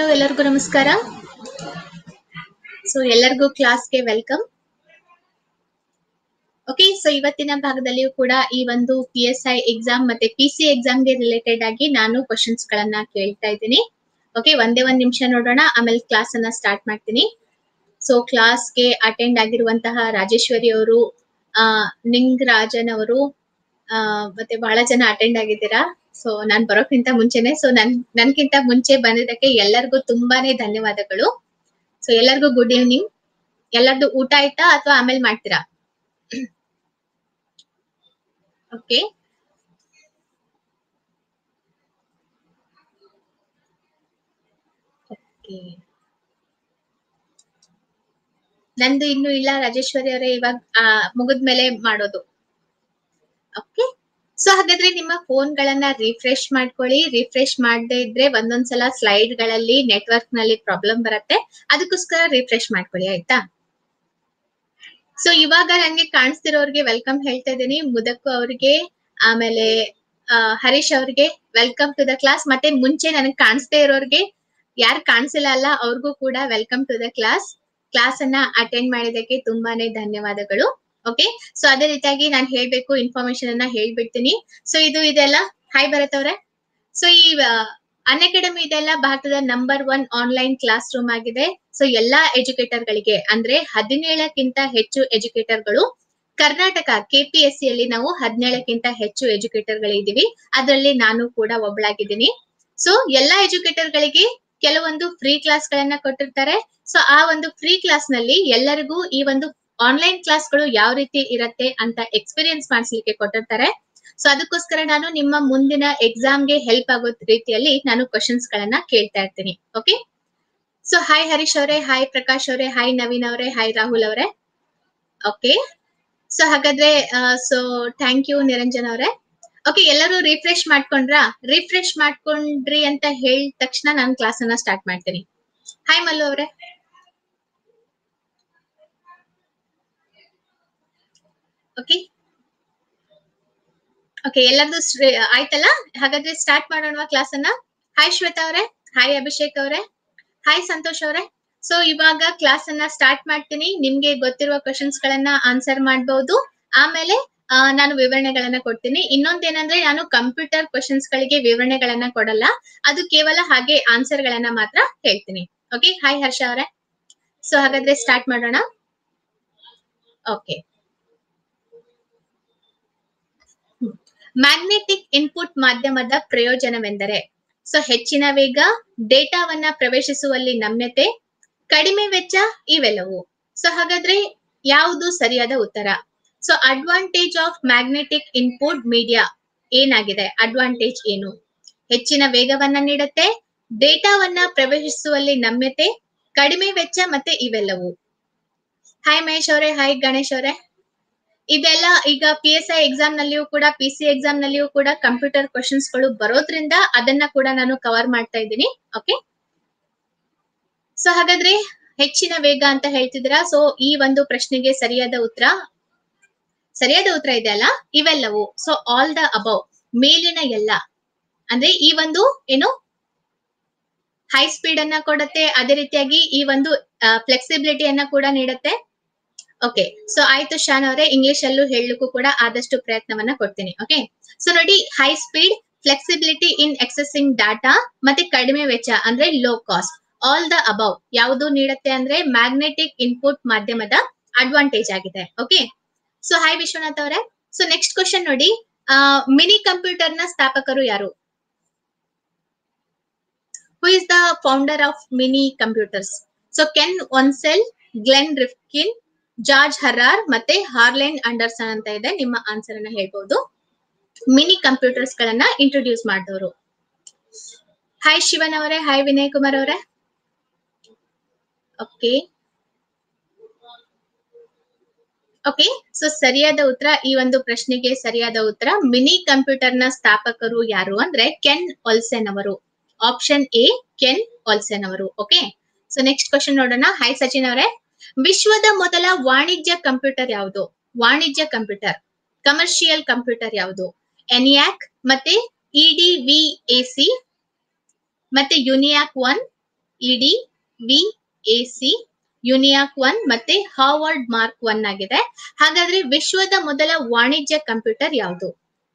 hello ಎಲ್ಲರಿಗೂ ನಮಸ್ಕಾರ so ಎಲ್ಲರಿಗೂ ಕ್ಲಾಸ್ಗೆ ವೆಲ್ಕಮ್ ಓಕೆ ಸೊ ಇವತ್ತಿನ ಭಾಗದಲ್ಲಿಯೂ ಕೂಡ ಈ ಒಂದು ಪಿ ಎಸ್ ಐ ಎಕ್ಸಾಮ್ ಮತ್ತೆ ಪಿ ಸಿ ಎಕ್ಸಾಮ್ಗೆ ರಿಲೇಟೆಡ್ ಆಗಿ ನಾನು ಕ್ವಶನ್ಸ್ ಗಳನ್ನ ಕೇಳ್ತಾ ಇದ್ದೀನಿ ಓಕೆ ಒಂದೇ ಒಂದ್ ನಿಮಿಷ ನೋಡೋಣ ಆಮೇಲೆ ಕ್ಲಾಸ್ ಅನ್ನ ಸ್ಟಾರ್ಟ್ ಮಾಡ್ತೀನಿ ಸೊ ಕ್ಲಾಸ್ಗೆ ಅಟೆಂಡ್ ಆಗಿರುವಂತಹ ರಾಜೇಶ್ವರಿ ಅವರು ಆ ನಿಂಗರಾಜನ್ ಅವರು ಆ ಮತ್ತೆ ಬಹಳ ಜನ ಅಟೆಂಡ್ ಆಗಿದ್ದೀರಾ ಸೊ ನಾನ್ ಬರೋಕ್ಕಿಂತ ಮುಂಚೆನೆ ಸೊ ನನ್ ನನ್ಗಿಂತ ಮುಂಚೆ ಬಂದಿದ್ದಕ್ಕೆ ಎಲ್ಲರಿಗೂ ತುಂಬಾನೇ ಧನ್ಯವಾದಗಳು ಸೊ ಎಲ್ಲರಿಗೂ ಗುಡ್ ಈವ್ನಿಂಗ್ ಎಲ್ಲರದು ಊಟ ಆಯ್ತಾ ಅಥವಾ ಆಮೇಲೆ ಮಾಡ್ತೀರಾ ಓಕೆ ಓಕೆ ನಂದು ಇನ್ನು ಇಲ್ಲ ರಾಜೇಶ್ವರಿ ಅವರೇ ಇವಾಗ ಮುಗಿದ್ಮೇಲೆ ಮಾಡೋದು ಓಕೆ ಸೊ ಹಾಗಾದ್ರೆ ನಿಮ್ಮ ಫೋನ್ ಗಳನ್ನ ರಿಫ್ರೆಶ್ ಮಾಡ್ಕೊಳ್ಳಿ ರಿಫ್ರೆಶ್ ಮಾಡದೇ ಇದ್ರೆ ಒಂದೊಂದ್ಸಲ ಸ್ಲೈಡ್ ಗಳಲ್ಲಿ ನೆಟ್ವರ್ಕ್ ನಲ್ಲಿ ಪ್ರಾಬ್ಲಮ್ ಬರುತ್ತೆ ಅದಕ್ಕೋಸ್ಕರ ರಿಫ್ರೆಶ್ ಮಾಡ್ಕೊಳ್ಳಿ ಆಯ್ತಾ ಸೊ ಇವಾಗ ನಂಗೆ ಕಾಣಿಸ್ತಿರೋರ್ಗೆ ವೆಲ್ಕಮ್ ಹೇಳ್ತಾ ಇದ್ದೀನಿ ಮುದಕ್ಕು ಅವ್ರಿಗೆ ಆಮೇಲೆ ಆ, ಹರೀಶ್ ಅವ್ರಿಗೆ ವೆಲ್ಕಮ್ ಟು ದ ಕ್ಲಾಸ್ ಮತ್ತೆ ಮುಂಚೆ ನನಗೆ ಕಾಣಿಸ್ದೇ ಇರೋರ್ಗೆ ಯಾರು ಕಾಣಿಸಿಲ್ಲ ಅಲ್ಲ ಅವ್ರಿಗೂ ಕೂಡ welcome to the class class ಅನ್ನ ಅಟೆಂಡ್ ಮಾಡಿದಕ್ಕೆ ತುಂಬಾನೇ ಧನ್ಯವಾದಗಳು ಓಕೆ ಸೊ ಅದೇ ರೀತಿಯಾಗಿ ನಾನು ಹೇಳ್ಬೇಕು ಇನ್ಫಾರ್ಮೇಶನ್ ಅನ್ನ ಹೇಳ್ಬಿಡ್ತೀನಿ ಸೊ ಇದು ಇದೆಲ್ಲ ಹಾಯ್ ಭರತ್ ಅವ್ರೆ ಸೊ ಈ ಅನ್ ಅಕಾಡೆಮಿ ಇದೆಲ್ಲ ಭಾರತದ number one online class room ಆಗಿದೆ ಸೊ ಎಲ್ಲಾ ಎಜುಕೇಟರ್ ಗಳಿಗೆ ಅಂದ್ರೆ ಹದಿನೇಳಕ್ಕಿಂತ ಹೆಚ್ಚು ಎಜುಕೇಟರ್ ಗಳು ಕರ್ನಾಟಕ ಕೆಪಿಎಸ್ಸಿ ಅಲ್ಲಿ ನಾವು ಹದಿನೇಳಕ್ಕಿಂತ ಹೆಚ್ಚು ಎಜುಕೇಟರ್ ಗಳಿದೀವಿ ಅದರಲ್ಲಿ ನಾನು ಕೂಡ ಒಬ್ಳಾಗಿದ್ದೀನಿ ಸೊ ಎಲ್ಲಾ ಎಜುಕೇಟರ್ ಗಳಿಗೆ ಕೆಲವೊಂದು ಫ್ರೀ ಕ್ಲಾಸ್ ಗಳನ್ನ ಕೊಟ್ಟಿರ್ತಾರೆ ಸೊ ಆ ಒಂದು ಫ್ರೀ ಕ್ಲಾಸ್ ನಲ್ಲಿ ಎಲ್ಲರಿಗೂ ಈ ಒಂದು ಆನ್ಲೈನ್ ಕ್ಲಾಸ್ಗಳು ಯಾವ ರೀತಿ ಇರತ್ತೆ ಅಂತ ಎಕ್ಸ್ಪೀರಿಯನ್ಸ್ ಮಾಡಿಸ್ಲಿಕ್ಕೆ ಕೊಟ್ಟಿರ್ತಾರೆ ಸೊ ಅದಕ್ಕೋಸ್ಕರ ನಾನು ನಿಮ್ಮ ಮುಂದಿನ ಎಕ್ಸಾಮ್ಗೆ ಹೆಲ್ಪ್ ಆಗೋ ರೀತಿಯಲ್ಲಿ ನಾನು ಕ್ವಶನ್ಸ್ ಗಳನ್ನ ಕೇಳ್ತಾ ಇರ್ತೀನಿ ಓಕೆ ಸೊ ಹಾಯ್ ಹರೀಶ್ ಅವರೇ ಹಾಯ್ ಪ್ರಕಾಶ್ ಅವರೇ ಹಾಯ್ ನವೀನ್ ಅವರೇ ಹಾಯ್ ರಾಹುಲ್ ಅವರೇ ಓಕೆ ಸೊ ಹಾಗಾದ್ರೆ ಸೊ ಥ್ಯಾಂಕ್ ಯು ನಿರಂಜನ್ ಅವರೇ ಓಕೆ ಎಲ್ಲರೂ ರಿಫ್ರೆಶ್ ಮಾಡ್ಕೊಂಡ್ರಾ ರಿಫ್ರೆಶ್ ಮಾಡ್ಕೊಂಡ್ರಿ ಅಂತ ಹೇಳಿದ ತಕ್ಷಣ ನಾನು ಕ್ಲಾಸ್ ಅನ್ನ ಸ್ಟಾರ್ಟ್ ಮಾಡ್ತೀನಿ ಹಾಯ್ ಮಲ್ಲು ಅವರೇ ಓಕೆ ಓಕೆ ಎಲ್ಲರದು ಆಯ್ತಲ್ಲ ಹಾಗಾದ್ರೆ ಸ್ಟಾರ್ಟ್ ಮಾಡೋಣ ಕ್ಲಾಸ್ ಅನ್ನ ಹಾಯ್ ಶ್ವೇತಾ ಅವರೇ ಹಾಯ್ ಅಭಿಷೇಕ್ ಅವರೇ ಹಾಯ್ ಸಂತೋಷ್ ಅವರೇ ಸೊ ಇವಾಗ ಕ್ಲಾಸ್ ಅನ್ನ ಸ್ಟಾರ್ಟ್ ಮಾಡ್ತೀನಿ ನಿಮ್ಗೆ ಗೊತ್ತಿರುವ ಕ್ವಶನ್ಸ್ ಗಳನ್ನ ಆನ್ಸರ್ ಮಾಡಬಹುದು ಆಮೇಲೆ ಆ, ನಾನು ವಿವರಣೆಗಳನ್ನ ಕೊಡ್ತೀನಿ ಇನ್ನೊಂದೇನಂದ್ರೆ ನಾನು ಕಂಪ್ಯೂಟರ್ ಕ್ವಶನ್ಸ್ ಗಳಿಗೆ ವಿವರಣೆಗಳನ್ನ ಕೊಡಲ್ಲ ಅದು ಕೇವಲ ಹಾಗೆ ಆನ್ಸರ್ ಗಳನ್ನ ಮಾತ್ರ ಹೇಳ್ತೀನಿ ಓಕೆ ಹಾಯ್ ಹರ್ಷ ಅವರೇ ಸೊ ಹಾಗಾದ್ರೆ ಸ್ಟಾರ್ಟ್ ಮಾಡೋಣ ಓಕೆ ಮ್ಯಾಗ್ನೆಟಿಕ್ ಇನ್ಪುಟ್ ಮಾಧ್ಯಮದ ಪ್ರಯೋಜನವೆಂದರೆ ಸೊ ಹೆಚ್ಚಿನ ವೇಗ ಡೇಟಾವನ್ನ ಪ್ರವೇಶಿಸುವಲ್ಲಿ ನಮ್ಯತೆ ಕಡಿಮೆ ವೆಚ್ಚ ಇವೆಲ್ಲವು ಸೊ ಹಾಗಾದ್ರೆ ಯಾವುದು ಸರಿಯಾದ ಉತ್ತರ so advantage of magnetic input media ಏನಾಗಿದೆ ಅಡ್ವಾಂಟೇಜ್ ಏನು ಹೆಚ್ಚಿನ ವೇಗವನ್ನ ನೀಡುತ್ತೆ ಡೇಟಾವನ್ನ ಪ್ರವೇಶಿಸುವಲ್ಲಿ ನಮ್ಯತೆ ಕಡಿಮೆ ವೆಚ್ಚ ಮತ್ತೆ ಇವೆಲ್ಲವು ಹಾಯ್ ಮಹೇಶ್ ಅವರೇ ಹಾಯ್ ಗಣೇಶ್ ಅವರೇ ಇದೆಲ್ಲ ಈಗ ಪಿ ಎಸ್ ಐ ಎಕ್ಸಾಮ್ ನಲ್ಲಿಯೂ ಕೂಡ ಪಿ ಸಿ ಎಕ್ಸಾಮ್ ನಲ್ಲಿಯೂ ಕೂಡ ಕಂಪ್ಯೂಟರ್ ಕ್ವಶನ್ಸ್ ಗಳು ಬರೋದ್ರಿಂದ ಅದನ್ನ ಕೂಡ ನಾನು ಕವರ್ ಮಾಡ್ತಾ ಇದ್ದೀನಿ ಓಕೆ ಸೊ ಹಾಗಾದ್ರೆ ಹೆಚ್ಚಿನ ವೇಗ ಅಂತ ಹೇಳ್ತಿದ್ದೀರಾ ಸೊ ಈ ಒಂದು ಪ್ರಶ್ನೆಗೆ ಸರಿಯಾದ ಉತ್ತರ ಸರಿಯಾದ ಉತ್ತರ ಇದೆ ಅಲ್ಲ ಇವೆಲ್ಲವು ಸೊ ಆಲ್ ದ ಅಬೌವ್ ಮೇಲಿನ ಎಲ್ಲ ಅಂದ್ರೆ ಈ ಒಂದು ಏನು ಹೈ ಸ್ಪೀಡ್ ಅನ್ನ ಕೊಡುತ್ತೆ ಅದೇ ರೀತಿಯಾಗಿ ಈ ಒಂದು ಫ್ಲೆಕ್ಸಿಬಿಲಿಟಿಯನ್ನ ಕೂಡ ನೀಡುತ್ತೆ ಓಕೆ ಸೊ ಆಯ್ತು ಶಾನ್ ಅವರೇ ಇಂಗ್ಲಿಷ್ ಅಲ್ಲೂ ಹೇಳಲಿಕ್ಕೂ ಕೂಡ ಆದಷ್ಟು ಪ್ರಯತ್ನವನ್ನ ಕೊಡ್ತೀನಿ ಓಕೆ ಸೊ ನೋಡಿ high speed flexibility in accessing data ಮತ್ತೆ ಕಡಿಮೆ ವೆಚ್ಚ ಅಂದ್ರೆ low cost all the above ಯಾವುದು ನೀಡುತ್ತೆ ಅಂದ್ರೆ ಮ್ಯಾಗ್ನೆಟಿಕ್ ಇನ್ಪುಟ್ ಮಾಧ್ಯಮದ ಅಡ್ವಾಂಟೇಜ್ ಆಗಿದೆ ಓಕೆ ಸೊ ಹಾಯ್ ವಿಶ್ವನಾಥ್ ಅವರೇ ಸೊ ನೆಕ್ಸ್ಟ್ ಕ್ವಶನ್ ನೋಡಿ ಮಿನಿ ಕಂಪ್ಯೂಟರ್ ನ ಸ್ಥಾಪಕರು ಯಾರು who is the founder of mini computers so Ken ಒನ್ಸೆಲ್ ಗ್ಲೆನ್ ರಿಫ್ಕಿನ್ ಜಾರ್ಜ್ ಹರ್ರಾರ್ ಮತ್ತೆ ಹಾರ್ಲೆನ್ ಅಂಡರ್ಸನ್ ಅಂತ ಇದೆ ನಿಮ್ಮ ಆನ್ಸರ್ ಅನ್ನ ಹೇಳ್ಬಹುದು ಮಿನಿ ಕಂಪ್ಯೂಟರ್ಸ್ ಗಳನ್ನ ಇಂಟ್ರೊಡ್ಯೂಸ್ ಮಾಡಿದವರು ಹಾಯ್ ಶಿವನ್ ಅವರೇ ಹಾಯ್ ವಿನಯ್ ಕುಮಾರ್ ಅವರೇ ಓಕೆ ಓಕೆ ಸೊ ಸರಿಯಾದ ಉತ್ತರ ಈ ಒಂದು ಪ್ರಶ್ನೆಗೆ ಸರಿಯಾದ ಉತ್ತರ ಮಿನಿ ಕಂಪ್ಯೂಟರ್ ನ ಸ್ಥಾಪಕರು ಯಾರು ಅಂದ್ರೆ ಕೆನ್ ಒಲ್ಸೆನ್ ಅವರು ಆಪ್ಷನ್ ಎ ಕೆನ್ ಒಲ್ಸೆನ್ ಅವರು ಓಕೆ ಸೊ ನೆಕ್ಸ್ಟ್ ಕ್ವಶನ್ ನೋಡೋಣ ಹಾಯ್ ಸಚಿನ್ ಅವರೇ ವಿಶ್ವದ ಮೊದಲ ವಾಣಿಜ್ಯ ಕಂಪ್ಯೂಟರ್ ಯಾವುದು ವಾಣಿಜ್ಯ ಕಂಪ್ಯೂಟರ್ ಕಮರ್ಷಿಯಲ್ ಕಂಪ್ಯೂಟರ್ ಯಾವುದು ಎನಿಯಾಕ್ ಮತ್ತೆ E D V A C ಮತ್ತೆ UNIVAC one E D V A C UNIVAC one ಮತ್ತೆ ಹಾರ್ವರ್ಡ್ ಮಾರ್ಕ್ ಒನ್ ಆಗಿದೆ ಹಾಗಾದ್ರೆ ವಿಶ್ವದ ಮೊದಲ ವಾಣಿಜ್ಯ ಕಂಪ್ಯೂಟರ್ ಯಾವುದು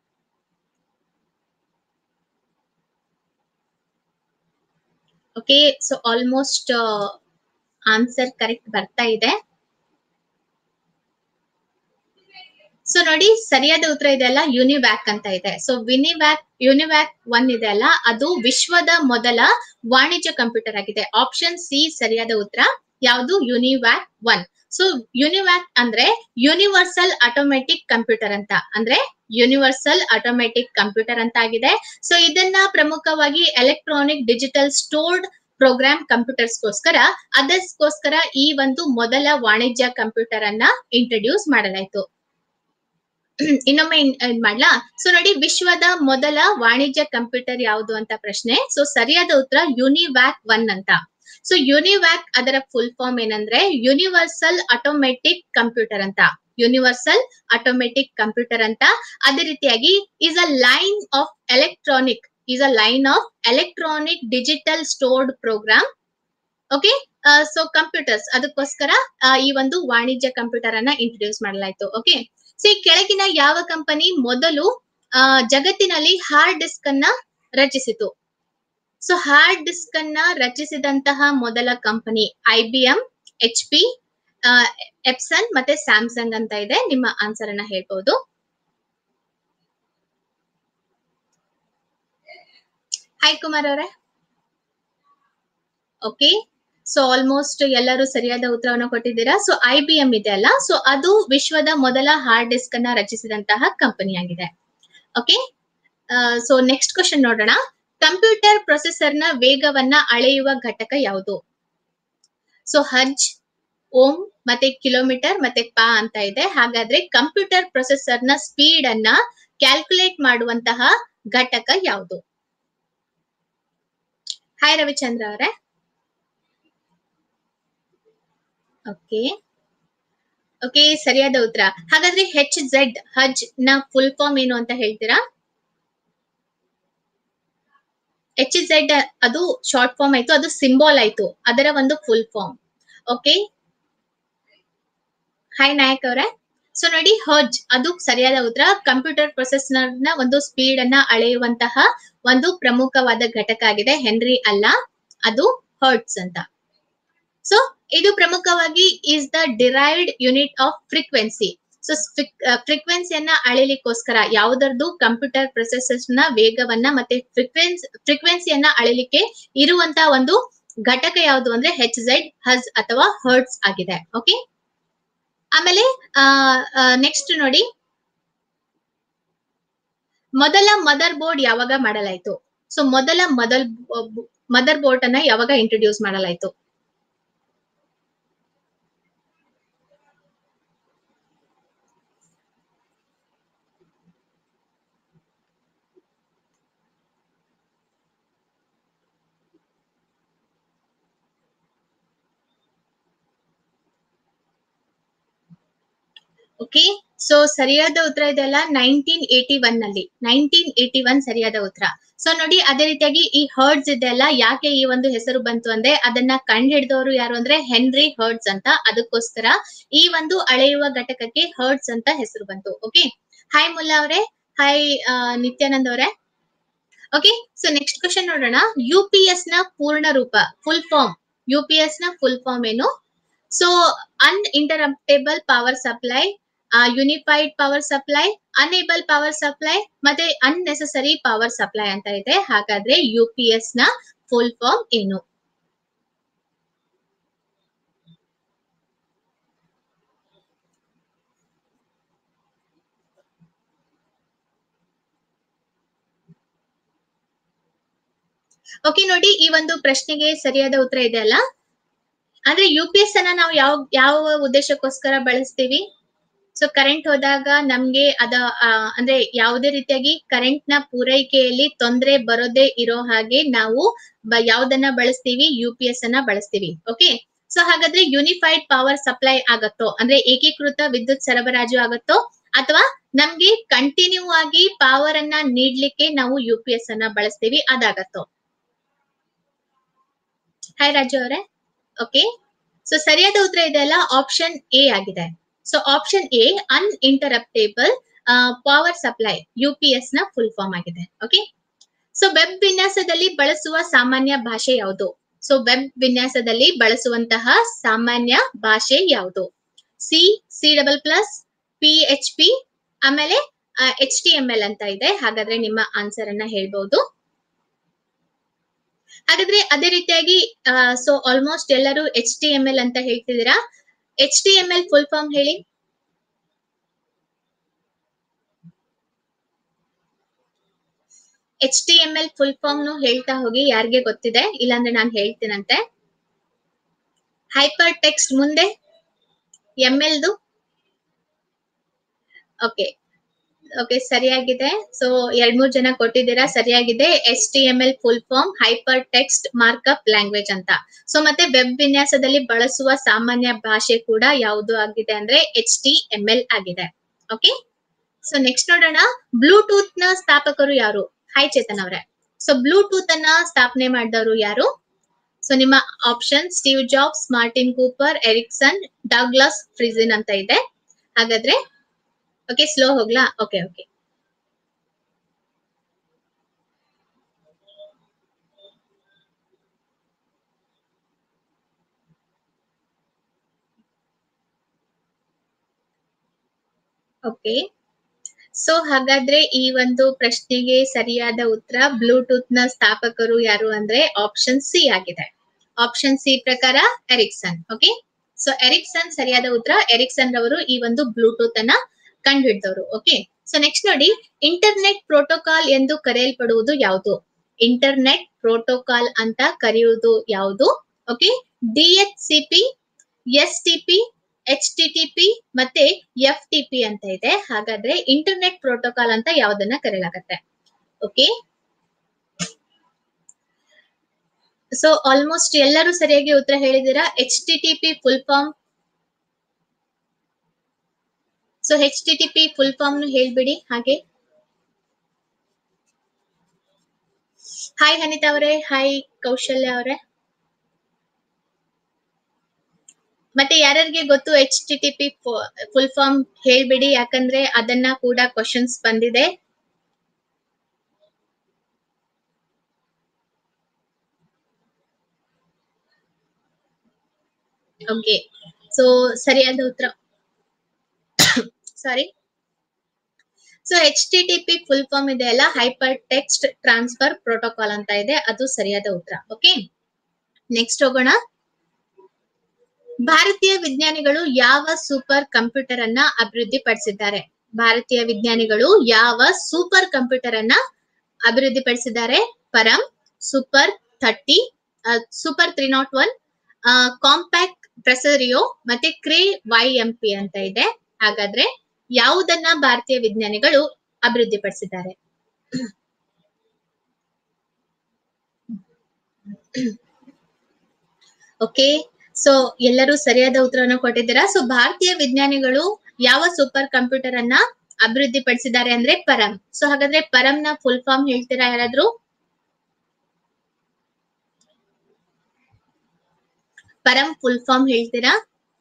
okay so almost answer correct ಬರ್ತಾ ಇದೆ ಸೊ ನೋಡಿ ಸರಿಯಾದ ಉತ್ತರ ಇದೆ ಅಲ್ಲ ಯುನಿವ್ಯಾಕ್ ಅಂತ ಇದೆ ಸೊ ವಿನಿವ್ಯಾಕ್ ಯುನಿವ್ಯಾಕ್ ಒನ್ ಇದೆ ಅಲ್ಲ ಅದು ವಿಶ್ವದ ಮೊದಲ ವಾಣಿಜ್ಯ ಕಂಪ್ಯೂಟರ್ ಆಗಿದೆ ಆಪ್ಷನ್ ಸಿ ಸರಿಯಾದ ಉತ್ತರ ಯಾವುದು ಯುನಿವ್ಯಾಕ್ ಒನ್ ಸೊ ಯುನಿವ್ಯಾಕ್ ಅಂದ್ರೆ ಯೂನಿವರ್ಸಲ್ ಆಟೋಮೆಟಿಕ್ ಕಂಪ್ಯೂಟರ್ ಅಂತ ಅಂದ್ರೆ ಯೂನಿವರ್ಸಲ್ ಆಟೋಮೆಟಿಕ್ ಕಂಪ್ಯೂಟರ್ ಅಂತ ಆಗಿದೆ ಸೊ ಇದನ್ನ ಪ್ರಮುಖವಾಗಿ ಎಲೆಕ್ಟ್ರಾನಿಕ್ ಡಿಜಿಟಲ್ ಸ್ಟೋರ್ಡ್ ಪ್ರೋಗ್ರಾಮ್ ಕಂಪ್ಯೂಟರ್ಸ್ಗೋಸ್ಕರ ಅದಕ್ಕೋಸ್ಕರ ಈ ಒಂದು ಮೊದಲ ವಾಣಿಜ್ಯ ಕಂಪ್ಯೂಟರ್ ಅನ್ನ ಇಂಟ್ರೊಡ್ಯೂಸ್ ಮಾಡಲಾಯ್ತು ಇನ್ನೊಮ್ಮೆ ಇನ್- ಇದ್ ಮಾಡ್ಲಾ ಸೊ ನೋಡಿ ವಿಶ್ವದ ಮೊದಲ ವಾಣಿಜ್ಯ ಕಂಪ್ಯೂಟರ್ ಯಾವುದು ಅಂತ ಪ್ರಶ್ನೆ ಸೊ ಸರಿಯಾದ ಉತ್ತರ ಯುನಿವ್ಯಾಕ್ ಒನ್ ಅಂತ ಸೊ ಯುನಿವ್ಯಾಕ್ ಅದರ ಫುಲ್ ಫಾರ್ಮ್ ಏನಂದ್ರೆ ಯೂನಿವರ್ಸಲ್ ಆಟೋಮೆಟಿಕ್ ಕಂಪ್ಯೂಟರ್ ಅಂತ ಯೂನಿವರ್ಸಲ್ ಆಟೋಮೆಟಿಕ್ ಕಂಪ್ಯೂಟರ್ ಅಂತ ಅದೇ ರೀತಿಯಾಗಿ is a line of electronic is a line of electronic digital stored program okay so computers ಅದಕ್ಕೋಸ್ಕರ ಆ, ಈ ಒಂದು ವಾಣಿಜ್ಯ ಕಂಪ್ಯೂಟರ್ ಅನ್ನ ಇಂಟ್ರೊಡ್ಯೂಸ್ ಮಾಡಲಾಯ್ತು ಓಕೆ ಸೊ ಈ ಕೆಳಗಿನ ಯಾವ ಕಂಪನಿ ಮೊದಲು ಆ, ಜಗತ್ತಿನಲ್ಲಿ ಹಾರ್ಡ್ ಡಿಸ್ಕ್ ಅನ್ನ ರಚಿಸಿತು ಸೊ ಹಾರ್ಡ್ ಡಿಸ್ಕ್ ಅನ್ನ ರಚಿಸಿದಂತಹ ಮೊದಲ company I B M H P Epson ಮತ್ತೆ ಸ್ಯಾಮ್ಸಂಗ್ ಅಂತ ಇದೆ ನಿಮ್ಮ ಆನ್ಸರ್ ಅನ್ನ ಹೇಳ್ಬಹುದು ಹಾಯ್ ಕುಮಾರ್ ಅವರೇ ಓಕೆ ಸೊ ಆಲ್ಮೋಸ್ಟ್ ಎಲ್ಲರೂ ಸರಿಯಾದ ಉತ್ತರವನ್ನು ಕೊಟ್ಟಿದ್ದೀರಾ ಸೊ ಐ ಬಿ ಎಂ ಇದೆ ಅಲ್ಲ ಸೊ ಅದು ವಿಶ್ವದ ಮೊದಲ ಹಾರ್ಡ್ ಡಿಸ್ಕ್ ಅನ್ನ ರಚಿಸಿದಂತಹ ಕಂಪನಿ ಆಗಿದೆ ಓಕೆ ಸೊ ನೆಕ್ಸ್ಟ್ ಕ್ವಶನ್ ನೋಡೋಣ ಕಂಪ್ಯೂಟರ್ ಪ್ರೊಸೆಸರ್ ನ ವೇಗವನ್ನ ಅಳೆಯುವ ಘಟಕ ಯಾವುದು ಸೊ ಹಜ್ ಓಂ ಮತ್ತೆ ಕಿಲೋಮೀಟರ್ ಮತ್ತೆ ಪಾ ಅಂತ ಇದೆ ಹಾಗಾದ್ರೆ ಕಂಪ್ಯೂಟರ್ ಪ್ರೊಸೆಸರ್ ನ ಸ್ಪೀಡ್ ಅನ್ನ ಕ್ಯಾಲ್ಕುಲೇಟ್ ಮಾಡುವಂತಹ ಘಟಕ ಯಾವುದು ಹಾಯ್ ರವಿಚಂದ್ರ ಅವರೇ ಓಕೆ ಓಕೆ ಸರಿಯಾದ ಉತ್ತರ ಹಾಗಾದ್ರೆ ಹೆಚ್ ಝೆಡ್ ಹಜ್ ನ ಫುಲ್ ಫಾರ್ಮ್ ಏನು ಅಂತ ಹೇಳ್ತೀರಾ ಎಚ್ ಝೆಡ್ ಅದು ಶಾರ್ಟ್ ಫಾರ್ಮ್ ಆಯ್ತು ಅದು ಸಿಂಬಾಲ್ ಆಯ್ತು ಅದರ ಒಂದು full form okay hi Nayak ಅವರೇ ಸೊ ನೋಡಿ ಹಜ್ ಅದು ಸರಿಯಾದ ಉತ್ತರ ಕಂಪ್ಯೂಟರ್ ಪ್ರೊಸೆಸರ್ ನ ಒಂದು ಸ್ಪೀಡ್ ಅನ್ನ ಅಳೆಯುವಂತಹ ಒಂದು ಪ್ರಮುಖವಾದ ಘಟಕ ಆಗಿದೆ ಹೆನ್ರಿ ಅಲ್ಲ ಅದು ಹರ್ಟ್ಸ್ ಅಂತ ಸೊ ಇದು ಪ್ರಮುಖವಾಗಿ is the derived unit of frequency so ಫ್ರೀಕ್ವೆನ್ಸಿಯನ್ನ ಅಳಿಲಿಕ್ಕೋಸ್ಕರ ಯಾವುದರದ್ದು ಕಂಪ್ಯೂಟರ್ ಪ್ರೊಸೆಸರ್ಸ್ ನ ವೇಗವನ್ನ ಮತ್ತೆ ಫ್ರೀಕ್ವೆನ್ಸಿ ಫ್ರೀಕ್ವೆನ್ಸಿಯನ್ನ ಅಳಿಲಿಕ್ಕೆ ಇರುವಂತ ಒಂದು ಘಟಕ ಯಾವುದು ಅಂದ್ರೆ ಹೆಚ್ ಝೆಡ್ ಹಜ್ ಅಥವಾ ಹರ್ಟ್ಸ್ ಆಗಿದೆ ಓಕೆ ಆಮೇಲೆ ನೆಕ್ಸ್ಟ್ ನೋಡಿ ಮೊದಲ ಮದರ್ ಬೋರ್ಡ್ ಯಾವಾಗ ಮಾಡಲಾಯ್ತು ಸೊ ಮೊದಲ ಮದರ್ ಮದರ್ ಬೋರ್ಡ್ ಅನ್ನ ಯಾವಾಗ ಇಂಟ್ರೊಡ್ಯೂಸ್ ಮಾಡಲಾಯ್ತು ಓಕೆ ಸೊ ಸರಿಯಾದ ಉತ್ತರ ಇದೆಲ್ಲ ನೈನ್ಟೀನ್ ಏಟಿ ಒನ್ ನಲ್ಲಿ ನೈನ್ಟೀನ್ ಏಟಿ ಒನ್ ಸರಿಯಾದ ಉತ್ತರ ಸೊ ನೋಡಿ ಅದೇ ರೀತಿಯಾಗಿ ಈ ಹರ್ಡ್ಸ್ ಇದೆಲ್ಲ ಯಾಕೆ ಈ ಒಂದು ಹೆಸರು ಬಂತು ಅಂದ್ರೆ ಅದನ್ನ ಕಂಡು ಹಿಡಿದವರು ಯಾರು ಅಂದ್ರೆ ಹೆನ್ರಿ ಹರ್ಡ್ಸ್ ಅಂತ ಅದಕ್ಕೋಸ್ಕರ ಈ ಒಂದು ಅಳೆಯುವ ಘಟಕಕ್ಕೆ ಹರ್ಡ್ಸ್ ಅಂತ ಹೆಸರು ಬಂತು ಓಕೆ ಹಾಯ್ ಮುಲ್ಲಾ ಅವರೇ ಹಾಯ್ ನಿತ್ಯಾನಂದ್ ಅವರೇ ಓಕೆ ಸೊ ನೆಕ್ಸ್ಟ್ ಕ್ವಶನ್ ನೋಡೋಣ ಯು ಪಿ ಎಸ್ ನ ಪೂರ್ಣ ರೂಪ full form U P S ನ ಫುಲ್ ಫಾರ್ಮ್ ಏನು so uninterruptible power supply unified power supply unable power supply ಮತ್ತೆ ಅನ್ನೆಸೆಸರಿ ಪವರ್ ಸಪ್ಲೈ ಅಂತ ಇದೆ ಹಾಗಾದ್ರೆ ಯು ಪಿ ಎಸ್ ನ ಫುಲ್ ಫಾರ್ಮ್ ಏನು ಓಕೆ ನೋಡಿ ಈ ಒಂದು ಪ್ರಶ್ನೆಗೆ ಸರಿಯಾದ ಉತ್ತರ ಇದೆ ಅಲ್ಲ ಅಂದ್ರೆ ಯು ಪಿ ಎಸ್ ಅನ್ನ ನಾವು ಯಾವ ಯಾವ ಉದ್ದೇಶಕ್ಕೋಸ್ಕರ ಬಳಸ್ತೀವಿ ಸೊ ಕರೆಂಟ್ ಹೋದಾಗ ನಮ್ಗೆ ಅದ ಆ, ಅಂದ್ರೆ ಯಾವುದೇ ರೀತಿಯಾಗಿ ಕರೆಂಟ್ ನ ಪೂರೈಕೆಯಲ್ಲಿ ತೊಂದರೆ ಬರೋದೇ ಇರೋ ಹಾಗೆ ನಾವು ಬ- ಯಾವ್ದನ್ನ ಬಳಸ್ತೀವಿ ಯು ಪಿ ಎಸ್ ಅನ್ನ ಬಳಸ್ತೀವಿ ಓಕೆ ಸೊ ಹಾಗಾದ್ರೆ ಯೂನಿಫೈಡ್ ಪವರ್ ಸಪ್ಲೈ ಆಗತ್ತೋ ಅಂದ್ರೆ ಏಕೀಕೃತ ವಿದ್ಯುತ್ ಸರಬರಾಜು ಆಗತ್ತೋ ಅಥವಾ ನಮ್ಗೆ ಕಂಟಿನ್ಯೂ ಆಗಿ ಪವರ್ ಅನ್ನ ನೀಡ್ಲಿಕ್ಕೆ ನಾವು ಯು ಪಿ ಎಸ್ ಅನ್ನ ಬಳಸ್ತೀವಿ ಅದಾಗತ್ತೋ ಹಾಯ್ ರಾಜು ಅವರೇ ಓಕೆ ಸೊ ಸರಿಯಾದ ಉತ್ತರ ಇದೆಲ್ಲ ಆಪ್ಷನ್ ಎ ಆಗಿದೆ so option A uninterruptible power supply U P S ನ ಫುಲ್ ಫಾರ್ಮ್ ಆಗಿದೆ ಓಕೆ ಸೊ ವೆಬ್ ವಿನ್ಯಾಸದಲ್ಲಿ ಬಳಸುವ ಸಾಮಾನ್ಯ ಭಾಷೆ ಯಾವುದು ಸೊ ವೆಬ್ ವಿನ್ಯಾಸದಲ್ಲಿ ಬಳಸುವಂತಹ ಸಾಮಾನ್ಯ ಭಾಷೆ ಯಾವುದು C C double plus P H P ಆಮೇಲೆ ಎಚ್ ಟಿ ಎಂ ಎಲ್ ಅಂತ ಇದೆ ಹಾಗಾದ್ರೆ ನಿಮ್ಮ ಆನ್ಸರ್ ಅನ್ನ ಹೇಳ್ಬಹುದು ಹಾಗಾದ್ರೆ ಅದೇ ರೀತಿಯಾಗಿ ಸೊ ಆಲ್ಮೋಸ್ಟ್ ಎಲ್ಲರೂ ಎಚ್ ಟಿ ಎಂ ಎಲ್ ಅಂತ ಹೇಳ್ತಿದ್ದೀರಾ H T M L full form ಹೇಳಿ H T M L full form ಹೇಳ್ತಾ ಹೋಗಿ ಯಾರಿಗೆ ಗೊತ್ತಿದೆ ಇಲ್ಲಾಂದ್ರೆ ನಾನು ಹೇಳ್ತೀನಂತೆ ಹೈಪರ್ ಟೆಕ್ಸ್ಟ್ ಮುಂದೆ ಎಂ ಎಲ್ದು ಓಕೆ ಓಕೆ ಸರಿಯಾಗಿದೆ ಸೊ ಎರಡ್ ಮೂರ್ ಜನ ಕೊಟ್ಟಿದ್ದೀರಾ ಸರಿಯಾಗಿದೆ S T M L full form hyper text markup language ಅಂತ ಸೊ ಮತ್ತೆ ವೆಬ್ ವಿನ್ಯಾಸದಲ್ಲಿ ಬಳಸುವ ಸಾಮಾನ್ಯ ಭಾಷೆ ಕೂಡ ಯಾವುದು ಆಗಿದೆ ಅಂದ್ರೆ ಎಚ್ ಟಿ ಎಂ ಎಲ್ ಆಗಿದೆ ಓಕೆ ಸೊ ನೆಕ್ಸ್ಟ್ ನೋಡೋಣ ಬ್ಲೂಟೂತ್ ನ ಸ್ಥಾಪಕರು ಯಾರು ಹಾಯ್ ಚೇತನ್ ಅವರೇ ಸೊ ಬ್ಲೂಟೂತ್ ಅನ್ನ ಸ್ಥಾಪನೆ ಮಾಡಿದವರು ಯಾರು ಸೊ ನಿಮ್ಮ option Steve Jobs Martin Cooper Ericsson Douglas Fregin ಅಂತ ಇದೆ ಹಾಗಾದ್ರೆ ಓಕೆ ಸ್ಲೋ ಹೋಗ್ಲಾ ಓಕೆ ಓಕೆ ಓಕೆ ಸೊ ಹಾಗಾದ್ರೆ ಈ ಒಂದು ಪ್ರಶ್ನೆಗೆ ಸರಿಯಾದ ಉತ್ತರ ಬ್ಲೂಟೂತ್ ನ ಸ್ಥಾಪಕರು ಯಾರು ಅಂದ್ರೆ ಆಪ್ಷನ್ ಸಿ ಆಗಿದೆ ಆಪ್ಷನ್ ಸಿ ಪ್ರಕಾರ ಎರಿಕ್ಸನ್ ಓಕೆ ಸೊ ಎರಿಕ್ಸನ್ ಸರಿಯಾದ ಉತ್ತರ ಎರಿಕ್ಸನ್ ರವರು ಈ ಒಂದು ಬ್ಲೂಟೂತ್ ಅನ್ನ ಕಂಡುಹಿಡಿದವರು ಓಕೆ ಸೊ ನೆಕ್ಸ್ಟ್ ನೋಡಿ ಇಂಟರ್ನೆಟ್ ಪ್ರೋಟೋಕಾಲ್ ಎಂದು ಕರೆಯಲ್ಪಡುವುದು ಯಾವುದು ಇಂಟರ್ನೆಟ್ ಪ್ರೋಟೋಕಾಲ್ ಅಂತ ಕರೆಯುವುದು ಯಾವುದು okay D H C P S T P H T T P ಮತ್ತೆ ಎಫ್ ಟಿ ಪಿ ಅಂತ ಇದೆ ಹಾಗಾದ್ರೆ ಇಂಟರ್ನೆಟ್ ಪ್ರೋಟೋಕಾಲ್ ಅಂತ ಯಾವ್ದನ್ನ ಕರೆಯಲಾಗತ್ತೆ ಓಕೆ ಸೊ ಆಲ್ಮೋಸ್ಟ್ ಎಲ್ಲರೂ ಸರಿಯಾಗಿ ಉತ್ತರ ಹೇಳಿದೀರಾ H T T P full form so H T T P full form ಹೇಳ್ಬಿಡಿ ಹಾಗೆ ಹಾಯ್ ಅನಿತಾ ಅವರೇ ಹಾಯ್ ಕೌಶಲ್ಯ ಅವರೇ ಮತ್ತೆ ಯಾರ್ಯಾರಿಗೆ ಗೊತ್ತು H T T P full form ಹೇಳ್ಬಿಡಿ ಯಾಕಂದ್ರೆ ಅದನ್ನ ಕೂಡ ಕ್ವಶನ್ಸ್ ಬಂದಿದೆ ಓಕೆ ಸೊ ಸರಿಯಾದ ಉತ್ತರ sorry so H T T P full form ಇದೆ ಅಲ್ಲ ಹೈಪರ್ ಟೆಕ್ಸ್ಟ್ ಟ್ರಾನ್ಸ್ಫರ್ ಪ್ರೋಟೋಕಾಲ್ ಅಂತ ಇದೆ ಅದು ಸರಿಯಾದ ಉತ್ತರ ಓಕೆ ನೆಕ್ಸ್ಟ್ ಹೋಗೋಣ ಭಾರತೀಯ ವಿಜ್ಞಾನಿಗಳು ಯಾವ ಸೂಪರ್ ಕಂಪ್ಯೂಟರ್ ಅನ್ನ ಅಭಿವೃದ್ಧಿ ಪಡಿಸಿದ್ದಾರೆ ಭಾರತೀಯ ವಿಜ್ಞಾನಿಗಳು ಯಾವ ಸೂಪರ್ ಕಂಪ್ಯೂಟರ್ ಅನ್ನ ಅಭಿವೃದ್ಧಿ ಪಡಿಸಿದ್ದಾರೆ Param super thirty super three not one Compaq Presario ಮತ್ತೆ ಕ್ರೇ ವೈ ಎಂ ಪಿ ಅಂತ ಇದೆ ಹಾಗಾದ್ರೆ ಯಾವುದನ್ನ ಭಾರತೀಯ ವಿಜ್ಞಾನಿಗಳು ಅಭಿವೃದ್ಧಿ ಪಡಿಸಿದ್ದಾರೆ ಓಕೆ ಸೊ ಎಲ್ಲರೂ ಸರಿಯಾದ ಉತ್ತರವನ್ನು ಕೊಟ್ಟಿದ್ದೀರಾ ಸೊ ಭಾರತೀಯ ವಿಜ್ಞಾನಿಗಳು ಯಾವ ಸೂಪರ್ ಕಂಪ್ಯೂಟರ್ ಅನ್ನ ಅಭಿವೃದ್ಧಿ ಪಡಿಸಿದ್ದಾರೆ ಅಂದ್ರೆ ಪರಂ ಸೊ ಹಾಗಾದ್ರೆ ಪರಂ ನ ಫುಲ್ ಫಾರ್ಮ್ ಹೇಳ್ತೀರಾ ಯಾರಾದ್ರೂ ಪರಂ ಫುಲ್ ಫಾರ್ಮ್ ಹೇಳ್ತೀರಾ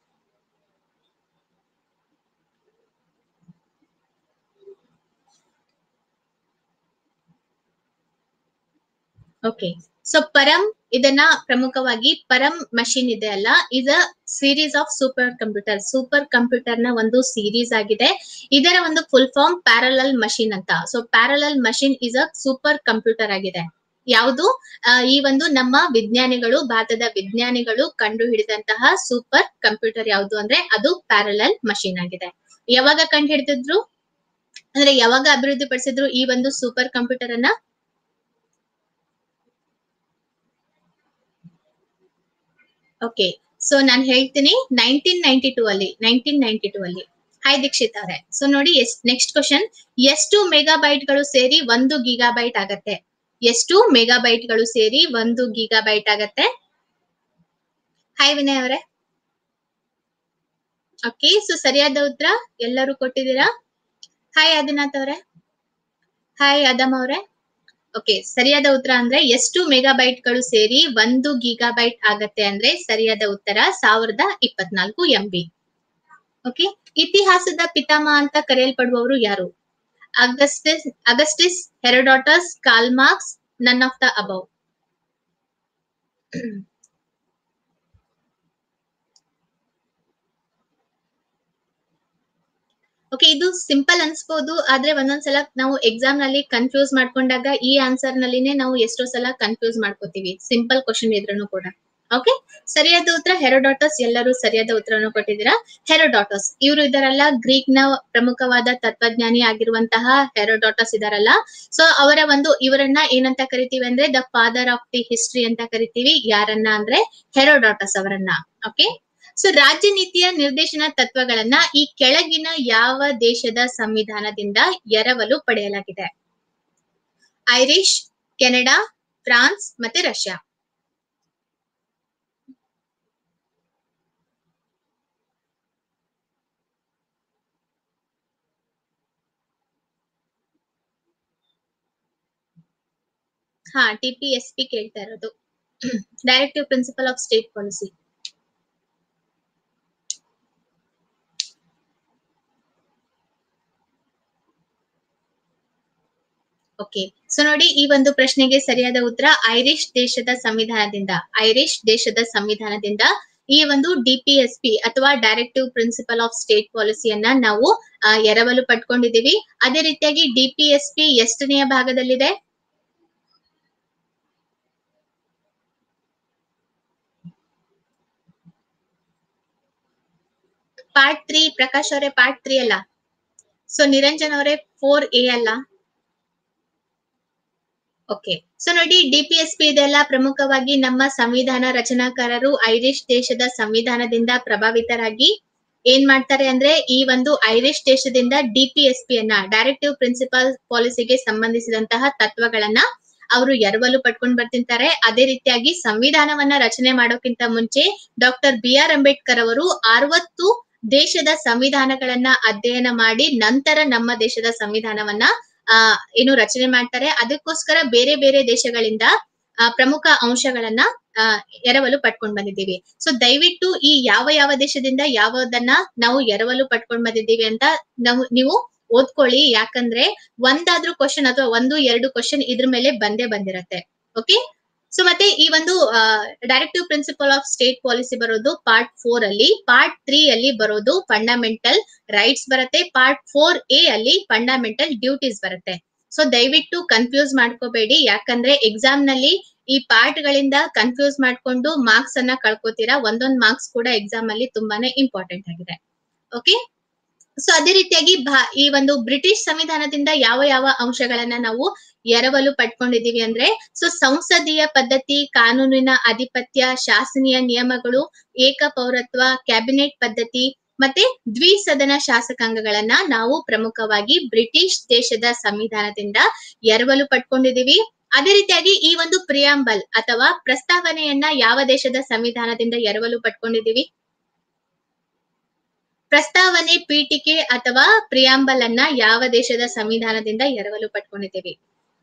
ಓಕೆ ಸೊ ಪರಂ ಇದನ್ನ ಪ್ರಮುಖವಾಗಿ ಪರಂ ಮಷಿನ್ ಇದೆ ಅಲ್ಲ is a series of supercomputer supercomputer ನ ಒಂದು ಸೀರೀಸ್ ಆಗಿದೆ ಇದರ ಒಂದು ಫುಲ್ ಫಾರ್ಮ್ ಪ್ಯಾರಲಲ್ ಮಷಿನ್ ಅಂತ so parallel machine is a supercomputer ಆಗಿದೆ ಯಾವುದು ಈ ಒಂದು ನಮ್ಮ ವಿಜ್ಞಾನಿಗಳು ಭಾರತದ ವಿಜ್ಞಾನಿಗಳು ಕಂಡು ಹಿಡಿದಂತಹ ಸೂಪರ್ ಕಂಪ್ಯೂಟರ್ ಯಾವುದು ಅಂದ್ರೆ ಅದು ಪ್ಯಾರಲಲ್ ಮಷಿನ್ ಆಗಿದೆ ಯಾವಾಗ ಕಂಡು ಹಿಡಿದಿದ್ರು ಅಂದ್ರೆ ಯಾವಾಗ ಅಭಿವೃದ್ಧಿ ಪಡಿಸಿದ್ರು ಈ ಒಂದು ಸೂಪರ್ ಕಂಪ್ಯೂಟರ್ ಅನ್ನ ಓಕೆ ಸೊ ನಾನು ಹೇಳ್ತೀನಿ ನೈನ್ಟೀನ್ ನೈನ್ಟಿ ಟೂ ಅಲ್ಲಿ ನೈನ್ಟೀನ್ ನೈನ್ಟಿ ಟೂ ಅಲ್ಲಿ ಹಾಯ್ ದೀಕ್ಷಿತ್ ಅವರೇ ಸೊ ನೋಡಿ ನೆಕ್ಸ್ಟ್ ಕ್ವಶನ್ ಎಷ್ಟು ಮೆಗಾಬೈಟ್ ಗಳು ಸೇರಿ ಒಂದು ಗಿಗಾಬೈಟ್ ಆಗತ್ತೆ ಎಷ್ಟು ಮೆಗಾಬೈಟ್ ಗಳು ಸೇರಿ ಒಂದು ಗಿಗಾಬೈಟ್ ಆಗತ್ತೆ ಹಾಯ್ ವಿನಯ್ ಅವರೇ ಓಕೆ ಸೊ ಸರಿಯಾದ ಉತ್ತರ ಎಲ್ಲರೂ ಕೊಟ್ಟಿದ್ದೀರಾ ಹಾಯ್ ಆದಿನಾಥ್ ಅವರೇ ಹಾಯ್ ಅದಮ್ ಅವರೇ ಓಕೆ ಸರಿಯಾದ ಉತ್ತರ ಅಂದ್ರೆ ಎಷ್ಟು ಮೆಗಾಬೈಟ್ ಗಳು ಸೇರಿ ಒಂದು ಗೀಗಾಬೈಟ್ ಆಗತ್ತೆ ಅಂದ್ರೆ ಸರಿಯಾದ ಉತ್ತರ ಸಾವಿರದ ಇಪ್ಪತ್ನಾಲ್ಕು ಎಂ ಬಿ ಓಕೆ ಇತಿಹಾಸದ ಪಿತಾಮಹ ಅಂತ ಕರೆಯಲ್ಪಡುವವರು ಯಾರು ಅಗಸ್ಟಿಸ್ ಅಗಸ್ಟಿಸ್ Herodotus Karl Marx none of the above okay ಇದು ಸಿಂಪಲ್ ಅನ್ಸ್ಬೋದು ಆದ್ರೆ ಒಂದೊಂದ್ಸಲ ನಾವು ಎಕ್ಸಾಮ್ ನಲ್ಲಿ ಕನ್ಫ್ಯೂಸ್ ಮಾಡ್ಕೊಂಡಾಗ ಈ ಆನ್ಸರ್ ನಲ್ಲಿನೇ ನಾವು ಎಷ್ಟೋ ಸಲ ಕನ್ಫ್ಯೂಸ್ ಮಾಡ್ಕೋತೀವಿ ಸಿಂಪಲ್ ಕ್ವಶನ್ ಇದ್ರೂ ಕೂಡ ಓಕೆ ಸರಿಯಾದ ಉತ್ತರ ಹೆರೋಡಾಟಸ್ ಎಲ್ಲರೂ ಸರಿಯಾದ ಉತ್ತರವನ್ನು ಕೊಟ್ಟಿದ್ದೀರಾ ಹೆರೋಡಾಟಸ್ ಇವರು ಇದಾರಲ್ಲ ಗ್ರೀಕ್ ನ ಪ್ರಮುಖವಾದ ತತ್ವಜ್ಞಾನಿ ಆಗಿರುವಂತಹ ಹೆರೋಡಾಟಸ್ ಇದಾರಲ್ಲ ಸೊ ಅವರ ಒಂದು ಇವರನ್ನ ಏನಂತ ಕರಿತೀವಿ ಅಂದ್ರೆ the father of the history ಅಂತ ಕರಿತೀವಿ ಯಾರನ್ನ ಅಂದ್ರೆ ಹೆರೋಡಾಟಸ್ ಅವರನ್ನ ಓಕೆ ಸೊ ರಾಜ್ಯ ನೀತಿಯ ನಿರ್ದೇಶನ ತತ್ವಗಳನ್ನ ಈ ಕೆಳಗಿನ ಯಾವ ದೇಶದ ಸಂವಿಧಾನದಿಂದ ಎರವಲು ಪಡೆಯಲಾಗಿದೆ ಐರಿಷ್ ಕೆನಡಾ ಫ್ರಾನ್ಸ್ ಮತ್ತೆ ರಷ್ಯಾ ಹಾ ಟಿ ಪಿ ಎಸ್ ಪಿ ಕೇಳ್ತಾ ಇರೋದು directive principle of state policy okay so ನೋಡಿ ಈ ಒಂದು ಪ್ರಶ್ನೆಗೆ ಸರಿಯಾದ ಉತ್ತರ ಐರಿಷ್ ದೇಶದ ಸಂವಿಧಾನದಿಂದ ಐರಿಷ್ ದೇಶದ ಸಂವಿಧಾನದಿಂದ ಈ ಒಂದು ಡಿಪಿಎಸ್ಪಿ ಅಥವಾ ಡೈರೆಕ್ಟಿವ್ ಪ್ರಿನ್ಸಿಪಲ್ ಆಫ್ ಸ್ಟೇಟ್ ಪಾಲಿಸಿಯನ್ನ ನಾವು ಆ, ಎರವಲು ಪಡ್ಕೊಂಡಿದೀವಿ ಅದೇ ರೀತಿಯಾಗಿ ಡಿಪಿಎಸ್ಪಿ ಎಷ್ಟನೆಯ ಭಾಗದಲ್ಲಿದೆ ಪಾರ್ಟ್ ತ್ರೀ ಪ್ರಕಾಶ್ ಅವರೇ ಪಾರ್ಟ್ ತ್ರೀ ಅಲ್ಲ ಸೊ ನಿರಂಜನ್ ಅವರೇ ಫೋರ್ ಎ ಅಲ್ಲ ಓಕೆ ಸೊ ನೋಡಿ ಡಿಪಿಎಸ್ಪಿ ಇದೆಲ್ಲ ಪ್ರಮುಖವಾಗಿ ನಮ್ಮ ಸಂವಿಧಾನ ರಚನಾಕಾರರು ಐರಿಷ್ ದೇಶದ ಸಂವಿಧಾನದಿಂದ ಪ್ರಭಾವಿತರಾಗಿ ಏನ್ ಮಾಡ್ತಾರೆ ಅಂದ್ರೆ ಈ ಒಂದು ಐರಿಷ್ ದೇಶದಿಂದ ಡಿಪಿಎಸ್ಪಿ ಅನ್ನ ಡೈರೆಕ್ಟಿವ್ ಪ್ರಿನ್ಸಿಪಲ್ ಪಾಲಿಸಿಗೆ ಸಂಬಂಧಿಸಿದಂತಹ ತತ್ವಗಳನ್ನ ಅವರು ಎರವಲು ಪಡ್ಕೊಂಡು ಬರ್ತಿರ್ತಾರೆ ಅದೇ ರೀತಿಯಾಗಿ ಸಂವಿಧಾನವನ್ನ ರಚನೆ ಮಾಡೋಕ್ಕಿಂತ ಮುಂಚೆ ಡಾಕ್ಟರ್ ಬಿ ಆರ್ ಅಂಬೇಡ್ಕರ್ ಅವರು ಅರವತ್ತು ದೇಶದ ಸಂವಿಧಾನಗಳನ್ನ ಅಧ್ಯಯನ ಮಾಡಿ ನಂತರ ನಮ್ಮ ದೇಶದ ಸಂವಿಧಾನವನ್ನ ಆ ಏನು ರಚನೆ ಮಾಡ್ತಾರೆ ಅದಕ್ಕೋಸ್ಕರ ಬೇರೆ ಬೇರೆ ದೇಶಗಳಿಂದ ಆ, ಪ್ರಮುಖ ಅಂಶಗಳನ್ನ ಆ, ಎರವಲು ಪಡ್ಕೊಂಡ್ ಬಂದಿದ್ದೀವಿ ಸೊ ದಯವಿಟ್ಟು ಈ ಯಾವ ಯಾವ ದೇಶದಿಂದ ಯಾವ್ದನ್ನ ನಾವು ಎರವಲು ಪಡ್ಕೊಂಡ್ ಬಂದಿದ್ದೀವಿ ಅಂತ ನಾವು ನೀವು ಓದ್ಕೊಳ್ಳಿ ಯಾಕಂದ್ರೆ ಒಂದಾದ್ರೂ ಕ್ವಶನ್ ಅಥವಾ ಒಂದು ಎರಡು ಕ್ವಶನ್ ಇದ್ರ ಮೇಲೆ ಬಂದೇ ಬಂದಿರತ್ತೆ ಓಕೆ ಸೊ ಮತ್ತೆ ಈ ಒಂದು directive principle of state policy ಬರೋದು ಪಾರ್ಟ್ ಫೋರ್ ಅಲ್ಲಿ ಪಾರ್ಟ್ ತ್ರೀ ಅಲ್ಲಿ ಬರೋದು ಫಂಡಮೆಂಟಲ್ ರೈಟ್ಸ್ ಬರುತ್ತೆ ಪಾರ್ಟ್ ಫೋರ್ ಎ ಅಲ್ಲಿ ಫಂಡಮೆಂಟಲ್ ಡ್ಯೂಟೀಸ್ ಬರುತ್ತೆ ಸೊ ದಯವಿಟ್ಟು ಕನ್ಫ್ಯೂಸ್ ಮಾಡ್ಕೋಬೇಡಿ ಯಾಕಂದ್ರೆ ಎಕ್ಸಾಮ್ ನಲ್ಲಿ ಈ ಪಾರ್ಟ್ ಗಳಿಂದ ಕನ್ಫ್ಯೂಸ್ ಮಾಡ್ಕೊಂಡು ಮಾರ್ಕ್ಸ್ ಅನ್ನ ಕಳ್ಕೊತೀರಾ ಒಂದೊಂದ್ ಮಾರ್ಕ್ಸ್ ಕೂಡ ಎಕ್ಸಾಮ್ ಅಲ್ಲಿ ತುಂಬಾನೇ ಇಂಪಾರ್ಟೆಂಟ್ ಆಗಿದೆ ಓಕೆ ಸೊ ಅದೇ ರೀತಿಯಾಗಿ ಭಾ ಈ ಒಂದು ಬ್ರಿಟಿಷ್ ಸಂವಿಧಾನದಿಂದ ಯಾವ ಯಾವ ಅಂಶಗಳನ್ನ ನಾವು ಎರವಲು ಪಡ್ಕೊಂಡಿದೀವಿ ಅಂದ್ರೆ ಸೊ ಸಂಸದೀಯ ಪದ್ಧತಿ ಕಾನೂನಿನ ಅಧಿಪತ್ಯ ಶಾಸನೀಯ ನಿಯಮಗಳು ಏಕ ಪೌರತ್ವ ಕ್ಯಾಬಿನೆಟ್ ಪದ್ಧತಿ ಮತ್ತೆ ದ್ವಿಸದನ ಶಾಸಕಾಂಗಗಳನ್ನ ನಾವು ಪ್ರಮುಖವಾಗಿ ಬ್ರಿಟಿಷ್ ದೇಶದ ಸಂವಿಧಾನದಿಂದ ಎರವಲು ಪಡ್ಕೊಂಡಿದೀವಿ ಅದೇ ರೀತಿಯಾಗಿ ಈ ಒಂದು ಪ್ರಿಯಾಂಬಲ್ ಅಥವಾ ಪ್ರಸ್ತಾವನೆಯನ್ನ ಯಾವ ದೇಶದ ಸಂವಿಧಾನದಿಂದ ಎರವಲು ಪಡ್ಕೊಂಡಿದೀವಿ ಪ್ರಸ್ತಾವನೆ ಪೀಠಿಕೆ ಅಥವಾ ಪ್ರಿಯಾಂಬಲ್ ಅನ್ನ ಯಾವ ದೇಶದ ಸಂವಿಧಾನದಿಂದ ಎರವಲು ಪಡ್ಕೊಂಡಿದ್ದೀವಿ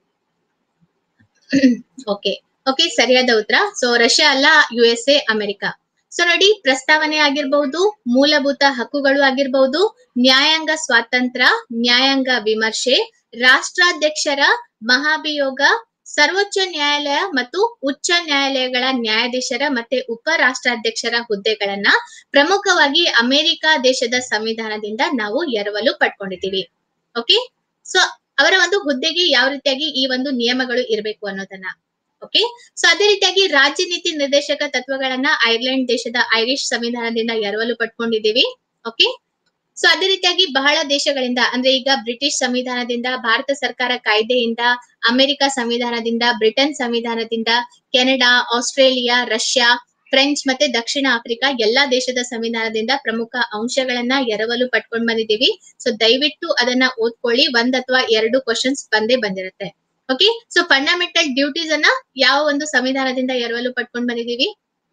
ಓಕೆ ಓಕೆ ಸರಿಯಾದ ಉತ್ತರ ಸೊ ರಷ್ಯಾ ಅಲ್ಲ U S A America so ನೋಡಿ ಪ್ರಸ್ತಾವನೆ ಆಗಿರ್ಬಹುದು ಮೂಲಭೂತ ಹಕ್ಕುಗಳು ಆಗಿರ್ಬಹುದು ನ್ಯಾಯಾಂಗ ಸ್ವಾತಂತ್ರ್ಯ ನ್ಯಾಯಾಂಗ ವಿಮರ್ಶೆ ರಾಷ್ಟ್ರಾಧ್ಯಕ್ಷರ ಮಹಾಭಿಯೋಗ ಸರ್ವೋಚ್ಚ ನ್ಯಾಯಾಲಯ ಮತ್ತು ಉಚ್ಚ ನ್ಯಾಯಾಲಯಗಳ ನ್ಯಾಯಾಧೀಶರ ಮತ್ತೆ ಉಪ ರಾಷ್ಟ್ರಾಧ್ಯಕ್ಷರ ಹುದ್ದೆಗಳನ್ನ ಪ್ರಮುಖವಾಗಿ ಅಮೆರಿಕ ದೇಶದ ಸಂವಿಧಾನದಿಂದ ನಾವು ಎರವಲು ಪಡ್ಕೊಂಡಿದ್ದೀವಿ ಓಕೆ ಸೊ ಅವರ ಒಂದು ಹುದ್ದೆಗೆ ಯಾವ ರೀತಿಯಾಗಿ ಈ ಒಂದು ನಿಯಮಗಳು ಇರಬೇಕು ಅನ್ನೋದನ್ನ ಓಕೆ ಸೊ ಅದೇ ರೀತಿಯಾಗಿ ರಾಜ್ಯ ನೀತಿ ನಿರ್ದೇಶಕ ತತ್ವಗಳನ್ನ ಐರ್ಲೆಂಡ್ ದೇಶದ ಐರಿಷ್ ಸಂವಿಧಾನದಿಂದ ಎರವಲು ಪಡ್ಕೊಂಡಿದ್ದೀವಿ ಓಕೆ ಸೊ ಅದೇ ರೀತಿಯಾಗಿ ಬಹಳ ದೇಶಗಳಿಂದ ಅಂದ್ರೆ ಈಗ ಬ್ರಿಟಿಷ್ ಸಂವಿಧಾನದಿಂದ ಭಾರತ ಸರ್ಕಾರ ಕಾಯ್ದೆಯಿಂದ ಅಮೆರಿಕ ಸಂವಿಧಾನದಿಂದ ಬ್ರಿಟನ್ ಸಂವಿಧಾನದಿಂದ ಕೆನಡಾ ಆಸ್ಟ್ರೇಲಿಯಾ ರಷ್ಯಾ ಫ್ರೆಂಚ್ ಮತ್ತೆ ದಕ್ಷಿಣ ಆಫ್ರಿಕಾ ಎಲ್ಲಾ ದೇಶದ ಸಂವಿಧಾನದಿಂದ ಪ್ರಮುಖ ಅಂಶಗಳನ್ನ ಎರವಲು ಪಟ್ಕೊಂಡ್ ಬಂದಿದ್ದೀವಿ ಸೊ ದಯವಿಟ್ಟು ಅದನ್ನ ಓದ್ಕೊಳ್ಳಿ ಒಂದ್ ಅಥವಾ ಎರಡು ಕ್ವಶನ್ಸ್ ಬಂದೇ ಬಂದಿರುತ್ತೆ ಓಕೆ ಸೊ ಫಂಡಮೆಂಟಲ್ ಡ್ಯೂಟೀಸ್ ಅನ್ನ ಯಾವ ಒಂದು ಸಂವಿಧಾನದಿಂದ ಎರವಲು ಪಟ್ಕೊಂಡ್ ಬಂದಿದ್ದೀವಿ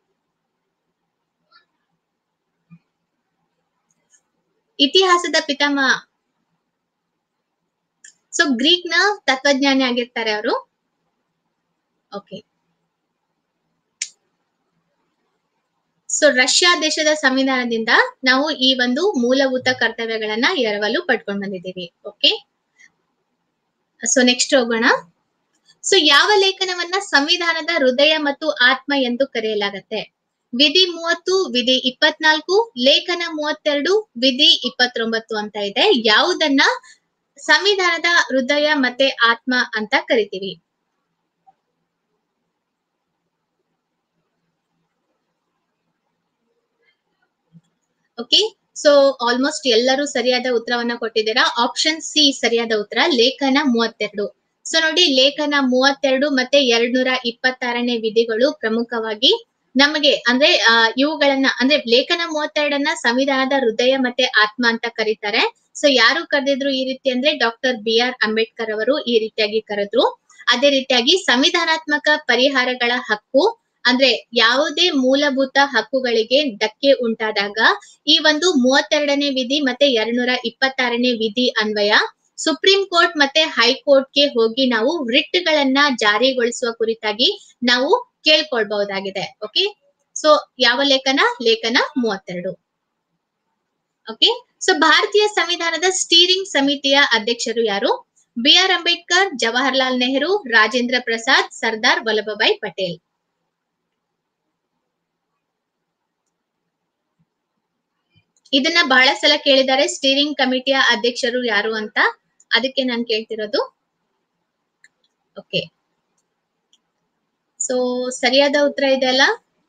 ಇತಿಹಾಸದ ಪಿತಾಮಹ ಸೊ ಗ್ರೀಕ್ ನ ತತ್ವಜ್ಞಾನಿ ಆಗಿರ್ತಾರೆ ಅವರು ಓಕೆ ಸೊ ರಷ್ಯಾ ದೇಶದ ಸಂವಿಧಾನದಿಂದ ನಾವು ಈ ಒಂದು ಮೂಲಭೂತ ಕರ್ತವ್ಯಗಳನ್ನ ಎರವಲು ಪಡ್ಕೊಂಡು ಬಂದಿದ್ದೀವಿ ಓಕೆ ಸೊ ನೆಕ್ಸ್ಟ್ ಹೋಗೋಣ ಸೊ ಯಾವ ಲೇಖನವನ್ನ ಸಂವಿಧಾನದ ಹೃದಯ ಮತ್ತು ಆತ್ಮ ಎಂದು ಕರೆಯಲಾಗತ್ತೆ ವಿಧಿ ಮೂವತ್ತು ವಿಧಿ ಇಪ್ಪತ್ನಾಲ್ಕು ಲೇಖನ ಮೂವತ್ತೆರಡು ವಿಧಿ ಇಪ್ಪತ್ತೊಂಬತ್ತು ಅಂತ ಇದೆ ಯಾವುದನ್ನ ಸಂವಿಧಾನದ ಹೃದಯ ಮತ್ತೆ ಆತ್ಮ ಅಂತ ಕರಿತೀವಿ ಓಕೆ ಸೊ ಆಲ್ಮೋಸ್ಟ್ ಎಲ್ಲರೂ ಸರಿಯಾದ ಉತ್ತರವನ್ನ ಕೊಟ್ಟಿದ್ದೀರಾ ಆಪ್ಷನ್ ಸಿ ಸರಿಯಾದ ಉತ್ತರ ಲೇಖನ ಮೂವತ್ತೆರಡು ಸೊ ನೋಡಿ ಲೇಖನ ಮೂವತ್ತೆರಡು ಮತ್ತೆ ಎರಡ್ನೂರ ಇಪ್ಪತ್ತಾರನೇ ವಿಧಿಗಳು ಪ್ರಮುಖವಾಗಿ ನಮಗೆ ಅಂದ್ರೆ ಆ, ಇವುಗಳನ್ನ ಅಂದ್ರೆ ಲೇಖನ ಮೂವತ್ತೆರಡನ್ನ ಸಂವಿಧಾನದ ಹೃದಯ ಮತ್ತೆ ಆತ್ಮ ಅಂತ ಕರೀತಾರೆ ಸೊ ಯಾರು ಕರೆದಿದ್ರು ಈ ರೀತಿ ಅಂದ್ರೆ ಡಾಕ್ಟರ್ ಬಿ ಆರ್ ಅಂಬೇಡ್ಕರ್ ಅವರು ಈ ರೀತಿಯಾಗಿ ಕರೆದ್ರು ಅದೇ ರೀತಿಯಾಗಿ ಸಂವಿಧಾನಾತ್ಮಕ ಪರಿಹಾರಗಳ ಹಕ್ಕು ಅಂದ್ರೆ ಯಾವುದೇ ಮೂಲಭೂತ ಹಕ್ಕುಗಳಿಗೆ ಧಕ್ಕೆ ಉಂಟಾದಾಗ ಈ ಒಂದು ಮೂವತ್ತೆರಡನೇ ವಿಧಿ ಮತ್ತೆ ಎರಡ್ನೂರ ಇಪ್ಪತ್ತಾರನೇ ವಿಧಿ ಅನ್ವಯ ಸುಪ್ರೀಂ ಕೋರ್ಟ್ ಮತ್ತೆ ಹೈಕೋರ್ಟ್ಗೆ ಹೋಗಿ ನಾವು ರಿಟ್ ಗಳನ್ನ ಜಾರಿಗೊಳಿಸುವ ಕುರಿತಾಗಿ ನಾವು ಕೇಳ್ಕೊಳ್ಬಹುದಾಗಿದೆ ಓಕೆ ಸೊ ಯಾವ ಲೇಖನ ಲೇಖನ ಮೂವತ್ತೆರಡು ಓಕೆ ಸೊ ಭಾರತೀಯ ಸಂವಿಧಾನದ ಸ್ಟೀರಿಂಗ್ ಸಮಿತಿಯ ಅಧ್ಯಕ್ಷರು ಯಾರು ಬಿ ಆರ್ ಅಂಬೇಡ್ಕರ್ ಜವಾಹರ್ಲಾಲ್ ನೆಹರು ರಾಜೇಂದ್ರ ಪ್ರಸಾದ್ ಸರ್ದಾರ್ ವಲ್ಲಭಭಾಯ್ ಪಟೇಲ್ ಇದನ್ನ ಬಹಳ ಸಲ ಕೇಳಿದ್ದಾರೆ ಸ್ಟೀರಿಂಗ್ ಕಮಿಟಿಯ ಅಧ್ಯಕ್ಷರು ಯಾರು ಅಂತ ಅದಕ್ಕೆ ನಾನು ಕೇಳ್ತಿರೋದು ಓಕೆ ಸೊ ಸರಿಯಾದ ಉತ್ತರ ಇದೆ ಅಲ್ಲ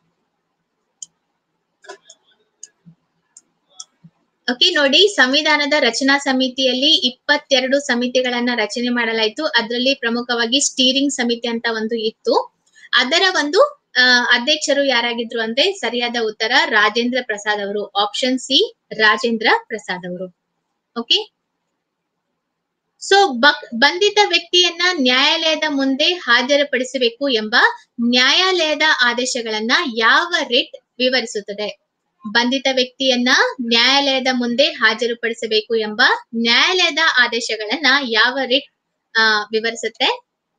ಓಕೆ ನೋಡಿ ಸಂವಿಧಾನದ ರಚನಾ ಸಮಿತಿಯಲ್ಲಿ ಇಪ್ಪತ್ತೆರಡು ಸಮಿತಿಗಳನ್ನ ರಚನೆ ಮಾಡಲಾಯಿತು ಅದರಲ್ಲಿ ಪ್ರಮುಖವಾಗಿ ಸ್ಟೀರಿಂಗ್ ಸಮಿತಿ ಅಂತ ಒಂದು ಇತ್ತು ಅದರ ಒಂದು ಆ, ಅಧ್ಯಕ್ಷರು ಯಾರಾಗಿದ್ರು ಅಂದ್ರೆ ಸರಿಯಾದ ಉತ್ತರ ರಾಜೇಂದ್ರ ಪ್ರಸಾದ್ ಅವರು ಆಪ್ಷನ್ ಸಿ ರಾಜೇಂದ್ರ ಪ್ರಸಾದ್ ಅವರು ಓಕೆ ಸೊ ಬಕ್ ಬಂಧಿತ ವ್ಯಕ್ತಿಯನ್ನ ನ್ಯಾಯಾಲಯದ ಮುಂದೆ ಹಾಜರುಪಡಿಸಬೇಕು ಎಂಬ ನ್ಯಾಯಾಲಯದ ಆದೇಶಗಳನ್ನ ಯಾವ ರಿಟ್ ವಿವರಿಸುತ್ತದೆ ಬಂಧಿತ ವ್ಯಕ್ತಿಯನ್ನ ನ್ಯಾಯಾಲಯದ ಮುಂದೆ ಹಾಜರುಪಡಿಸಬೇಕು ಎಂಬ ನ್ಯಾಯಾಲಯದ ಆದೇಶಗಳನ್ನ ಯಾವ ರಿಟ್ ಆ, ವಿವರಿಸುತ್ತೆ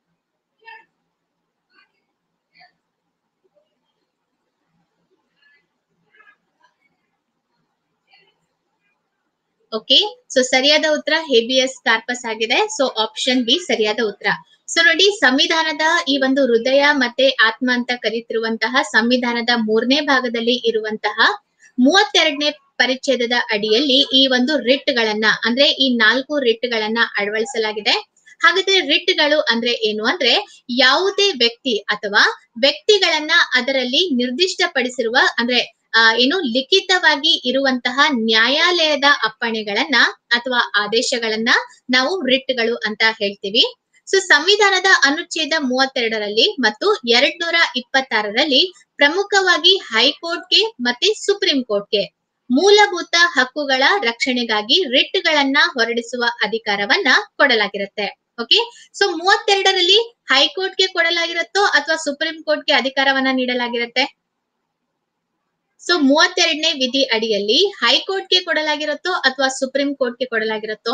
ಓಕೆ ಸೊ ಸರಿಯಾದ ಉತ್ತರ ಹೇಬಿಯಸ್ ಕಾರ್ಪಸ್ ಆಗಿದೆ ಸೊ ಆಪ್ಷನ್ ಬಿ ಸರಿಯಾದ ಉತ್ತರ ಸೊ ನೋಡಿ ಸಂವಿಧಾನದ ಈ ಒಂದು ಹೃದಯ ಮತ್ತೆ ಆತ್ಮ ಅಂತ ಕರೀತಿರುವಂತಹ ಸಂವಿಧಾನದ ಮೂರನೇ ಭಾಗದಲ್ಲಿ ಇರುವಂತಹ ಮೂವತ್ತೆರಡನೇ ಪರಿಚ್ಛೇದದ ಅಡಿಯಲ್ಲಿ ಈ ಒಂದು ರಿಟ್ ಗಳನ್ನ ಅಂದ್ರೆ ಈ ನಾಲ್ಕು ರಿಟ್ ಗಳನ್ನ ಅಳವಡಿಸಲಾಗಿದೆ ಹಾಗಾದ್ರೆ ರಿಟ್ ಗಳು ಅಂದ್ರೆ ಏನು ಅಂದ್ರೆ ಯಾವುದೇ ವ್ಯಕ್ತಿ ಅಥವಾ ವ್ಯಕ್ತಿಗಳನ್ನ ಅದರಲ್ಲಿ ನಿರ್ದಿಷ್ಟಪಡಿಸಿರುವ ಅಂದ್ರೆ ಆ, ಏನು ಲಿಖಿತವಾಗಿ ಇರುವಂತಹ ನ್ಯಾಯಾಲಯದ ಅಪ್ಪಣೆಗಳನ್ನ ಅಥವಾ ಆದೇಶಗಳನ್ನ ನಾವು ರಿಟ್ಗಳು ಅಂತ ಹೇಳ್ತೀವಿ ಸೊ ಸಂವಿಧಾನದ ಅನುಚ್ಛೇದ ಮೂವತ್ತೆರಡರಲ್ಲಿ ಮತ್ತು ಎರಡ್ ನೂರ ಇಪ್ಪತ್ತಾರರಲ್ಲಿ ಪ್ರಮುಖವಾಗಿ ಹೈಕೋರ್ಟ್ಗೆ ಮತ್ತೆ ಸುಪ್ರೀಂ ಕೋರ್ಟ್ಗೆ ಮೂಲಭೂತ ಹಕ್ಕುಗಳ ರಕ್ಷಣೆಗಾಗಿ ರಿಟ್ ಗಳನ್ನ ಹೊರಡಿಸುವ ಅಧಿಕಾರವನ್ನ ಕೊಡಲಾಗಿರುತ್ತೆ ಓಕೆ ಸೊ ಮೂವತ್ತೆರಡರಲ್ಲಿ ಹೈಕೋರ್ಟ್ಗೆ ಕೊಡಲಾಗಿರುತ್ತೋ ಅಥವಾ ಸುಪ್ರೀಂ ಕೋರ್ಟ್ಗೆ ಅಧಿಕಾರವನ್ನ ನೀಡಲಾಗಿರುತ್ತೆ ಸೊ ಮೂವತ್ತೆರಡನೇ ವಿಧಿ ಅಡಿಯಲ್ಲಿ ಹೈಕೋರ್ಟ್ಗೆ ಕೊಡಲಾಗಿರುತ್ತೋ ಅಥವಾ ಸುಪ್ರೀಂ ಕೋರ್ಟ್ಗೆ ಕೊಡಲಾಗಿರುತ್ತೋ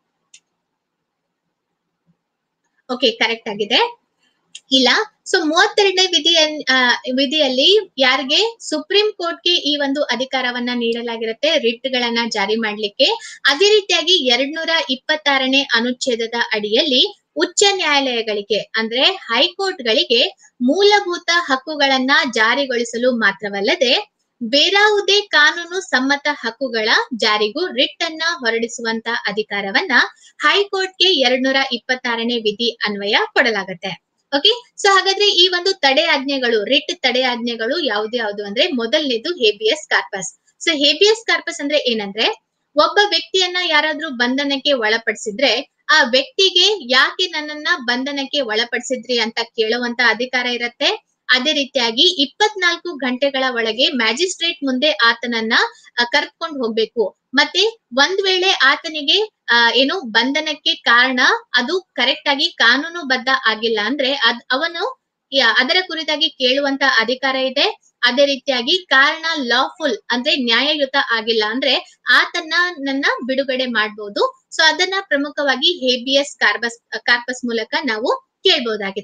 ಓಕೆ ಕರೆಕ್ಟ್ ಆಗಿದೆ ಇಲ್ಲ ಸೊ ಮೂವತ್ತೆರಡನೇ ವಿಧಿಯ ಆ, ವಿಧಿಯಲ್ಲಿ ಯಾರಿಗೆ ಸುಪ್ರೀಂ ಕೋರ್ಟ್ಗೆ ಈ ಒಂದು ಅಧಿಕಾರವನ್ನ ನೀಡಲಾಗಿರುತ್ತೆ ರಿಟ್ ಗಳನ್ನ ಜಾರಿ ಮಾಡ್ಲಿಕ್ಕೆ ಅದೇ ರೀತಿಯಾಗಿ ಎರಡ್ ನೂರ ಇಪ್ಪತ್ತಾರನೇ ಅನುಚ್ಛೇದದ ಅಡಿಯಲ್ಲಿ ಉಚ್ಚ ನ್ಯಾಯಾಲಯಗಳಿಗೆ ಅಂದ್ರೆ ಹೈಕೋರ್ಟ್ಗಳಿಗೆ ಮೂಲಭೂತ ಹಕ್ಕುಗಳನ್ನ ಜಾರಿಗೊಳಿಸಲು ಮಾತ್ರವಲ್ಲದೆ ಬೇರಾವುದೇ ಕಾನೂನು ಸಮ್ಮತ ಹಕ್ಕುಗಳ ಜಾರಿಗೂ ರಿಟ್ ಅನ್ನ ಹೊರಡಿಸುವಂತ ಅಧಿಕಾರವನ್ನ ಹೈಕೋರ್ಟ್ಗೆ ಎರಡ್ ನೂರ ಇಪ್ಪತ್ತಾರನೇ ವಿಧಿ ಅನ್ವಯ ಕೊಡಲಾಗತ್ತೆ ಓಕೆ ಸೊ ಹಾಗಾದ್ರೆ ಈ ಒಂದು ತಡೆ ಆಜ್ಞೆಗಳು ರಿಟ್ ತಡೆ ಆಜ್ಞೆಗಳು ಯಾವ್ದು ಯಾವ್ದು ಅಂದ್ರೆ ಮೊದಲನೇದು habeas corpus so habeas corpus ಅಂದ್ರೆ ಏನಂದ್ರೆ ಒಬ್ಬ ವ್ಯಕ್ತಿಯನ್ನ ಯಾರಾದ್ರೂ ಬಂಧನಕ್ಕೆ ಒಳಪಡಿಸಿದ್ರೆ ಆ ವ್ಯಕ್ತಿಗೆ ಯಾಕೆ ನನ್ನನ್ನ ಬಂಧನಕ್ಕೆ ಒಳಪಡಿಸಿದ್ರಿ ಅಂತ ಕೇಳುವಂತ ಅಧಿಕಾರ ಇರತ್ತೆ ಅದೇ ರೀತಿಯಾಗಿ ಇಪ್ಪತ್ನಾಲ್ಕು ಗಂಟೆಗಳ ಒಳಗೆ ಮ್ಯಾಜಿಸ್ಟ್ರೇಟ್ ಮುಂದೆ ಆತನನ್ನ ಕರ್ಕೊಂಡು ಹೋಗ್ಬೇಕು ಮತ್ತೆ ಒಂದ್ ವೇಳೆ ಆತನಿಗೆ ಆ, ಏನು ಬಂಧನಕ್ಕೆ ಕಾರಣ ಅದು ಕರೆಕ್ಟ್ ಆಗಿ ಕಾನೂನುಬದ್ಧ ಆಗಿಲ್ಲ ಅಂದ್ರೆ ಅದ್ ಅವನು ಯಾ- ಅದರ ಕುರಿತಾಗಿ ಕೇಳುವಂತ ಅಧಿಕಾರ ಇದೆ ಅದೇ ರೀತಿಯಾಗಿ ಕಾರಣ ಲಾಫುಲ್ ಅಂದ್ರೆ ನ್ಯಾಯಯುತ ಆಗಿಲ್ಲ ಅಂದ್ರೆ ಆತನ್ನ ನನ್ನ ಬಿಡುಗಡೆ ಮಾಡಬಹುದು ಸೊ ಅದನ್ನ ಪ್ರಮುಖವಾಗಿ ಹೇಬಿಯಸ್ ಕಾರ್ಬಸ್ ಕಾರ್ಪಸ್ ಮೂಲಕ ನಾವು ಕೇಳ್ಬಹುದಾಗಿದೆ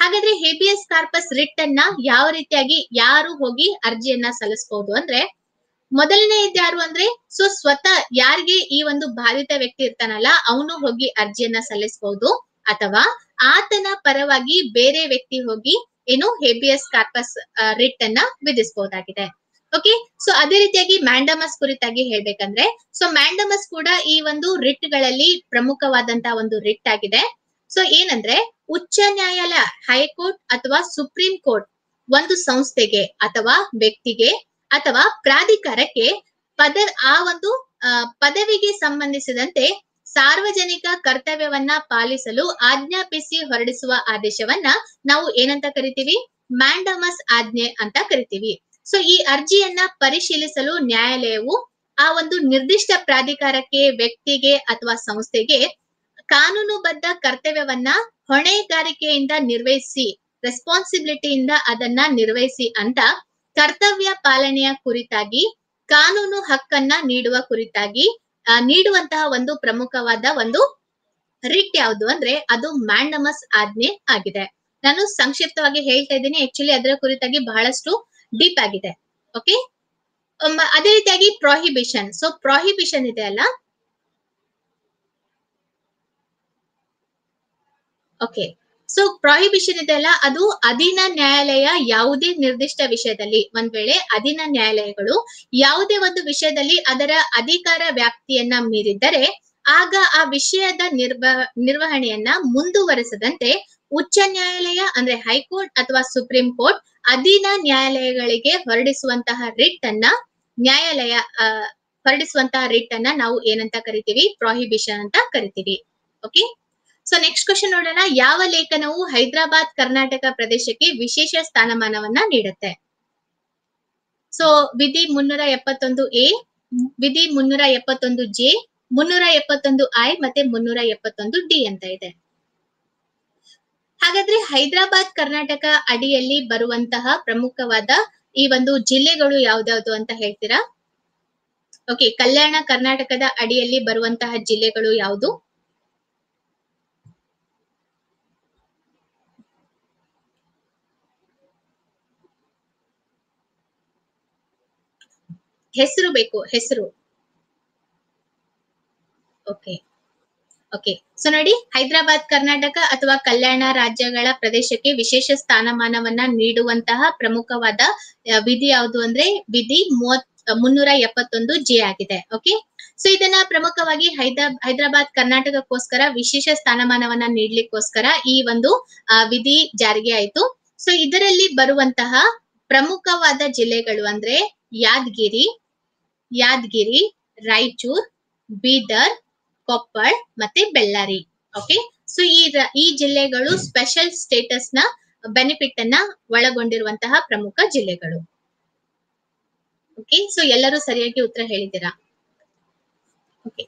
ಹಾಗಾದ್ರೆ ಹೇಬಿಯಸ್ ಕಾರ್ಪಸ್ ರಿಟ್ ಅನ್ನ ಯಾವ ರೀತಿಯಾಗಿ ಯಾರು ಹೋಗಿ ಅರ್ಜಿಯನ್ನ ಸಲ್ಲಿಸಬಹುದು ಅಂದ್ರೆ ಮೊದಲನೇದು ಯಾರು ಅಂದ್ರೆ ಸೊ ಸ್ವತಃ ಯಾರಿಗೆ ಈ ಒಂದು ಬಾಧಿತ ವ್ಯಕ್ತಿ ಇರ್ತಾನಲ್ಲ ಅವನು ಹೋಗಿ ಅರ್ಜಿಯನ್ನ ಸಲ್ಲಿಸಬಹುದು ಅಥವಾ ಆತನ ಪರವಾಗಿ ಬೇರೆ ವ್ಯಕ್ತಿ ಹೋಗಿ ಏನು ಹೇಬಿಯಸ್ ಕಾರ್ಪಸ್ ರಿಟ್ ಅನ್ನ ವಿಧಿಸಬಹುದಾಗಿದೆ ಓಕೆ ಸೊ ಅದೇ ರೀತಿಯಾಗಿ ಮ್ಯಾಂಡಮಸ್ ಕುರಿತಾಗಿ ಹೇಳ್ಬೇಕಂದ್ರೆ ಸೊ ಮ್ಯಾಂಡಮಸ್ ಕೂಡ ಈ ಒಂದು ರಿಟ್ ಗಳಲ್ಲಿ ಪ್ರಮುಖವಾದಂತಹ ಒಂದು ರಿಟ್ ಆಗಿದೆ ಸೊ ಏನಂದ್ರೆ ಉಚ್ಚ ನ್ಯಾಯಾಲಯ ಹೈಕೋರ್ಟ್ ಅಥವಾ ಸುಪ್ರೀಂ ಕೋರ್ಟ್ ಒಂದು ಸಂಸ್ಥೆಗೆ ಅಥವಾ ವ್ಯಕ್ತಿಗೆ ಅಥವಾ ಪ್ರಾಧಿಕಾರಕ್ಕೆ ಪದ ಆ ಒಂದು ಆ, ಪದವಿಗೆ ಸಂಬಂಧಿಸಿದಂತೆ ಸಾರ್ವಜನಿಕ ಕರ್ತವ್ಯವನ್ನ ಪಾಲಿಸಲು ಆಜ್ಞಾಪಿಸಿ ಹೊರಡಿಸುವ ಆದೇಶವನ್ನ ನಾವು ಏನಂತ ಕರಿತೀವಿ ಮ್ಯಾಂಡಮಸ್ ಆಜ್ಞೆ ಅಂತ ಕರಿತೀವಿ ಸೊ ಈ ಅರ್ಜಿಯನ್ನ ಪರಿಶೀಲಿಸಲು ನ್ಯಾಯಾಲಯವು ಆ ಒಂದು ನಿರ್ದಿಷ್ಟ ಪ್ರಾಧಿಕಾರಕ್ಕೆ ವ್ಯಕ್ತಿಗೆ ಅಥವಾ ಸಂಸ್ಥೆಗೆ ಕಾನೂನುಬದ್ಧ ಕರ್ತವ್ಯವನ್ನ ಹೊಣೆಗಾರಿಕೆಯಿಂದ ನಿರ್ವಹಿಸಿ ರೆಸ್ಪಾನ್ಸಿಬಿಲಿಟಿಯಿಂದ ಅದನ್ನ ನಿರ್ವಹಿಸಿ ಅಂತ ಕರ್ತವ್ಯ ಪಾಲನೆಯ ಕುರಿತಾಗಿ ಕಾನೂನು ಹಕ್ಕನ್ನ ನೀಡುವ ಕುರಿತಾಗಿ ಆ, ನೀಡುವಂತಹ ಒಂದು ಪ್ರಮುಖವಾದ ಒಂದು ರಿಟ್ ಯಾವುದು ಅಂದ್ರೆ ಅದು ಮ್ಯಾಂಡಮಸ್ ಆಜ್ಞೆ ಆಗಿದೆ ನಾನು ಸಂಕ್ಷಿಪ್ತವಾಗಿ ಹೇಳ್ತಾ ಇದ್ದೀನಿ ಆಕ್ಚುಲಿ ಅದರ ಕುರಿತಾಗಿ ಬಹಳಷ್ಟು ಡೀಪ್ ಆಗಿದೆ ಓಕೆ ಅದೇ ರೀತಿಯಾಗಿ ಪ್ರೊಹಿಬಿಷನ್ ಸೊ ಪ್ರೊಹಿಬಿಷನ್ ಇದೆ ಅಲ್ಲ ಓಕೆ ಸೊ ಪ್ರೊಹಿಬಿಷನ್ ಇದೆಯಲ್ಲ ಅದು ಅಧೀನ ನ್ಯಾಯಾಲಯ ಯಾವುದೇ ನಿರ್ದಿಷ್ಟ ವಿಷಯದಲ್ಲಿ ಒಂದ್ ವೇಳೆ ಅಧೀನ ನ್ಯಾಯಾಲಯಗಳು ಯಾವುದೇ ಒಂದು ವಿಷಯದಲ್ಲಿ ಅದರ ಅಧಿಕಾರ ವ್ಯಾಪ್ತಿಯನ್ನ ಮೀರಿದ್ದರೆ ಆಗ ಆ ವಿಷಯದ ನಿರ್ವ ನಿರ್ವಹಣೆಯನ್ನ ಮುಂದುವರೆಸದಂತೆ ಉಚ್ಚ ನ್ಯಾಯಾಲಯ ಅಂದ್ರೆ ಹೈಕೋರ್ಟ್ ಅಥವಾ ಸುಪ್ರೀಂ ಕೋರ್ಟ್ ಅಧೀನ ನ್ಯಾಯಾಲಯಗಳಿಗೆ ಹೊರಡಿಸುವಂತಹ ರಿಟ್ ಅನ್ನ ನ್ಯಾಯಾಲಯ ಆ, ಹೊರಡಿಸುವಂತಹ ರಿಟ್ ಅನ್ನ ನಾವು ಏನಂತ ಕರಿತೀವಿ ಪ್ರೊಹಿಬಿಷನ್ ಅಂತ ಕರಿತೀವಿ ಓಕೆ ಸೊ ನೆಕ್ಸ್ಟ್ ಕ್ವಶನ್ ನೋಡೋಣ ಯಾವ ಲೇಖನವು ಹೈದರಾಬಾದ್ ಕರ್ನಾಟಕ ಪ್ರದೇಶಕ್ಕೆ ವಿಶೇಷ ಸ್ಥಾನಮಾನವನ್ನ ನೀಡುತ್ತೆ ಸೊ ವಿಧಿ ಮುನ್ನೂರ ಎಪ್ಪತ್ತೊಂದು ಎ ವಿಧಿ ಮುನ್ನೂರ ಎಪ್ಪತ್ತೊಂದು ಜೆ ಮುನ್ನೂರ ಎಪ್ಪತ್ತೊಂದು ಐ ಮತ್ತೆ ಮುನ್ನೂರ ಎಪ್ಪತ್ತೊಂದು ಡಿ ಅಂತ ಇದೆ ಹಾಗಾದ್ರೆ ಹೈದರಾಬಾದ್ ಕರ್ನಾಟಕ ಅಡಿಯಲ್ಲಿ ಬರುವಂತಹ ಪ್ರಮುಖವಾದ ಈ ಒಂದು ಜಿಲ್ಲೆಗಳು ಯಾವ್ದಾವ್ದು ಅಂತ ಹೇಳ್ತೀರಾ ಓಕೆ ಕಲ್ಯಾಣ ಕರ್ನಾಟಕದ ಅಡಿಯಲ್ಲಿ ಬರುವಂತಹ ಜಿಲ್ಲೆಗಳು ಯಾವುದು ಹೆಸರು ಬೇಕು ಹೆಸರು ಓಕೆ ಓಕೆ ಸೊ ನೋಡಿ ಹೈದರಾಬಾದ್ ಕರ್ನಾಟಕ ಅಥವಾ ಕಲ್ಯಾಣ ರಾಜ್ಯಗಳ ಪ್ರದೇಶಕ್ಕೆ ವಿಶೇಷ ಸ್ಥಾನಮಾನವನ್ನ ನೀಡುವಂತಹ ಪ್ರಮುಖವಾದ ಆ, ವಿಧಿ ಯಾವುದು ಅಂದ್ರೆ ವಿಧಿ ಮೂವತ್ ಮುನ್ನೂರ ಎಪ್ಪತ್ತೊಂದು ಜೆ ಆಗಿದೆ ಓಕೆ ಸೊ ಇದನ್ನ ಪ್ರಮುಖವಾಗಿ ಹೈದಾ ಹೈದರಾಬಾದ್ ಕರ್ನಾಟಕಕ್ಕೋಸ್ಕರ ವಿಶೇಷ ಸ್ಥಾನಮಾನವನ್ನ ನೀಡ್ಲಿಕ್ಕೋಸ್ಕರ ಈ ಒಂದು ಆ, ವಿಧಿ ಜಾರಿಗೆ ಆಯ್ತು ಸೊ ಇದರಲ್ಲಿ ಬರುವಂತಹ ಪ್ರಮುಖವಾದ ಜಿಲ್ಲೆಗಳು ಅಂದ್ರೆ ಯಾದಗಿರಿ ಯಾದಗಿರಿ ರಾಯಚೂರ್ ಬೀದರ್ ಕೊಪ್ಪಳ ಮತ್ತೆ ಬೆಳ್ಳಾರಿ ಓಕೆ ಸೊ ಈ ರ- ಈ ಜಿಲ್ಲೆಗಳು ಸ್ಪೆಷಲ್ ಸ್ಟೇಟಸ್ ನ ಬೆನಿಫಿಟ್ ಅನ್ನ ಒಳಗೊಂಡಿರುವಂತಹ ಪ್ರಮುಖ ಜಿಲ್ಲೆಗಳು ಓಕೆ ಸೊ ಎಲ್ಲರೂ ಸರಿಯಾಗಿ ಉತ್ತರ ಹೇಳಿದ್ದೀರಾ ಓಕೆ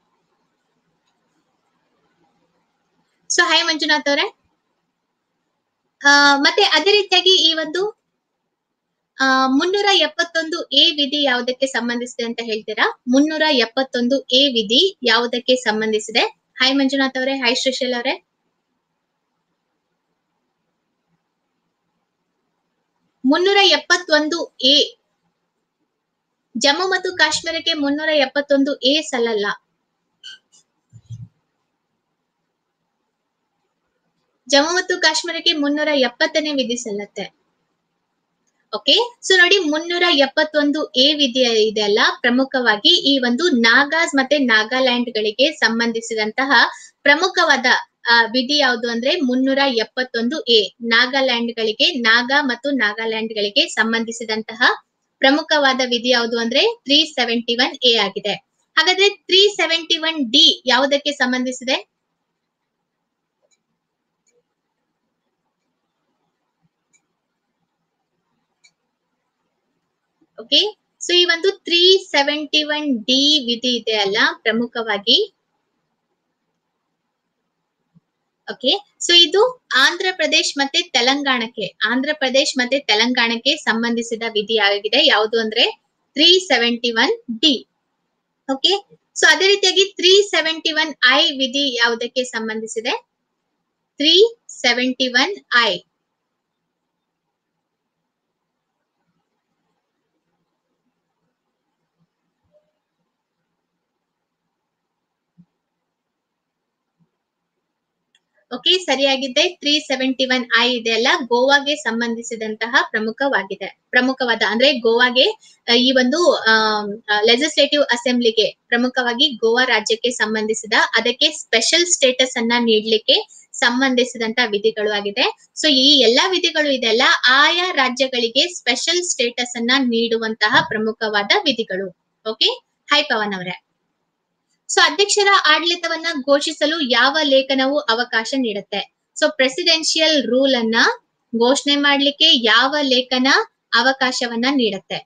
ಸೊ ಹಾಯ್ ಮಂಜುನಾಥ್ ಅವರೇ ಆ, ಮತ್ತೆ ಅದೇ ರೀತಿಯಾಗಿ ಈ ಒಂದು ಆ, ಮುನ್ನೂರ ಎಪ್ಪತ್ತೊಂದು ಎ ವಿಧಿ ಯಾವುದಕ್ಕೆ ಸಂಬಂಧಿಸಿದೆ ಅಂತ ಹೇಳ್ತೀರಾ ಮುನ್ನೂರ ಎಪ್ಪತ್ತೊಂದು ಎ ವಿಧಿ ಯಾವುದಕ್ಕೆ ಸಂಬಂಧಿಸಿದೆ ಹಾಯ್ ಮಂಜುನಾಥ್ ಅವರೇ ಹಾಯ್ ಶ್ರೀಶೈಲ್ ಅವರೇ ಮುನ್ನೂರ ಎಪ್ಪತ್ತೊಂದು ಎ ಜಮ್ಮು ಮತ್ತು ಕಾಶ್ಮೀರಕ್ಕೆ ಮುನ್ನೂರ ಎಪ್ಪತ್ತೊಂದು ಎ ಸಲ್ಲಲ್ಲ ಜಮ್ಮು ಮತ್ತು ಕಾಶ್ಮೀರಕ್ಕೆ ಮುನ್ನೂರ ಎಪ್ಪತ್ತನೇ ವಿಧಿ ಸಲ್ಲತ್ತೆ ಓಕೆ ಸೊ ನೋಡಿ ಮುನ್ನೂರ ಎಪ್ಪತ್ತೊಂದು ಎ ವಿಧಿ ಇದೆ ಅಲ್ಲ ಪ್ರಮುಖವಾಗಿ ಈ ಒಂದು ನಾಗಾಸ್ ಮತ್ತೆ ನಾಗಾಲ್ಯಾಂಡ್ ಗಳಿಗೆ ಸಂಬಂಧಿಸಿದಂತಹ ಪ್ರಮುಖವಾದ ಆ, ವಿಧಿ ಯಾವುದು ಅಂದ್ರೆ ಮುನ್ನೂರ ಎಪ್ಪತ್ತೊಂದು ಎ ನಾಗಾಲ್ಯಾಂಡ್ ಗಳಿಗೆ ನಾಗಾ ಮತ್ತು ನಾಗಾಲ್ಯಾಂಡ್ ಗಳಿಗೆ ಸಂಬಂಧಿಸಿದಂತಹ ಪ್ರಮುಖವಾದ ವಿಧಿ ಯಾವುದು ಅಂದ್ರೆ ತ್ರೀ ಸೆವೆಂಟಿ ಒನ್ ಎ ಆಗಿದೆ ಹಾಗಾದ್ರೆ ತ್ರೀ ಸೆವೆಂಟಿ ಒನ್ ಡಿ ಯಾವುದಕ್ಕೆ ಸಂಬಂಧಿಸಿದೆ ಓಕೆ ಸೊ ಈ ಒಂದು ತ್ರೀ ಸೆವೆಂಟಿ ಒನ್ ಡಿ ವಿಧಿ ಇದೆ ಅಲ್ಲ ಪ್ರಮುಖವಾಗಿ ಓಕೆ ಸೊ ಇದು ಆಂಧ್ರ ಪ್ರದೇಶ್ ಮತ್ತೆ ತೆಲಂಗಾಣಕ್ಕೆ ಆಂಧ್ರ ಪ್ರದೇಶ್ ಮತ್ತೆ ತೆಲಂಗಾಣಕ್ಕೆ ಸಂಬಂಧಿಸಿದ ವಿಧಿ ಆಗಿದೆ ಯಾವುದು ಅಂದ್ರೆ three seventy one D okay so ಅದೇ ರೀತಿಯಾಗಿ ತ್ರೀ ಸೆವೆಂಟಿ ಒನ್ ಐ ವಿಧಿ ಯಾವುದಕ್ಕೆ ಸಂಬಂಧಿಸಿದೆ three seventy one I okay ಸರಿಯಾಗಿದೆ ತ್ರೀ ಸೆವೆಂಟಿ ಒನ್ ಐ ಇದೆ ಅಲ್ಲ ಗೋವಾಗೆ ಸಂಬಂಧಿಸಿದಂತಹ ಪ್ರಮುಖವಾಗಿದೆ ಪ್ರಮುಖವಾದ ಅಂದ್ರೆ ಗೋವಾಗೆ ಆ, ಈ ಒಂದು ಲೆಜಿಸ್ಲೇಟಿವ್ ಅಸೆಂಬ್ಲಿಗೆ ಪ್ರಮುಖವಾಗಿ ಗೋವಾ ರಾಜ್ಯಕ್ಕೆ ಸಂಬಂಧಿಸಿದ ಅದಕ್ಕೆ ಸ್ಪೆಷಲ್ ಸ್ಟೇಟಸ್ ಅನ್ನ ನೀಡಲಿಕ್ಕೆ ಸಂಬಂಧಿಸಿದಂತ ವಿಧಿಗಳು ಆಗಿದೆ ಸೊ ಈ ಎಲ್ಲಾ ವಿಧಿಗಳು ಇದೆಲ್ಲ ಆಯಾ ರಾಜ್ಯಗಳಿಗೆ ಸ್ಪೆಷಲ್ ಸ್ಟೇಟಸ್ ಅನ್ನ ನೀಡುವಂತಹ ಪ್ರಮುಖವಾದ ವಿಧಿಗಳು ಓಕೆ ಹೈ ಪವನ್ ಅವರೇ ಸೊ ಅಧ್ಯಕ್ಷರ ಆಡಳಿತವನ್ನ ಘೋಷಿಸಲು ಯಾವ ಲೇಖನವು ಅವಕಾಶ ನೀಡುತ್ತೆ ಸೊ ಪ್ರೆಸಿಡೆನ್ಷಿಯಲ್ ರೂಲ್ ಅನ್ನ ಘೋಷಣೆ ಮಾಡ್ಲಿಕ್ಕೆ ಯಾವ ಲೇಖನ ಅವಕಾಶವನ್ನ ನೀಡುತ್ತೆ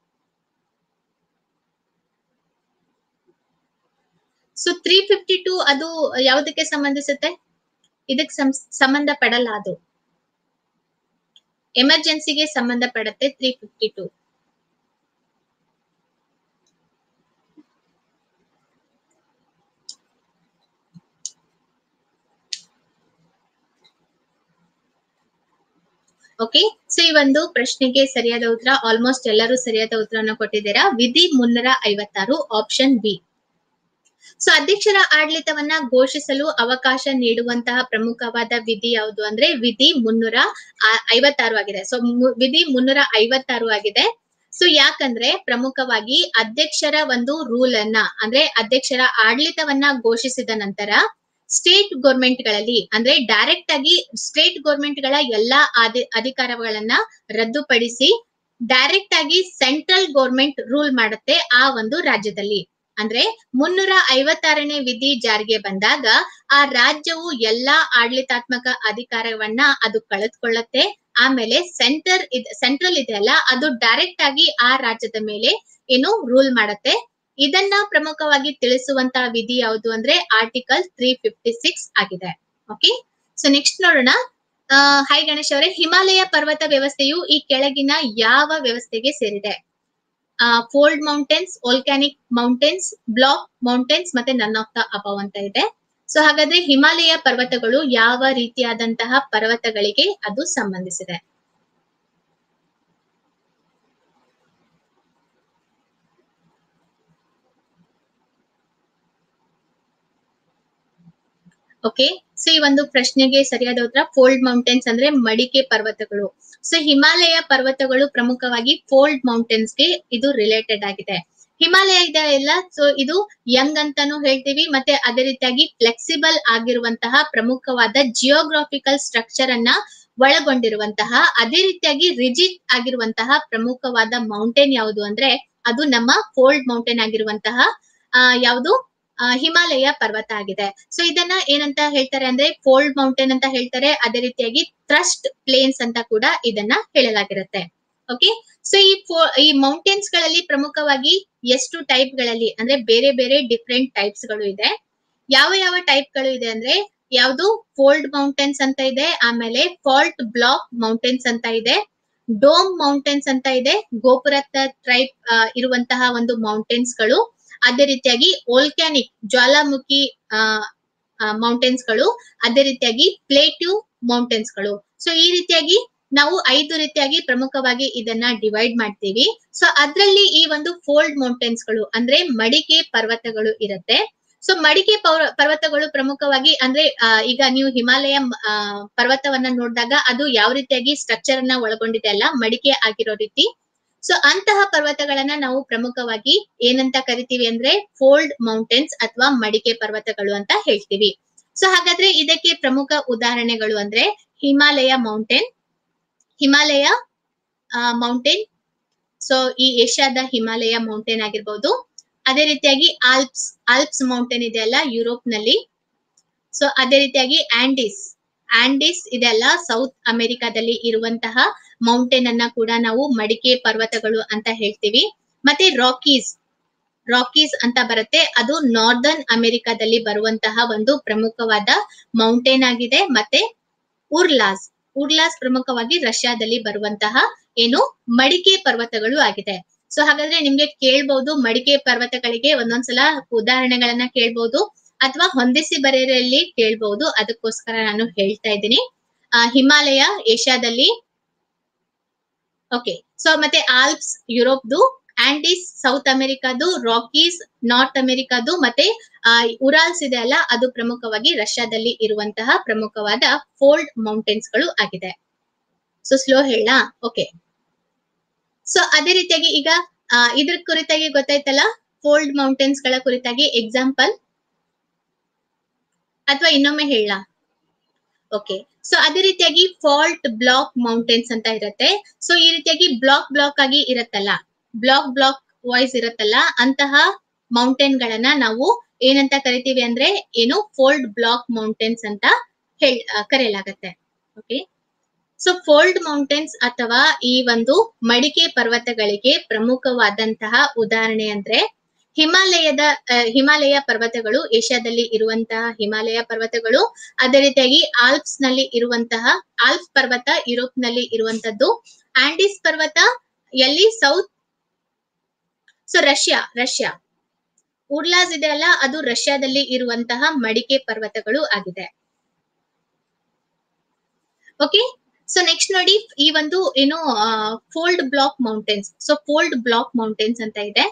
ಸೊ ತ್ರೀ ಫಿಫ್ಟಿ ಟೂ ಅದು ಯಾವುದಕ್ಕೆ ಸಂಬಂಧಿಸುತ್ತೆ ಇದಕ್ಕೆ ಸಂಬಂಧ ಪಡಲ್ಲ ಅದು ಎಮರ್ಜೆನ್ಸಿಗೆ ಸಂಬಂಧ ಪಡುತ್ತೆ three fifty two okay so ಈ ಒಂದು ಪ್ರಶ್ನೆಗೆ ಸರಿಯಾದ ಉತ್ತರ ಆಲ್ಮೋಸ್ಟ್ ಎಲ್ಲರೂ ಸರಿಯಾದ ಉತ್ತರನ ಕೊಟ್ಟಿದ್ದೀರಾ ವಿಧಿ ಮುನ್ನೂರ ಐವತ್ತಾರು ಆಪ್ಷನ್ ಬಿ ಸೊ ಅಧ್ಯಕ್ಷರ ಆಡಳಿತವನ್ನ ಘೋಷಿಸಲು ಅವಕಾಶ ನೀಡುವಂತಹ ಪ್ರಮುಖವಾದ ವಿಧಿ ಯಾವುದು ಅಂದ್ರೆ ವಿಧಿ ಮುನ್ನೂರ ಆ- ಐವತ್ತಾರು ಆಗಿದೆ ಸೊ ವಿಧಿ ಮುನ್ನೂರ ಐವತ್ತಾರು ಆಗಿದೆ ಸೊ ಯಾಕಂದ್ರೆ ಪ್ರಮುಖವಾಗಿ ಅಧ್ಯಕ್ಷರ ಒಂದು ರೂಲ್ ಅನ್ನ ಅಂದ್ರೆ ಅಧ್ಯಕ್ಷರ ಆಡಳಿತವನ್ನ ಘೋಷಿಸಿದ ನಂತರ ಸ್ಟೇಟ್ ಗೌರ್ಮೆಂಟ್ ಗಳಲ್ಲಿ ಅಂದ್ರೆ ಡೈರೆಕ್ಟ್ ಆಗಿ ಸ್ಟೇಟ್ ಗೌರ್ಮೆಂಟ್ ಗಳ ಎಲ್ಲಾ ಆದಿ- ಅಧಿಕಾರಗಳನ್ನ ರದ್ದುಪಡಿಸಿ ಡೈರೆಕ್ಟ್ ಆಗಿ ಸೆಂಟ್ರಲ್ ಗೌರ್ಮೆಂಟ್ ರೂಲ್ ಮಾಡುತ್ತೆ ಆ ಒಂದು ರಾಜ್ಯದಲ್ಲಿ ಅಂದ್ರೆ ಮುನ್ನೂರ ಐವತ್ತಾರನೇ ವಿಧಿ ಜಾರಿಗೆ ಬಂದಾಗ ಆ ರಾಜ್ಯವು ಎಲ್ಲಾ ಆಡಳಿತಾತ್ಮಕ ಅಧಿಕಾರವನ್ನ ಅದು ಕಳೆದುಕೊಳ್ಳುತ್ತೆ ಆಮೇಲೆ ಸೆಂಟರ್ ಸೆಂಟ್ರಲ್ ಇದೆ ಅಲ್ಲ ಅದು ಡೈರೆಕ್ಟ್ ಆಗಿ ಆ ರಾಜ್ಯದ ಮೇಲೆ ಏನು ರೂಲ್ ಮಾಡುತ್ತೆ ಇದನ್ನ ಪ್ರಮುಖವಾಗಿ ತಿಳಿಸುವಂತಹ ವಿಧಿ ಯಾವುದು ಅಂದ್ರೆ ಆರ್ಟಿಕಲ್ ತ್ರೀ ಫಿಫ್ಟಿ ಸಿಕ್ಸ್ ಆಗಿದೆ ಓಕೆ ಸೊ ನೆಕ್ಸ್ಟ್ ನೋಡೋಣ ಆ, ಹೈ ಗಣೇಶ್ ಅವರೇ ಹಿಮಾಲಯ ಪರ್ವತ ವ್ಯವಸ್ಥೆಯು ಈ ಕೆಳಗಿನ ಯಾವ ವ್ಯವಸ್ಥೆಗೆ ಸೇರಿದೆ fold mountains volcanic mountains block mountains ಮತ್ತೆ ನನ್ ಆಫ್ ದ ಅಬವ್ ಅಂತ ಇದೆ ಸೊ ಹಾಗಾದ್ರೆ ಹಿಮಾಲಯ ಪರ್ವತಗಳು ಯಾವ ರೀತಿಯಾದಂತಹ ಪರ್ವತಗಳಿಗೆ ಅದು ಸಂಬಂಧಿಸಿದೆ ಓಕೆ ಸೊ ಈ ಒಂದು ಪ್ರಶ್ನೆಗೆ ಸರಿಯಾದ ಉತ್ತರ ಫೋಲ್ಡ್ ಮೌಂಟೇನ್ಸ್ ಅಂದ್ರೆ ಮಡಿಕೆ ಪರ್ವತಗಳು ಸೊ ಹಿಮಾಲಯ ಪರ್ವತಗಳು ಪ್ರಮುಖವಾಗಿ ಫೋಲ್ಡ್ ಮೌಂಟೇನ್ಸ್ ಗೆ ಇದು ರಿಲೇಟೆಡ್ ಆಗಿದೆ ಹಿಮಾಲಯ ಇದೆ ಎಲ್ಲ ಸೊ ಇದು ಯಂಗ್ ಅಂತಾನು ಹೇಳ್ತೀವಿ ಮತ್ತೆ ಅದೇ ರೀತಿಯಾಗಿ ಫ್ಲೆಕ್ಸಿಬಲ್ ಆಗಿರುವಂತಹ ಪ್ರಮುಖವಾದ ಜಿಯೋಗ್ರಾಫಿಕಲ್ ಸ್ಟ್ರಕ್ಚರ್ ಅನ್ನ ಒಳಗೊಂಡಿರುವಂತಹ ಅದೇ ರೀತಿಯಾಗಿ ರಿಜಿಡ್ ಆಗಿರುವಂತಹ ಪ್ರಮುಖವಾದ ಮೌಂಟೇನ್ ಯಾವುದು ಅಂದ್ರೆ ಅದು ನಮ್ಮ ಫೋಲ್ಡ್ ಮೌಂಟೇನ್ ಆಗಿರುವಂತಹ ಆ, ಯಾವುದು ಆ, ಹಿಮಾಲಯ ಪರ್ವತ ಆಗಿದೆ ಸೊ ಇದನ್ನ ಏನಂತ ಹೇಳ್ತಾರೆ ಅಂದ್ರೆ ಫೋಲ್ಡ್ ಮೌಂಟೇನ್ ಅಂತ ಹೇಳ್ತಾರೆ ಅದೇ ರೀತಿಯಾಗಿ ಥ್ರಸ್ಟ್ ಪ್ಲೇನ್ಸ್ ಅಂತ ಕೂಡ ಇದನ್ನ ಹೇಳಲಾಗಿರುತ್ತೆ ಓಕೆ ಸೊ ಈ ಫೋ- ಈ ಮೌಂಟೇನ್ಸ್ ಗಳಲ್ಲಿ ಪ್ರಮುಖವಾಗಿ ಎಷ್ಟು ಟೈಪ್ ಗಳಲ್ಲಿ ಅಂದ್ರೆ ಬೇರೆ ಬೇರೆ ಡಿಫ್ರೆಂಟ್ ಟೈಪ್ಸ್ ಗಳು ಇದೆ ಯಾವ ಯಾವ ಟೈಪ್ ಗಳು ಇದೆ ಅಂದ್ರೆ ಯಾವುದು ಫೋಲ್ಡ್ ಮೌಂಟೇನ್ಸ್ ಅಂತ ಇದೆ ಆಮೇಲೆ ಫಾಲ್ಟ್ ಬ್ಲಾಕ್ ಮೌಂಟೇನ್ಸ್ ಅಂತ ಇದೆ ಡೋಮ್ ಮೌಂಟೇನ್ಸ್ ಅಂತ ಇದೆ ಗೋಪುರ ಟೈಪ್ ಇರುವಂತಹ ಒಂದು ಮೌಂಟೇನ್ಸ್ ಗಳು ಅದೇ ರೀತಿಯಾಗಿ ಓಲ್ಕ್ಯಾನಿಕ್ ಜ್ವಾಲಾಮುಖಿ ಮೌಂಟೇನ್ಸ್ ಗಳು ಅದೇ ರೀತಿಯಾಗಿ ಪ್ಲೇಟಿವ್ ಮೌಂಟೇನ್ಸ್ ಗಳು ಸೊ ಈ ರೀತಿಯಾಗಿ ನಾವು ಐದು ರೀತಿಯಾಗಿ ಪ್ರಮುಖವಾಗಿ ಇದನ್ನ ಡಿವೈಡ್ ಮಾಡ್ತೀವಿ ಸೊ ಅದ್ರಲ್ಲಿ ಈ ಒಂದು ಫೋಲ್ಡ್ ಮೌಂಟೇನ್ಸ್ ಗಳು ಅಂದ್ರೆ ಮಡಿಕೆ ಪರ್ವತಗಳು ಇರುತ್ತೆ ಸೊ ಮಡಿಕೆ ಪರ್ವ- ಪರ್ವತಗಳು ಪ್ರಮುಖವಾಗಿ ಅಂದ್ರೆ ಆ, ಈಗ ನೀವು ಹಿಮಾಲಯ ಆ, ಪರ್ವತವನ್ನ ನೋಡಿದಾಗ ಅದು ಯಾವ ರೀತಿಯಾಗಿ ಸ್ಟ್ರಕ್ಚರ್ ಅನ್ನ ಒಳಗೊಂಡಿದೆ ಅಲ್ಲ ಮಡಿಕೆ ಆಗಿರೋ ರೀತಿ ಸೊ ಅಂತಹ ಪರ್ವತಗಳನ್ನ ನಾವು ಪ್ರಮುಖವಾಗಿ ಏನಂತ ಕರಿತೀವಿ ಅಂದ್ರೆ ಫೋಲ್ಡ್ ಮೌಂಟೇನ್ಸ್ ಅಥವಾ ಮಡಿಕೆ ಪರ್ವತಗಳು ಅಂತ ಹೇಳ್ತೀವಿ ಸೊ ಹಾಗಾದ್ರೆ ಇದಕ್ಕೆ ಪ್ರಮುಖ ಉದಾಹರಣೆಗಳು ಅಂದ್ರೆ Himalaya mountain Himalaya mountain so ಈ ಏಷ್ಯಾದ ಹಿಮಾಲಯ ಮೌಂಟೇನ್ ಆಗಿರ್ಬೋದು ಅದೇ ರೀತಿಯಾಗಿ ಆಲ್ಪ್ಸ್ ಆಲ್ಪ್ಸ್ ಮೌಂಟೇನ್ ಇದೆ ಅಲ್ಲ ಯುರೋಪ್ ನಲ್ಲಿ ಸೊ ಅದೇ ರೀತಿಯಾಗಿ ಆಂಡಿಸ್ ಆಂಡಿಸ್ ಇದೆಲ್ಲ ಸೌತ್ ಅಮೆರಿಕಾದಲ್ಲಿ ಇರುವಂತಹ ಮೌಂಟೇನ್ ಅನ್ನ ಕೂಡ ನಾವು ಮಡಿಕೆ ಪರ್ವತಗಳು ಅಂತ ಹೇಳ್ತೀವಿ ಮತ್ತೆ ರಾಕೀಸ್ ರಾಕೀಸ್ ಅಂತ ಬರುತ್ತೆ ಅದು ನಾರ್ದರ್ನ್ ಅಮೆರಿಕಾದಲ್ಲಿ ಬರುವಂತಹ ಒಂದು ಪ್ರಮುಖವಾದ ಮೌಂಟೇನ್ ಆಗಿದೆ ಮತ್ತೆ ಉರ್ಲಾಸ್ ಉರ್ಲಾಸ್ ಪ್ರಮುಖವಾಗಿ ರಷ್ಯಾದಲ್ಲಿ ಬರುವಂತಹ ಏನು ಮಡಿಕೆ ಪರ್ವತಗಳು ಆಗಿದೆ ಸೊ ಹಾಗಾದ್ರೆ ನಿಮ್ಗೆ ಕೇಳ್ಬಹುದು ಮಡಿಕೆ ಪರ್ವತಗಳಿಗೆ ಒಂದೊಂದ್ಸಲ ಉದಾಹರಣೆಗಳನ್ನ ಕೇಳ್ಬಹುದು ಅಥವಾ ಹೊಂದಿಸಿ ಬರೆಯಲ್ಲಿ ಕೇಳ್ಬಹುದು ಅದಕ್ಕೋಸ್ಕರ ನಾನು ಹೇಳ್ತಾ ಇದ್ದೀನಿ ಆ, ಹಿಮಾಲಯ ಏಷ್ಯಾದಲ್ಲಿ ಓಕೆ ಸೊ ಮತ್ತೆ ಆಲ್ಪ್ಸ್ ಯುರೋಪ್ದು ಆಂಡೀಸ್ ಸೌತ್ ಅಮೆರಿಕಾದು ರಾಕೀಸ್ ನಾರ್ತ್ ಅಮೆರಿಕಾದು ಮತ್ತೆ ಆ ಉರಾಲ್ಸ್ ಇದೆ ಅಲ್ಲ ಅದು ಪ್ರಮುಖವಾಗಿ ರಷ್ಯಾದಲ್ಲಿ ಇರುವಂತಹ ಪ್ರಮುಖವಾದ ಫೋಲ್ಡ್ ಮೌಂಟೇನ್ಸ್ ಗಳು ಆಗಿದೆ ಸೊ ಸ್ಲೋ ಹೇಳ ಓಕೆ ಸೊ ಅದೇ ರೀತಿಯಾಗಿ ಈಗ ಆ, ಇದ್ರ ಕುರಿತಾಗಿ ಗೊತ್ತಾಯ್ತಲ್ಲ ಫೋಲ್ಡ್ ಮೌಂಟೇನ್ಸ್ ಗಳ ಕುರಿತಾಗಿ ಎಕ್ಸಾಂಪಲ್ ಅಥವಾ ಇನ್ನೊಮ್ಮೆ ಹೇಳ ಓಕೆ ಸೊ ಅದೇ ರೀತಿಯಾಗಿ ಫಾಲ್ಟ್ ಬ್ಲಾಕ್ ಮೌಂಟೇನ್ಸ್ ಅಂತ ಇರುತ್ತೆ ಸೊ ಈ ರೀತಿಯಾಗಿ ಬ್ಲಾಕ್ ಬ್ಲಾಕ್ ಆಗಿ ಇರತ್ತಲ್ಲ ಬ್ಲಾಕ್ ಬ್ಲಾಕ್ ವಾಯ್ಸ್ ಇರತ್ತಲ್ಲ ಅಂತಹ ಮೌಂಟೇನ್ ಗಳನ್ನ ನಾವು ಏನಂತ ಕರಿತೀವಿ ಅಂದ್ರೆ ಏನು ಫೋಲ್ಡ್ ಬ್ಲಾಕ್ ಮೌಂಟೇನ್ಸ್ ಅಂತ ಹೇಳ್ ಆ, ಕರೆಯಲಾಗತ್ತೆ ಓಕೆ ಸೊ ಫೋಲ್ಡ್ ಮೌಂಟೇನ್ಸ್ ಅಥವಾ ಈ ಒಂದು ಮಡಿಕೆ ಪರ್ವತಗಳಿಗೆ ಪ್ರಮುಖವಾದಂತಹ ಉದಾಹರಣೆ ಅಂದ್ರೆ ಹಿಮಾಲಯದ ಆ, ಹಿಮಾಲಯ ಪರ್ವತಗಳು ಏಷ್ಯಾದಲ್ಲಿ ಇರುವಂತಹ ಹಿಮಾಲಯ ಪರ್ವತಗಳು ಅದೇ ರೀತಿಯಾಗಿ ಆಲ್ಪ್ಸ್ ನಲ್ಲಿ ಇರುವಂತಹ ಆಲ್ಪ್ಸ್ ಪರ್ವತ ಯುರೋಪ್ ನಲ್ಲಿ ಇರುವಂತದ್ದು ಆಂಡೀಸ್ ಪರ್ವತ ಎಲ್ಲಿ South so Russia Russia Urals ಇದೆ ಅಲ್ಲ ಅದು ರಷ್ಯಾದಲ್ಲಿ ಇರುವಂತಹ ಮಡಿಕೆ ಪರ್ವತಗಳು ಆಗಿದೆ ಓಕೆ ಸೊ ನೆಕ್ಸ್ಟ್ ನೋಡಿ ಈ ಒಂದು ಏನು fold block mountains so fold block mountains ಅಂತ ಇದೆ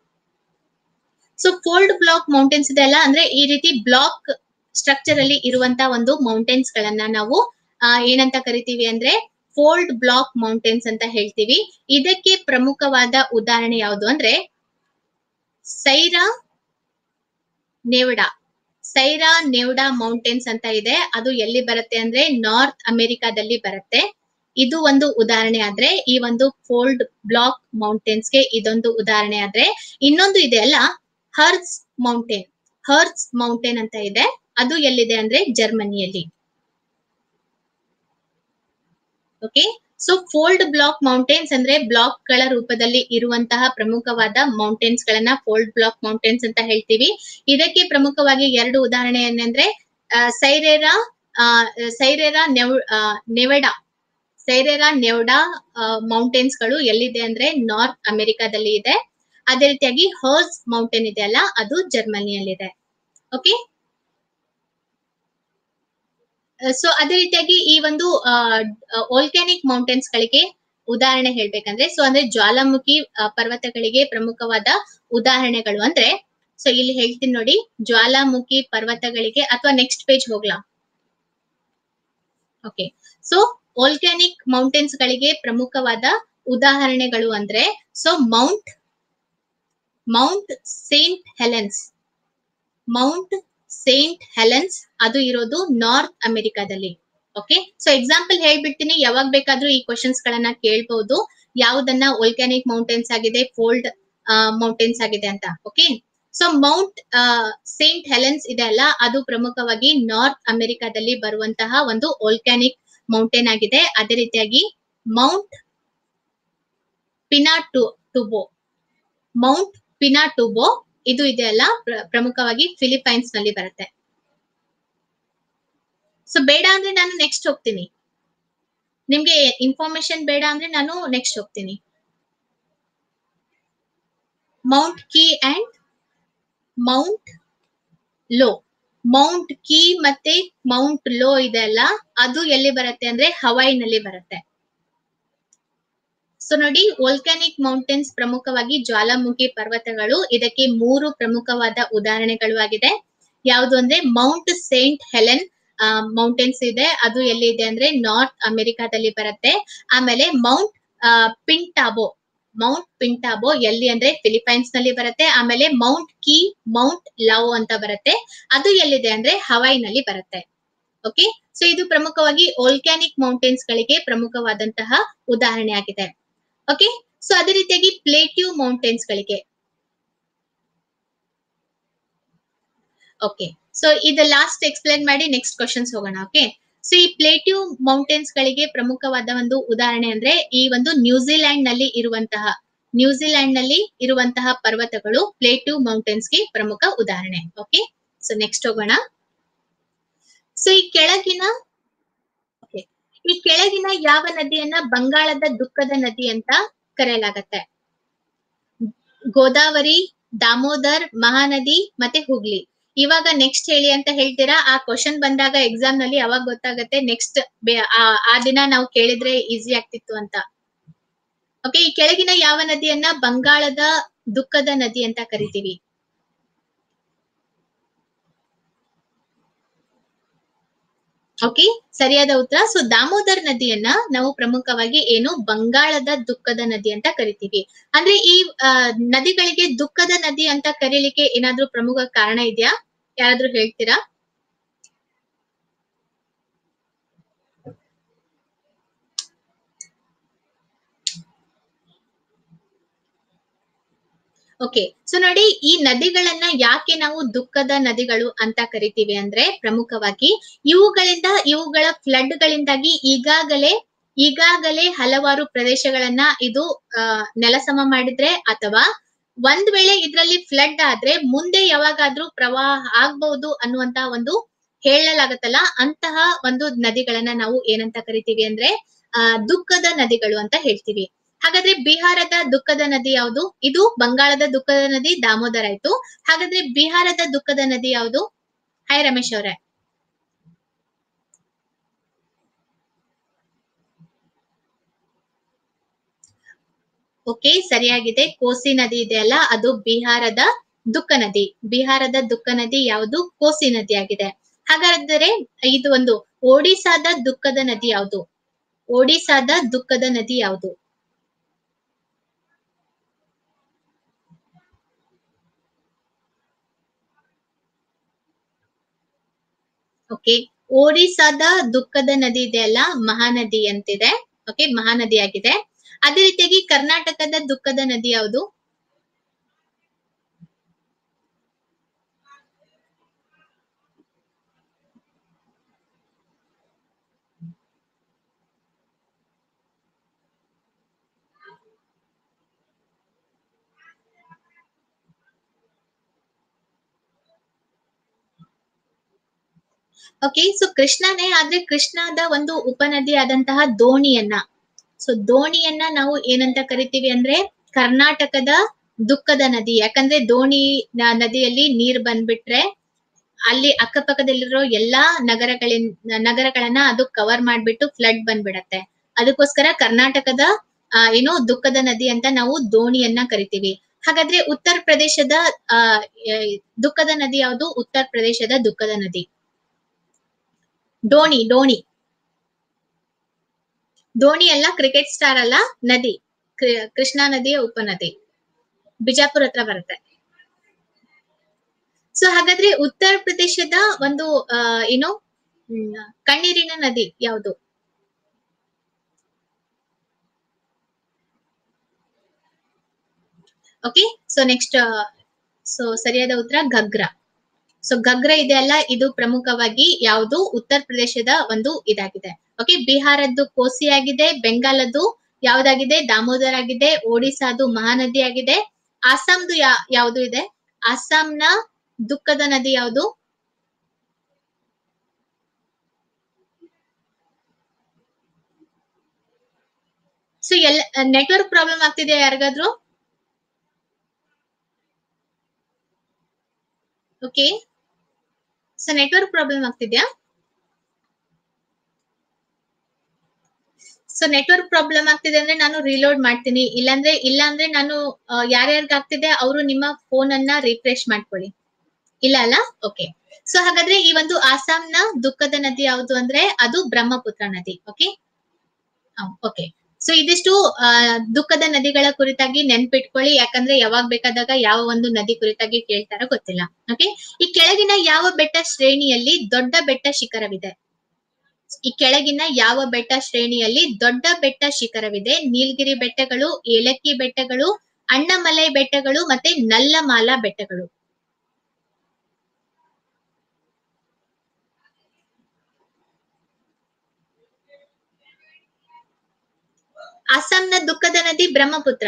ಸೊ ಫೋಲ್ಡ್ ಬ್ಲಾಕ್ ಮೌಂಟೇನ್ಸ್ ಇದೆ ಅಲ್ಲ ಅಂದ್ರೆ ಈ ರೀತಿ ಬ್ಲಾಕ್ ಸ್ಟ್ರಕ್ಚರ್ ಅಲ್ಲಿ ಇರುವಂತ ಒಂದು ಮೌಂಟೇನ್ಸ್ ಗಳನ್ನ ನಾವು ಆ, ಏನಂತ ಕರಿತೀವಿ ಅಂದ್ರೆ ಫೋಲ್ಡ್ ಬ್ಲಾಕ್ ಮೌಂಟೇನ್ಸ್ ಅಂತ ಹೇಳ್ತೀವಿ ಇದಕ್ಕೆ ಪ್ರಮುಖವಾದ ಉದಾಹರಣೆ ಯಾವುದು ಅಂದ್ರೆ Sierra Nevada Sierra Nevada mountains ಅಂತ ಇದೆ ಅದು ಎಲ್ಲಿ ಬರುತ್ತೆ ಅಂದ್ರೆ ನಾರ್ತ್ ಅಮೆರಿಕಾದಲ್ಲಿ ಬರುತ್ತೆ ಇದು ಒಂದು ಉದಾಹರಣೆ ಆದ್ರೆ ಈ ಒಂದು ಫೋಲ್ಡ್ ಬ್ಲಾಕ್ ಮೌಂಟೇನ್ಸ್ ಗೆ ಇದೊಂದು ಉದಾಹರಣೆ ಆದ್ರೆ ಇನ್ನೊಂದು ಇದೆ ಅಲ್ಲ ಹರ್ಸ್ ಮೌಂಟೇನ್ ಹರ್ಸ್ ಮೌಂಟೇನ್ ಅಂತ ಇದೆ ಅದು ಎಲ್ಲಿದೆ ಅಂದ್ರೆ ಜರ್ಮನಿಯಲ್ಲಿ okay so fold block mountains ಅಂದ್ರೆ ಬ್ಲಾಕ್ ಗಳ ರೂಪದಲ್ಲಿ ಇರುವಂತಹ ಪ್ರಮುಖವಾದ ಮೌಂಟೇನ್ಸ್ ಗಳನ್ನ ಫೋಲ್ಡ್ ಬ್ಲಾಕ್ ಮೌಂಟೇನ್ಸ್ ಅಂತ ಹೇಳ್ತೀವಿ ಇದಕ್ಕೆ ಪ್ರಮುಖವಾಗಿ ಎರಡು ಉದಾಹರಣೆ ಏನಂದ್ರೆ ಆ, ಸೈರೇರಾ ಆ, ಸೈರೇರಾ ನೆವ್ ಆ, ನೆವಡಾ ಸೈರೇರಾ ನೆವಡಾ ಮೌಂಟೇನ್ಸ್ ಗಳು ಎಲ್ಲಿದೆ ಅಂದ್ರೆ ನಾರ್ತ್ ಅಮೆರಿಕಾದಲ್ಲಿ ಇದೆ ಅದೇ ರೀತಿಯಾಗಿ ಹರ್ಸ್ ಮೌಂಟೇನ್ ಇದೆ ಅಲ್ಲ ಅದು ಜರ್ಮನಿಯಲ್ಲಿದೆ ಓಕೆ ಸೊ ಅದೇ ರೀತಿಯಾಗಿ ಈ ಒಂದು ಓಲ್ಕ್ಯಾನಿಕ್ ಮೌಂಟೇನ್ಸ್ ಗಳಿಗೆ ಉದಾಹರಣೆ ಹೇಳ್ಬೇಕಂದ್ರೆ ಸೊ ಅಂದ್ರೆ ಜ್ವಾಲಾಮುಖಿ ಆ, ಪರ್ವತಗಳಿಗೆ ಪ್ರಮುಖವಾದ ಉದಾಹರಣೆಗಳು ಅಂದ್ರೆ ಸೊ ಇಲ್ಲಿ ಹೇಳ್ತೀನಿ ನೋಡಿ ಜ್ವಾಲಾಮುಖಿ ಪರ್ವತಗಳಿಗೆ ಅಥವಾ ನೆಕ್ಸ್ಟ್ ಪೇಜ್ ಹೋಗ್ಲಾ ಓಕೆ ಸೊ ಓಲ್ಕ್ಯಾನಿಕ್ ಮೌಂಟೇನ್ಸ್ ಗಳಿಗೆ ಪ್ರಮುಖವಾದ ಉದಾಹರಣೆಗಳು ಅಂದ್ರೆ so Mount Mount Saint Helens Mount Saint Helens ಅದು ಇರೋದು ನಾರ್ತ್ ಅಮೆರಿಕಾದಲ್ಲಿ ಓಕೆ ಸೊ ಎಕ್ಸಾಂಪಲ್ ಹೇಳ್ಬಿಡ್ತೀನಿ ಯಾವಾಗ ಬೇಕಾದ್ರೂ ಈ ಕ್ವಶನ್ಸ್ ಗಳನ್ನ ಕೇಳ್ಬಹುದು ಯಾವ್ದನ್ನ ಓಲ್ಕ್ಯಾನಿಕ್ ಮೌಂಟೇನ್ಸ್ ಆಗಿದೆ ಫೋಲ್ಡ್ ಮೌಂಟೇನ್ಸ್ ಆಗಿದೆ ಅಂತ okay so Mount Saint Helens ಇದೆ ಅಲ್ಲ ಅದು ಪ್ರಮುಖವಾಗಿ ನಾರ್ತ್ ಅಮೆರಿಕಾದಲ್ಲಿ ಬರುವಂತಹ ಒಂದು ಓಲ್ಕ್ಯಾನಿಕ್ ಮೌಂಟೇನ್ ಆಗಿದೆ ಅದೇ ರೀತಿಯಾಗಿ ಮೌಂಟ್ ಪಿನಾಟು ಟುಬೋ ಮೌಂಟ್ ಪಿನಾಟುಬೋ ಇದು ಇದೆ ಅಲ್ಲ ಪ್ರ- ಪ್ರಮುಖವಾಗಿ ಫಿಲಿಪೈನ್ಸ್ ನಲ್ಲಿ ಬರುತ್ತೆ ಸೊ ಬೇಡ ಅಂದ್ರೆ ನಾನು ನೆಕ್ಸ್ಟ್ ಹೋಗ್ತೀನಿ ನಿಮ್ಗೆ ಇನ್ಫಾರ್ಮೇಶನ್ ಬೇಡ ಅಂದ್ರೆ ನಾನು ನೆಕ್ಸ್ಟ್ ಹೋಗ್ತೀನಿ Mount Kea and Mount Loa Mount Kea ಮತ್ತೆ ಮೌಂಟ್ ಲೋ ಇದೆ ಅಲ್ಲ ಅದು ಎಲ್ಲಿ ಬರುತ್ತೆ ಅಂದ್ರೆ ಹವಾಯಿನಲ್ಲಿ ಬರುತ್ತೆ ಸೊ ನೋಡಿ ವೋಲ್ಕ್ಯಾನಿಕ್ ಮೌಂಟೇನ್ಸ್ ಪ್ರಮುಖವಾಗಿ ಜ್ವಾಲಾಮುಖಿ ಪರ್ವತಗಳು ಇದಕ್ಕೆ ಮೂರು ಪ್ರಮುಖವಾದ ಉದಾಹರಣೆಗಳು ಆಗಿದೆ ಯಾವುದು ಅಂದ್ರೆ ಮೌಂಟ್ ಸೇಂಟ್ ಹೆಲೆನ್ ಮೌಂಟೇನ್ಸ್ ಇದೆ ಅದು ಎಲ್ಲಿ ಇದೆ ಅಂದ್ರೆ ನಾರ್ತ್ ಅಮೆರಿಕಾದಲ್ಲಿ ಬರುತ್ತೆ ಆಮೇಲೆ ಮೌಂಟ್ ಪಿಂಟಾಬೋ ಮೌಂಟ್ ಪಿಂಟಾಬೋ ಎಲ್ಲಿ ಅಂದ್ರೆ ಫಿಲಿಪೈನ್ಸ್ ನಲ್ಲಿ ಬರುತ್ತೆ ಆಮೇಲೆ ಮೌಂಟ್ ಕೀ ಮೌಂಟ್ ಲವ್ ಅಂತ ಬರುತ್ತೆ ಅದು ಎಲ್ಲಿದೆ ಅಂದ್ರೆ ಹವಾಯಿನಲ್ಲಿ ಬರುತ್ತೆ ಓಕೆ ಸೊ ಇದು ಪ್ರಮುಖವಾಗಿ ಓಲ್ಕ್ಯಾನಿಕ್ ಮೌಂಟೇನ್ಸ್ ಗಳಿಗೆ ಪ್ರಮುಖವಾದಂತಹ ಉದಾಹರಣೆ ಆಗಿದೆ ಓಕೆ ಸೊ ಅದೇ ರೀತಿಯಾಗಿ ಪ್ಲೇಟ್ಯೂ ಮೌಂಟೇನ್ಸ್ ಗಳಿಗೆ ಓಕೆ ಸೊ ಇದು ಲಾಸ್ಟ್ ಎಕ್ಸ್ಪ್ಲೈನ್ ಮಾಡಿ ನೆಕ್ಸ್ಟ್ ಕ್ವಶನ್ಸ್ ಹೋಗೋಣ ಓಕೆ ಸೊ ಈ ಪ್ಲೇಟ್ಯೂ ಮೌಂಟೇನ್ಸ್ ಗಳಿಗೆ ಪ್ರಮುಖವಾದ ಒಂದು ಉದಾಹರಣೆ ಅಂದ್ರೆ ಈ ಒಂದು ನ್ಯೂಜಿಲೆಂಡ್ ನಲ್ಲಿ ಇರುವಂತಹ ನ್ಯೂಜಿಲೆಂಡ್ ನಲ್ಲಿ ಇರುವಂತಹ ಪರ್ವತಗಳು ಪ್ಲೇಟ್ಯೂ ಮೌಂಟೇನ್ಸ್ ಗೆ ಪ್ರಮುಖ ಉದಾಹರಣೆ ಓಕೆ ಸೊ ನೆಕ್ಸ್ಟ್ ಹೋಗೋಣ ಸೊ ಈ ಕೆಳಗಿನ okay, ಈ ಕೆಳಗಿನ ಯಾವ ನದಿಯನ್ನ ಬಂಗಾಳದ ದುಃಖದ ನದಿ ಅಂತ ಕರೆಯಲಾಗತ್ತೆ ಗೋದಾವರಿ ದಾಮೋದರ್ ಮಹಾನದಿ ಮತ್ತೆ ಹುಗ್ಲಿ ಇವಾಗ ನೆಕ್ಸ್ಟ್ ಹೇಳಿ ಅಂತ ಹೇಳ್ತೀರಾ ಆ ಕ್ವಶನ್ ಬಂದಾಗ ಎಕ್ಸಾಮ್ ನಲ್ಲಿ ಯಾವಾಗ ಗೊತ್ತಾಗತ್ತೆ ನೆಕ್ಸ್ಟ್ ಆ ದಿನ ನಾವು ಕೇಳಿದ್ರೆ ಈಸಿ ಆಗ್ತಿತ್ತು ಅಂತ ಓಕೆ ಈ ಕೆಳಗಿನ ಯಾವ ನದಿಯನ್ನ ಬಂಗಾಳದ ದುಃಖದ ನದಿ ಅಂತ ಕರಿತೀವಿ ಓಕೆ ಸರಿಯಾದ ಉತ್ತರ ಸೊ ದಾಮೋದರ್ ನದಿಯನ್ನ ನಾವು ಪ್ರಮುಖವಾಗಿ ಏನು ಬಂಗಾಳದ ದುಃಖದ ನದಿ ಅಂತ ಕರಿತೀವಿ ಅಂದ್ರೆ ಈ ಆ, ನದಿಗಳಿಗೆ ದುಃಖದ ನದಿ ಅಂತ ಕರೀಲಿಕ್ಕೆ ಏನಾದ್ರೂ ಪ್ರಮುಖ ಕಾರಣ ಇದೆಯಾ ಯಾರಾದ್ರೂ ಹೇಳ್ತೀರಾ ಓಕೆ ಸೊ ನೋಡಿ ಈ ನದಿಗಳನ್ನ ಯಾಕೆ ನಾವು ದುಃಖದ ನದಿಗಳು ಅಂತ ಕರಿತೀವಿ ಅಂದ್ರೆ ಪ್ರಮುಖವಾಗಿ ಇವುಗಳಿಂದ ಇವುಗಳ ಫ್ಲಡ್ ಗಳಿಂದಾಗಿ ಈಗಾಗಲೇ ಈಗಾಗಲೇ ಹಲವಾರು ಪ್ರದೇಶಗಳನ್ನ ಇದು ಆ, ನೆಲಸಮ ಮಾಡಿದ್ರೆ ಅಥವಾ ಒಂದ್ ವೇಳೆ ಇದ್ರಲ್ಲಿ ಫ್ಲಡ್ ಆದ್ರೆ ಮುಂದೆ ಯಾವಾಗಾದ್ರೂ ಪ್ರವಾಹ ಆಗ್ಬಹುದು ಅನ್ನುವಂತ ಒಂದು ಹೇಳಲಾಗತ್ತಲ್ಲ ಅಂತಹ ಒಂದು ನದಿಗಳನ್ನ ನಾವು ಏನಂತ ಕರಿತೀವಿ ಅಂದ್ರೆ ಆ ದುಃಖದ ನದಿಗಳು ಅಂತ ಹೇಳ್ತೀವಿ ಹಾಗಾದ್ರೆ ಬಿಹಾರದ ದುಃಖದ ನದಿ ಯಾವುದು ಇದು ಬಂಗಾಳದ ದುಃಖದ ನದಿ ದಾಮೋದರ ಆಯ್ತು ಹಾಗಾದ್ರೆ ಬಿಹಾರದ ದುಃಖದ ನದಿ ಯಾವುದು ಹಾಯ್ ರಮೇಶ್ ಅವರೇ ಓಕೆ ಸರಿಯಾಗಿದೆ ಕೋಸಿ ನದಿ ಇದೆಯಲ್ಲ ಅದು ಬಿಹಾರದ ದುಃಖ ನದಿ ಬಿಹಾರದ ದುಃಖ ನದಿ ಯಾವುದು ಕೋಸಿ ನದಿ ಆಗಿದೆ ಹಾಗಾದರೆ ಇದು ಒಂದು ಒಡಿಸಾದ ದುಃಖದ ನದಿ ಯಾವುದು ಒಡಿಸಾದ ದುಃಖದ ನದಿ ಯಾವುದು ಓಕೆ ಒಡಿಸಾದ ದುಃಖದ ನದಿ ಇದೆಯಲ್ಲ ಮಹಾನದಿ ಅಂತಿದೆ ಓಕೆ ಮಹಾನದಿ ಆಗಿದೆ ಅದೇ ರೀತಿಯಾಗಿ ಕರ್ನಾಟಕದ ದುಃಖದ ನದಿ ಯಾವುದು ಓಕೆ ಸೊ ಕೃಷ್ಣನೇ ಆದ್ರೆ ಕೃಷ್ಣದ ಒಂದು ಉಪನದಿ ಆದಂತಹ ದೋಣಿಯನ್ನ ಸೊ ದೋಣಿಯನ್ನ ನಾವು ಏನಂತ ಕರಿತೀವಿ ಅಂದ್ರೆ ಕರ್ನಾಟಕದ ದುಃಖದ ನದಿ ಯಾಕಂದ್ರೆ ದೋಣಿ ನ- ನದಿಯಲ್ಲಿ ನೀರ್ ಬಂದ್ಬಿಟ್ರೆ ಅಲ್ಲಿ ಅಕ್ಕಪಕ್ಕದಲ್ಲಿರೋ ಎಲ್ಲಾ ನಗರಗಳಿನ್ ನಗರಗಳನ್ನ ಅದು ಕವರ್ ಮಾಡ್ಬಿಟ್ಟು ಫ್ಲಡ್ ಬಂದ್ಬಿಡತ್ತೆ ಅದಕ್ಕೋಸ್ಕರ ಕರ್ನಾಟಕದ ಆ, ಏನು ದುಃಖದ ನದಿ ಅಂತ ನಾವು ದೋಣಿಯನ್ನ ಕರಿತೀವಿ ಹಾಗಾದ್ರೆ ಉತ್ತರ ಪ್ರದೇಶದ ಆ ಎ, ದುಃಖದ ನದಿ ಯಾವುದು ಉತ್ತರ ಪ್ರದೇಶದ ದುಃಖದ ನದಿ ಡೋಣಿ ಡೋಣಿ ದೋಣಿ ಅಲ್ಲ ಕ್ರಿಕೆಟ್ ಸ್ಟಾರ್ ಅಲ್ಲ ನದಿ ಕೃ- ಕೃಷ್ಣಾ ನದಿಯ ಉಪನದಿ ಬಿಜಾಪುರ ಹತ್ರ ಬರುತ್ತೆ ಸೊ ಹಾಗಾದ್ರೆ ಉತ್ತರ ಪ್ರದೇಶದ ಒಂದು ಆ, ಏನು ಹ್ಮ್, ಕಣ್ಣೀರಿನ ನದಿ ಯಾವುದು ಓಕೆ ಸೊ ನೆಕ್ಸ್ಟ್ ಸೊ ಸರಿಯಾದ ಉತ್ತರ ಗಗ್ರ ಸೊ ಗಗ್ರ ಇದೆಯಲ್ಲ ಇದು ಪ್ರಮುಖವಾಗಿ ಯಾವುದು ಉತ್ತರ ಪ್ರದೇಶದ ಒಂದು ಇದಾಗಿದೆ ಓಕೆ ಬಿಹಾರದ್ದು ಕೋಸಿ ಆಗಿದೆ ಬೆಂಗಾಲದ್ದು ಯಾವ್ದಾಗಿದೆ ದಾಮೋದರ್ ಆಗಿದೆ ಒಡಿಸಾದು ಮಹಾನದಿ ಆಗಿದೆ ಆಸಾಮ್ದು ಯಾ ಯಾವುದು ಇದೆ ಅಸ್ಸಾಂನ ದುಃಖದ ನದಿ ಯಾವುದು ಸೊ ಎಲ್ ನೆಟ್ವರ್ಕ್ ಪ್ರಾಬ್ಲಮ್ ಆಗ್ತಿದೆಯಾ ಯಾರಿಗಾದ್ರೂ ಓಕೆ ಸೊ ನೆಟ್ವರ್ಕ್ ಪ್ರಾಬ್ಲಮ್ ಆಗ್ತಿದ್ಯಾ ಸೊ ನೆಟ್ವರ್ಕ್ ಪ್ರಾಬ್ಲಮ್ ಆಗ್ತಿದೆ ಅಂದ್ರೆ ನಾನು ರೀಲೋಡ್ ಮಾಡ್ತೀನಿ ಇಲ್ಲಾಂದ್ರೆ ಇಲ್ಲಾಂದ್ರೆ ನಾನು ಯಾರ್ಯಾರಿಗೆ ಆಗ್ತಿದೆ ಅವರು ನಿಮ್ಮ ಫೋನ್ ಅನ್ನ ರಿಫ್ರೆಶ್ ಮಾಡ್ಕೊಳ್ಳಿ ಇಲ್ಲ ಅಲ್ಲ ಓಕೆ ಸೊ ಹಾಗಾದ್ರೆ ಈ ಒಂದು ಆಸಾಂನ ದುಃಖದ ನದಿ ಯಾವುದು ಅಂದ್ರೆ ಅದು ಬ್ರಹ್ಮಪುತ್ರ ನದಿ ಓಕೆ ಓಕೆ ಸೊ ಇದಿಷ್ಟು ಆ, ದುಃಖದ ನದಿಗಳ ಕುರಿತಾಗಿ ನೆನ್ಪಿಟ್ಕೊಳ್ಳಿ ಯಾಕಂದ್ರೆ ಯಾವಾಗ ಬೇಕಾದಾಗ ಯಾವ ಒಂದು ನದಿ ಕುರಿತಾಗಿ ಕೇಳ್ತಾರೋ ಗೊತ್ತಿಲ್ಲ ಓಕೆ ಈ ಕೆಳಗಿನ ಯಾವ ಬೆಟ್ಟ ಶ್ರೇಣಿಯಲ್ಲಿ ದೊಡ್ಡ ಬೆಟ್ಟ ಶಿಖರವಿದೆ ಈ ಕೆಳಗಿನ ಯಾವ ಬೆಟ್ಟ ಶ್ರೇಣಿಯಲ್ಲಿ ದೊಡ್ಡ ಬೆಟ್ಟ ಶಿಖರವಿದೆ ನೀಲಗಿರಿ ಬೆಟ್ಟಗಳು ಏಲಕ್ಕಿ ಬೆಟ್ಟಗಳು ಅಣ್ಣಮಲೈ ಬೆಟ್ಟಗಳು ಮತ್ತೆ ನಲ್ಲಮಾಲಾ ಬೆಟ್ಟಗಳು ಅಸ್ಸಾಂನ ದುಃಖದ ನದಿ ಬ್ರಹ್ಮಪುತ್ರ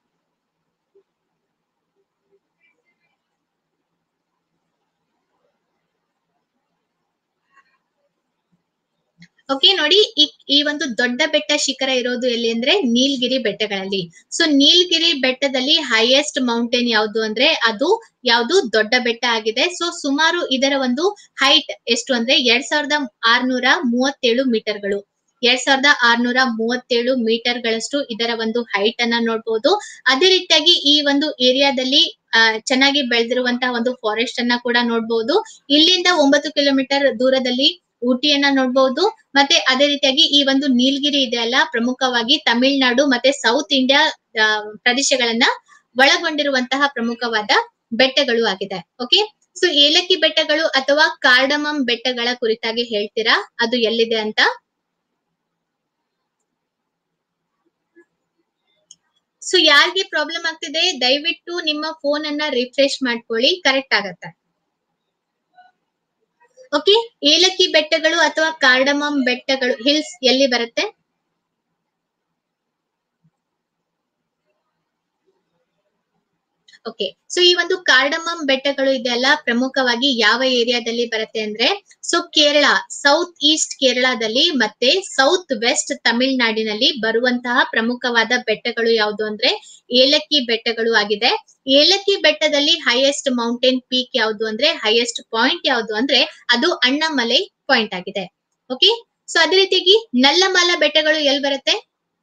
ಓಕೆ ನೋಡಿ ಈ ಈ ಒಂದು ದೊಡ್ಡ ಬೆಟ್ಟ ಶಿಖರ ಇರೋದು ಎಲ್ಲಿ ಅಂದ್ರೆ ನೀಲ್ಗಿರಿ ಬೆಟ್ಟಗಳಲ್ಲಿ ಸೊ ನೀಲ್ಗಿರಿ ಬೆಟ್ಟದಲ್ಲಿ ಹೈಯೆಸ್ಟ್ ಮೌಂಟೇನ್ ಯಾವುದು ಅಂದ್ರೆ ಅದು ಯಾವುದು ದೊಡ್ಡ ಬೆಟ್ಟ ಆಗಿದೆ ಸೊ ಸುಮಾರು ಇದರ ಒಂದು ಹೈಟ್ ಎಷ್ಟು ಅಂದ್ರೆ ಎರಡ್ ಸಾವಿರದ ಆರ್ನೂರ ಮೂವತ್ತೇಳು ಮೀಟರ್ಗಳು ಎರಡ್ ಸಾವಿರದ ಆರ್ನೂರ ಮೂವತ್ತೇಳು ಮೀಟರ್ ಗಳಷ್ಟು ಇದರ ಒಂದು ಹೈಟ್ ಅನ್ನ ನೋಡ್ಬೋದು ಅದೇ ರೀತಿಯಾಗಿ ಈ ಒಂದು ಏರಿಯಾದಲ್ಲಿ ಆ, ಚೆನ್ನಾಗಿ ಬೆಳೆದಿರುವಂತಹ ಒಂದು ಫಾರೆಸ್ಟ್ ಅನ್ನ ಕೂಡ ನೋಡ್ಬೋದು ಇಲ್ಲಿಂದ ಒಂಬತ್ತು ಕಿಲೋಮೀಟರ್ ದೂರದಲ್ಲಿ ಊಟಿಯನ್ನ ನೋಡ್ಬಹುದು ಮತ್ತೆ ಅದೇ ರೀತಿಯಾಗಿ ಈ ಒಂದು ನೀಲಗಿರಿ ಇದೆ ಅಲ್ಲ ಪ್ರಮುಖವಾಗಿ ತಮಿಳುನಾಡು ಮತ್ತೆ ಸೌತ್ ಇಂಡಿಯಾ ಆ, ಪ್ರದೇಶಗಳನ್ನ ಒಳಗೊಂಡಿರುವಂತಹ ಪ್ರಮುಖವಾದ ಬೆಟ್ಟಗಳು ಆಗಿದೆ ಓಕೆ ಸೊ ಏಲಕ್ಕಿ ಬೆಟ್ಟಗಳು ಅಥವಾ ಕಾರ್ಡಮಮ್ ಬೆಟ್ಟಗಳ ಕುರಿತಾಗಿ ಹೇಳ್ತೀರಾ ಅದು ಎಲ್ಲಿದೆ ಅಂತ ಸೊ ಯಾರಿಗೆ ಪ್ರಾಬ್ಲಮ್ ಆಗ್ತಿದೆ ದಯವಿಟ್ಟು ನಿಮ್ಮ ಫೋನ್ ಅನ್ನ ರಿಫ್ರೆಶ್ ಮಾಡ್ಕೊಳ್ಳಿ ಕರೆಕ್ಟ್ ಆಗತ್ತೆ ಓಕೆ ಏಲಕ್ಕಿ ಬೆಟ್ಟಗಳು ಅಥವಾ ಕಾರ್ಡಮಮ್ ಬೆಟ್ಟಗಳು ಹಿಲ್ಸ್ ಎಲ್ಲಿ ಬರುತ್ತೆ ಓಕೆ ಸೊ ಈ ಒಂದು ಕಾರ್ಡಮಮ್ ಬೆಟ್ಟಗಳು ಇದೆಲ್ಲ ಪ್ರಮುಖವಾಗಿ ಯಾವ ಏರಿಯಾದಲ್ಲಿ ಬರುತ್ತೆ ಅಂದ್ರೆ ಸೊ ಕೇರಳ ಸೌತ್ ಈಸ್ಟ್ ಕೇರಳದಲ್ಲಿ ಮತ್ತೆ ಸೌತ್ ವೆಸ್ಟ್ ತಮಿಳ್ನಾಡಿನಲ್ಲಿ ಬರುವಂತಹ ಪ್ರಮುಖವಾದ ಬೆಟ್ಟಗಳು ಯಾವುದು ಅಂದ್ರೆ ಏಲಕ್ಕಿ ಬೆಟ್ಟಗಳು ಆಗಿದೆ ಏಲಕ್ಕಿ ಬೆಟ್ಟದಲ್ಲಿ ಹೈಯೆಸ್ಟ್ ಮೌಂಟೇನ್ ಪೀಕ್ ಯಾವುದು ಅಂದ್ರೆ ಹೈಯೆಸ್ಟ್ ಪಾಯಿಂಟ್ ಯಾವುದು ಅಂದ್ರೆ ಅದು ಅಣ್ಣಮಲೈ ಪಾಯಿಂಟ್ ಆಗಿದೆ ಓಕೆ ಸೊ ಅದೇ ರೀತಿಯಾಗಿ ನಲ್ಲಮಾಲ ಬೆಟ್ಟಗಳು ಎಲ್ಲಿ ಬರುತ್ತೆ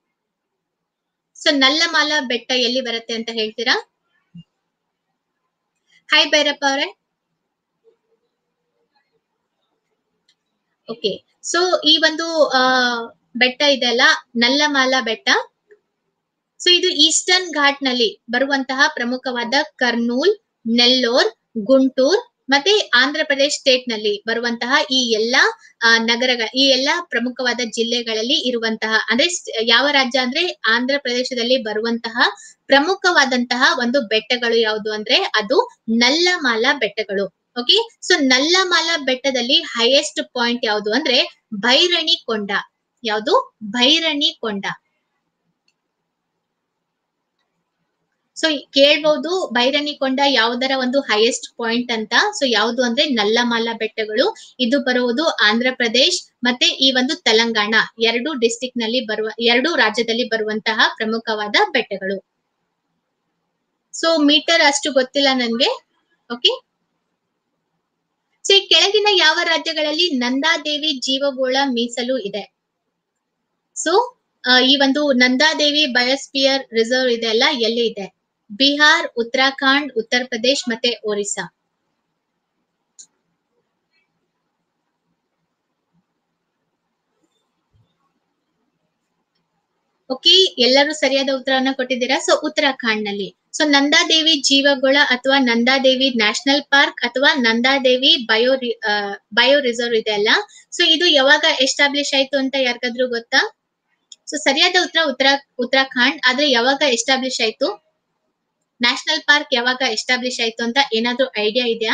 ಸೊ ನಲ್ಲಮಾಲ ಬೆಟ್ಟ ಎಲ್ಲಿ ಬರುತ್ತೆ ಅಂತ ಹೇಳ್ತೀರಾ ಹಾಯ್ ಭೈರಪ್ಪ ಅವರೇ ಓಕೆ ಸೊ ಈ ಒಂದು ಆ ಬೆಟ್ಟ ಇದೆ ಅಲ್ಲ ನಲ್ಲಮಾಲ ಬೆಟ್ಟ ಸೊ ಇದು ಈಸ್ಟರ್ನ್ ಘಾಟ್ ನಲ್ಲಿ ಬರುವಂತಹ ಪ್ರಮುಖವಾದ ಕರ್ನೂಲ್ ನೆಲ್ಲೋರ್ ಗುಂಟೂರ್ ಮತ್ತೆ ಆಂಧ್ರ ಪ್ರದೇಶ್ ಸ್ಟೇಟ್ ನಲ್ಲಿ ಬರುವಂತಹ ಈ ಎಲ್ಲಾ ಆ, ನಗರಗಳ ಈ ಎಲ್ಲಾ ಪ್ರಮುಖವಾದ ಜಿಲ್ಲೆಗಳಲ್ಲಿ ಇರುವಂತಹ ಅಂದ್ರೆ ಸ್- ಯಾವ ರಾಜ್ಯ ಅಂದ್ರೆ ಆಂಧ್ರ ಪ್ರದೇಶದಲ್ಲಿ ಬರುವಂತಹ ಪ್ರಮುಖವಾದಂತಹ ಒಂದು ಬೆಟ್ಟಗಳು ಯಾವುದು ಅಂದ್ರೆ ಅದು ನಲ್ಲಮಾಲ ಬೆಟ್ಟಗಳು ಓಕೆ ಸೊ ನಲ್ಲಮಾಲ ಬೆಟ್ಟದಲ್ಲಿ ಹೈಯೆಸ್ಟ್ ಪಾಯಿಂಟ್ ಯಾವುದು ಅಂದ್ರೆ ಭೈರಣಿ ಕೊಂಡ ಯಾವುದು ಭೈರಣಿ ಕೊಂಡ ಸೊ ಕೇಳ್ಬಹುದು ಭೈರಣಿ ಕೊಂಡ ಯಾವುದರ ಒಂದು ಹೈಯೆಸ್ಟ್ ಪಾಯಿಂಟ್ ಅಂತ ಸೊ ಯಾವುದು ಅಂದ್ರೆ ನಲ್ಲಮಾಲ ಬೆಟ್ಟಗಳು ಇದು ಬರುವುದು ಆಂಧ್ರ ಪ್ರದೇಶ್ ಮತ್ತೆ ಈ ಒಂದು ತೆಲಂಗಾಣ ಎರಡು ಡಿಸ್ಟಿಕ್ ನಲ್ಲಿ ಬರುವ ಎರಡು ರಾಜ್ಯದಲ್ಲಿ ಬರುವಂತಹ ಪ್ರಮುಖವಾದ ಬೆಟ್ಟಗಳು ಸೊ ಮೀಟರ್ ಅಷ್ಟು ಗೊತ್ತಿಲ್ಲ ನನ್ಗೆ ಓಕೆ ಸೊ ಈ ಕೆಳಗಿನ ಯಾವ ರಾಜ್ಯಗಳಲ್ಲಿ ನಂದಾದೇವಿ ಜೀವಗೋಳ ಮೀಸಲು ಇದೆ ಸೊ ಈ ಒಂದು ನಂದಾದೇವಿ ಬಯೋಸ್ಪಿಯರ್ ರಿಸರ್ವ್ ಇದೆ ಅಲ್ಲ ಎಲ್ಲಿ ಇದೆ ಬಿಹಾರ್ ಉತ್ತರಾಖಂಡ್ ಉತ್ತರ ಪ್ರದೇಶ್ ಮತ್ತೆ ಒರಿಸ್ಸಾ ಓಕೆ ಎಲ್ಲರೂ ಸರಿಯಾದ ಉತ್ತರವನ್ನ ಕೊಟ್ಟಿದ್ದೀರಾ ಸೊ ಉತ್ತರಾಖಂಡ್ ನಲ್ಲಿ ಸೊ ನಂದಾದೇವಿ ಜೀವಗೋಳ ಅಥವಾ ನಂದಾದೇವಿ ನ್ಯಾಷನಲ್ ಪಾರ್ಕ್ ಅಥವಾ ನಂದಾದೇವಿ ಬಯೋ ಬಯೋ ರಿಸರ್ವ್ ಇದೆ ಅಲ್ಲ ಸೊ ಇದು ಯಾವಾಗ ಎಸ್ಟಾಬ್ಲಿಷ್ ಆಯ್ತು ಅಂತ ಯಾರಿಗಾದ್ರೂ ಗೊತ್ತಾ ಸೊ ಸರಿಯಾದ ಉತ್ತರ ಉತ್ತರ ಉತ್ತರಾಖಂಡ್ ಆದ್ರೆ ಯಾವಾಗ ಎಸ್ಟಾಬ್ಲಿಷ್ ಆಯ್ತು ನ್ಯಾಷನಲ್ ಪಾರ್ಕ್ ಯಾವಾಗ ಎಸ್ಟಾಬ್ಲಿಷ್ ಆಯ್ತು ಅಂತ ಏನಾದ್ರೂ ಐಡಿಯಾ ಇದೆಯಾ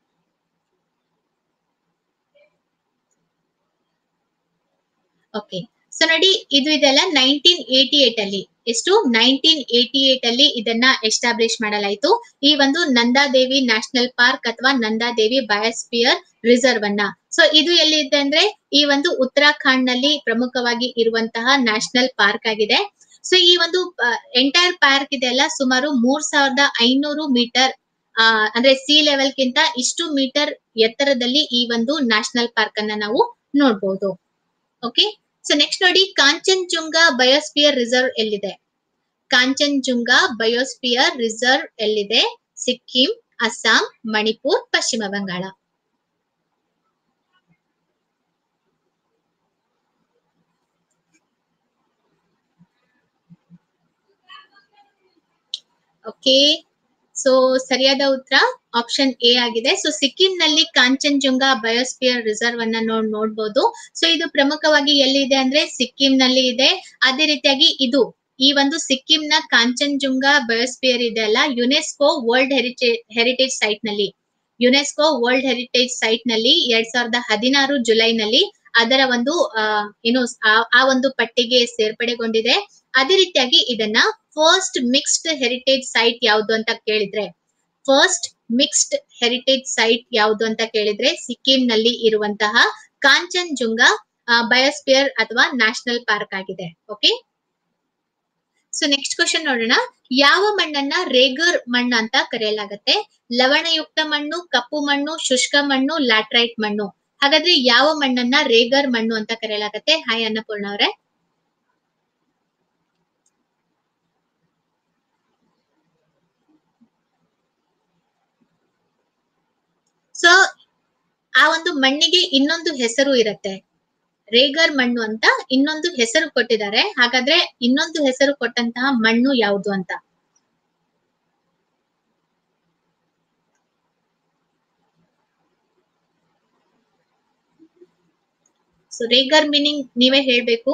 ಓಕೆ ಸೊ ನೋಡಿ ಇದು ಇದೆಲ್ಲ ನೈನ್ಟೀನ್ ಏಟಿ ಏಟ್ ಅಲ್ಲಿ ಎಷ್ಟು ನೈನ್ಟೀನ್ ಏಟಿ ಏಟ್ ಅಲ್ಲಿ ಇದನ್ನ ಎಸ್ಟಾಬ್ಲಿಷ್ ಮಾಡಲಾಯಿತು ಈ ಒಂದು ನಂದಾದೇವಿ ನ್ಯಾಷನಲ್ ಪಾರ್ಕ್ ಅಥವಾ ನಂದಾದೇವಿ ಬಯೋಸ್ಪಿಯರ್ ರಿಸರ್ವ್ ಅನ್ನ ಸೊ ಇದು ಎಲ್ಲಿದೆ ಅಂದ್ರೆ ಈ ಒಂದು ಉತ್ತರಾಖಂಡ್ ನಲ್ಲಿ ಪ್ರಮುಖವಾಗಿ ಇರುವಂತಹ ನ್ಯಾಷನಲ್ ಪಾರ್ಕ್ ಆಗಿದೆ ಸೊ ಈ ಒಂದು ಎಂಟೈರ್ ಪಾರ್ಕ್ ಇದೆಲ್ಲ ಸುಮಾರು ಮೂರ್ ಸಾವಿರದ ಐನೂರು ಮೀಟರ್ ಆ ಅಂದ್ರೆ ಸಿ ಲೆವೆಲ್ ಗಿಂತ ಇಷ್ಟು ಮೀಟರ್ ಎತ್ತರದಲ್ಲಿ ಈ ಒಂದು ನ್ಯಾಷನಲ್ ಪಾರ್ಕ್ ಅನ್ನ ನಾವು ನೋಡ್ಬೋದು ಓಕೆ ಸೊ ನೆಕ್ಸ್ಟ್ ನೋಡಿ ಕಾಂಚನ್ಜುಂಗಾ ಬಯೋಸ್ಪಿಯರ್ ರಿಸರ್ವ್ ಎಲ್ಲಿದೆ ಕಾಂಚನ್ಜುಂಗಾ ಬಯೋಸ್ಪಿಯರ್ ರಿಸರ್ವ್ ಎಲ್ಲಿದೆ ಸಿಕ್ಕಿಂ ಅಸ್ಸಾಂ ಮಣಿಪುರ್ ಪಶ್ಚಿಮ ಬಂಗಾಳ ಓಕೆ ಸೊ ಸರಿಯಾದ ಉತ್ತರ ಆಪ್ಷನ್ ಎ ಆಗಿದೆ ಸೊ ಸಿಕ್ಕಿಂ ನಲ್ಲಿ ಕಾಂಚನ್ಜುಂಗಾ ಬಯೋಸ್ಪಿಯರ್ ರಿಸರ್ವ್ ಅನ್ನ ನೋಡ್ ನೋಡ್ಬೋದು ಸೊ ಇದು ಪ್ರಮುಖವಾಗಿ ಎಲ್ಲಿದೆ ಅಂದ್ರೆ ಸಿಕ್ಕಿಂ ನಲ್ಲಿ ಇದೆ ಅದೇ ರೀತಿಯಾಗಿ ಇದು ಈ ಒಂದು ಸಿಕ್ಕಿಂನ ಕಾಂಚನ್ಜುಂಗಾ ಬಯೋಸ್ಪಿಯರ್ ಇದೆ ಅಲ್ಲ UNESCO world heritage heritage site ನಲ್ಲಿ ಯುನೆಸ್ಕೋ ವರ್ಲ್ಡ್ ಹೆರಿಟೇಜ್ ಸೈಟ್ ನಲ್ಲಿ ಎರಡ್ ಸಾವಿರದ ಹದಿನಾರು ಜುಲೈನಲ್ಲಿ ಅದರ ಒಂದು ಆ, ಏನು ಆ- ಆ ಒಂದು ಪಟ್ಟಿಗೆ ಸೇರ್ಪಡೆಗೊಂಡಿದೆ ಅದೇ ರೀತಿಯಾಗಿ ಇದನ್ನ ಫಸ್ಟ್ ಮಿಕ್ಸ್ಡ್ ಹೆರಿಟೇಜ್ ಸೈಟ್ ಯಾವುದು ಅಂತ ಕೇಳಿದ್ರೆ ಫಸ್ಟ್ ಮಿಕ್ಸ್ಡ್ ಹೆರಿಟೇಜ್ ಸೈಟ್ ಯಾವುದು ಅಂತ ಕೇಳಿದ್ರೆ ಸಿಕ್ಕಿಂ ನಲ್ಲಿ ಇರುವಂತಹ ಕಾಂಚನ್ಜುಂಗಾ ಬಯೋಸ್ಪಿಯರ್ ಅಥವಾ ನ್ಯಾಷನಲ್ ಪಾರ್ಕ್ ಆಗಿದೆ ಓಕೆ ಸೊ ನೆಕ್ಸ್ಟ್ ಕ್ವಶನ್ ನೋಡೋಣ ಯಾವ ಮಣ್ಣನ್ನ ರೇಗರ್ ಮಣ್ಣು ಅಂತ ಕರೆಯಲಾಗತ್ತೆ ಲವಣಯುಕ್ತ ಮಣ್ಣು ಕಪ್ಪು ಮಣ್ಣು ಶುಷ್ಕ ಮಣ್ಣು ಲ್ಯಾಟ್ರೈಟ್ ಮಣ್ಣು ಹಾಗಾದ್ರೆ ಯಾವ ಮಣ್ಣನ್ನ ರೇಗರ್ ಮಣ್ಣು ಅಂತ ಕರೆಯಲಾಗತ್ತೆ ಹಾಯ್ ಅನ್ನಪೂರ್ಣ ಅವರೇ ಸೊ ಆ ಒಂದು ಮಣ್ಣಿಗೆ ಇನ್ನೊಂದು ಹೆಸರು ಇರತ್ತೆ ರೇಗರ್ ಮಣ್ಣು ಅಂತ ಇನ್ನೊಂದು ಹೆಸರು ಕೊಟ್ಟಿದ್ದಾರೆ ಹಾಗಾದ್ರೆ ಇನ್ನೊಂದು ಹೆಸರು ಕೊಟ್ಟಂತಹ ಮಣ್ಣು ಯಾವುದು ಅಂತ ಸೊ ರೇಗರ್ ಮೀನಿಂಗ್ ನೀವೇ ಹೇಳ್ಬೇಕು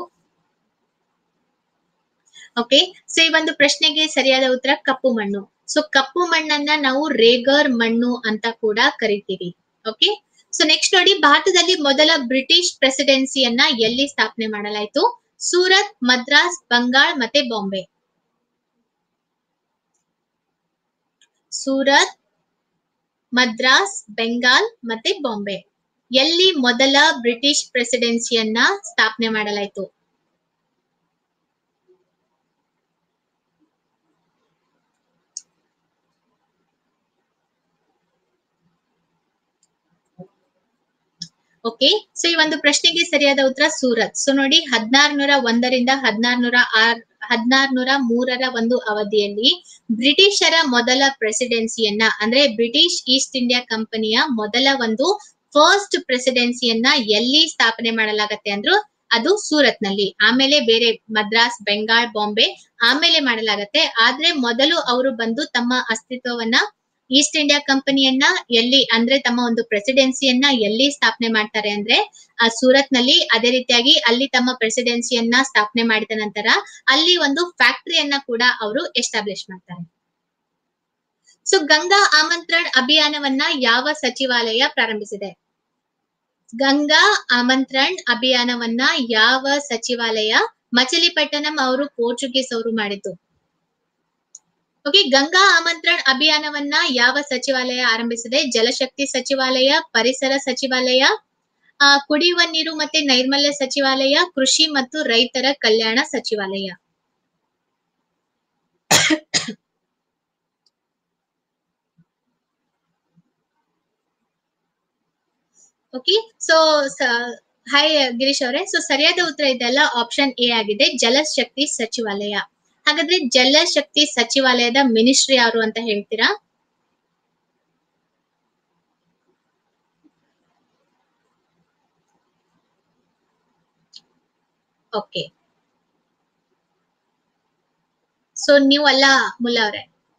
ಓಕೆ ಸೊ ಈ ಒಂದು ಪ್ರಶ್ನೆಗೆ ಸರಿಯಾದ ಉತ್ತರ ಕಪ್ಪು ಮಣ್ಣು ಸೊ ಕಪ್ಪು ಮಣ್ಣನ್ನ ನಾವು ರೇಗರ್ ಮಣ್ಣು ಅಂತ ಕೂಡ ಕರಿತೀವಿ ಓಕೆ ಸೊ ನೆಕ್ಸ್ಟ್ ನೋಡಿ ಭಾರತದಲ್ಲಿ ಮೊದಲ ಬ್ರಿಟಿಷ್ ಪ್ರೆಸಿಡೆನ್ಸಿಯನ್ನ ಎಲ್ಲಿ ಸ್ಥಾಪನೆ ಮಾಡಲಾಯಿತು ಸೂರತ್ ಮದ್ರಾಸ್ ಬಂಗಾಳ್ ಮತ್ತೆ ಬಾಂಬೆ ಸೂರತ್ ಮದ್ರಾಸ್ ಬೆಂಗಾಲ್ ಮತ್ತೆ ಬಾಂಬೆ ಎಲ್ಲಿ ಮೊದಲ ಬ್ರಿಟಿಷ್ ಪ್ರೆಸಿಡೆನ್ಸಿಯನ್ನ ಸ್ಥಾಪನೆ ಮಾಡಲಾಯಿತು ಓಕೆ ಸೊ ಈ ಒಂದು ಪ್ರಶ್ನೆಗೆ ಸರಿಯಾದ ಉತ್ತರ ಸೂರತ್ ಸೊ ನೋಡಿ ಹದಿನಾರುನೂರ ಒಂದರಿಂದ ಹದಿನಾರುನೂರ ಆರ್ ಹದಿನಾರುನೂರ ಮೂರರ ಒಂದು ಅವಧಿಯಲ್ಲಿ ಬ್ರಿಟಿಷರ ಮೊದಲ ಪ್ರೆಸಿಡೆನ್ಸಿಯನ್ನ ಅಂದ್ರೆ ಬ್ರಿಟಿಷ್ ಈಸ್ಟ್ ಇಂಡಿಯಾ ಕಂಪನಿಯ ಮೊದಲ ಒಂದು ಫಸ್ಟ್ ಪ್ರೆಸಿಡೆನ್ಸಿಯನ್ನ ಎಲ್ಲಿ ಸ್ಥಾಪನೆ ಮಾಡಲಾಗತ್ತೆ ಅಂದ್ರು ಅದು ಸೂರತ್ ನಲ್ಲಿ ಆಮೇಲೆ ಬೇರೆ ಮದ್ರಾಸ್ ಬೆಂಗಾಳ್ ಬಾಂಬೆ ಆಮೇಲೆ ಮಾಡಲಾಗತ್ತೆ ಆದ್ರೆ ಮೊದಲು ಅವರು ಬಂದು ತಮ್ಮ ಅಸ್ತಿತ್ವವನ್ನ ಈಸ್ಟ್ ಇಂಡಿಯಾ ಕಂಪನಿಯನ್ನ ಎಲ್ಲಿ ಅಂದ್ರೆ ತಮ್ಮ ಒಂದು ಪ್ರೆಸಿಡೆನ್ಸಿಯನ್ನ ಎಲ್ಲಿ ಸ್ಥಾಪನೆ ಮಾಡ್ತಾರೆ ಅಂದ್ರೆ ಆ ಸೂರತ್ ನಲ್ಲಿ ಅದೇ ರೀತಿಯಾಗಿ ಅಲ್ಲಿ ತಮ್ಮ ಪ್ರೆಸಿಡೆನ್ಸಿಯನ್ನ ಸ್ಥಾಪನೆ ಮಾಡಿದ ನಂತರ ಅಲ್ಲಿ ಒಂದು ಫ್ಯಾಕ್ಟರಿಯನ್ನ ಕೂಡ ಅವರು ಎಸ್ಟಾಬ್ಲಿಷ್ ಮಾಡ್ತಾರೆ ಸೊ ಗಂಗಾ ಆಮಂತ್ರಣ ಅಭಿಯಾನವನ್ನ ಯಾವ ಸಚಿವಾಲಯ ಪ್ರಾರಂಭಿಸಿದೆ ಗಂಗಾ ಆಮಂತ್ರಣ ಅಭಿಯಾನವನ್ನ ಯಾವ ಸಚಿವಾಲಯ ಮಚಲಿಪಟ್ಟಣಂ ಅವರು ಪೋರ್ಚುಗೀಸ್ ಅವರು ಮಾಡಿದ್ದು ಓಕೆ ಗಂಗಾ ಆಮಂತ್ರಣ ಅಭಿಯಾನವನ್ನ ಯಾವ ಸಚಿವಾಲಯ ಆರಂಭಿಸಿದೆ ಜಲಶಕ್ತಿ ಸಚಿವಾಲಯ ಪರಿಸರ ಸಚಿವಾಲಯ ಆ, ಕುಡಿಯುವ ನೀರು ಮತ್ತೆ ನೈರ್ಮಲ್ಯ ಸಚಿವಾಲಯ ಕೃಷಿ ಮತ್ತು ರೈತರ ಕಲ್ಯಾಣ ಸಚಿವಾಲಯ ಓಕೆ ಸೊ ಹಾಯ್ ಗಿರೀಶ್ ಅವರೇ ಸೊ ಸರಿಯಾದ ಉತ್ತರ ಇದೆಲ್ಲ ಆಪ್ಷನ್ ಎ ಆಗಿದೆ ಜಲಶಕ್ತಿ ಸಚಿವಾಲಯ ಹಾಗಾದ್ರೆ ಜಲಶಕ್ತಿ ಸಚಿವಾಲಯದ ಮಿನಿಸ್ಟ್ರಿ ಯಾರು ಅಂತ ಹೇಳ್ತೀರಾ ಓಕೆ ಸೊ ನೀವು ಅಲ್ಲ ಮುಲ್ಲಾ ಅವರೇ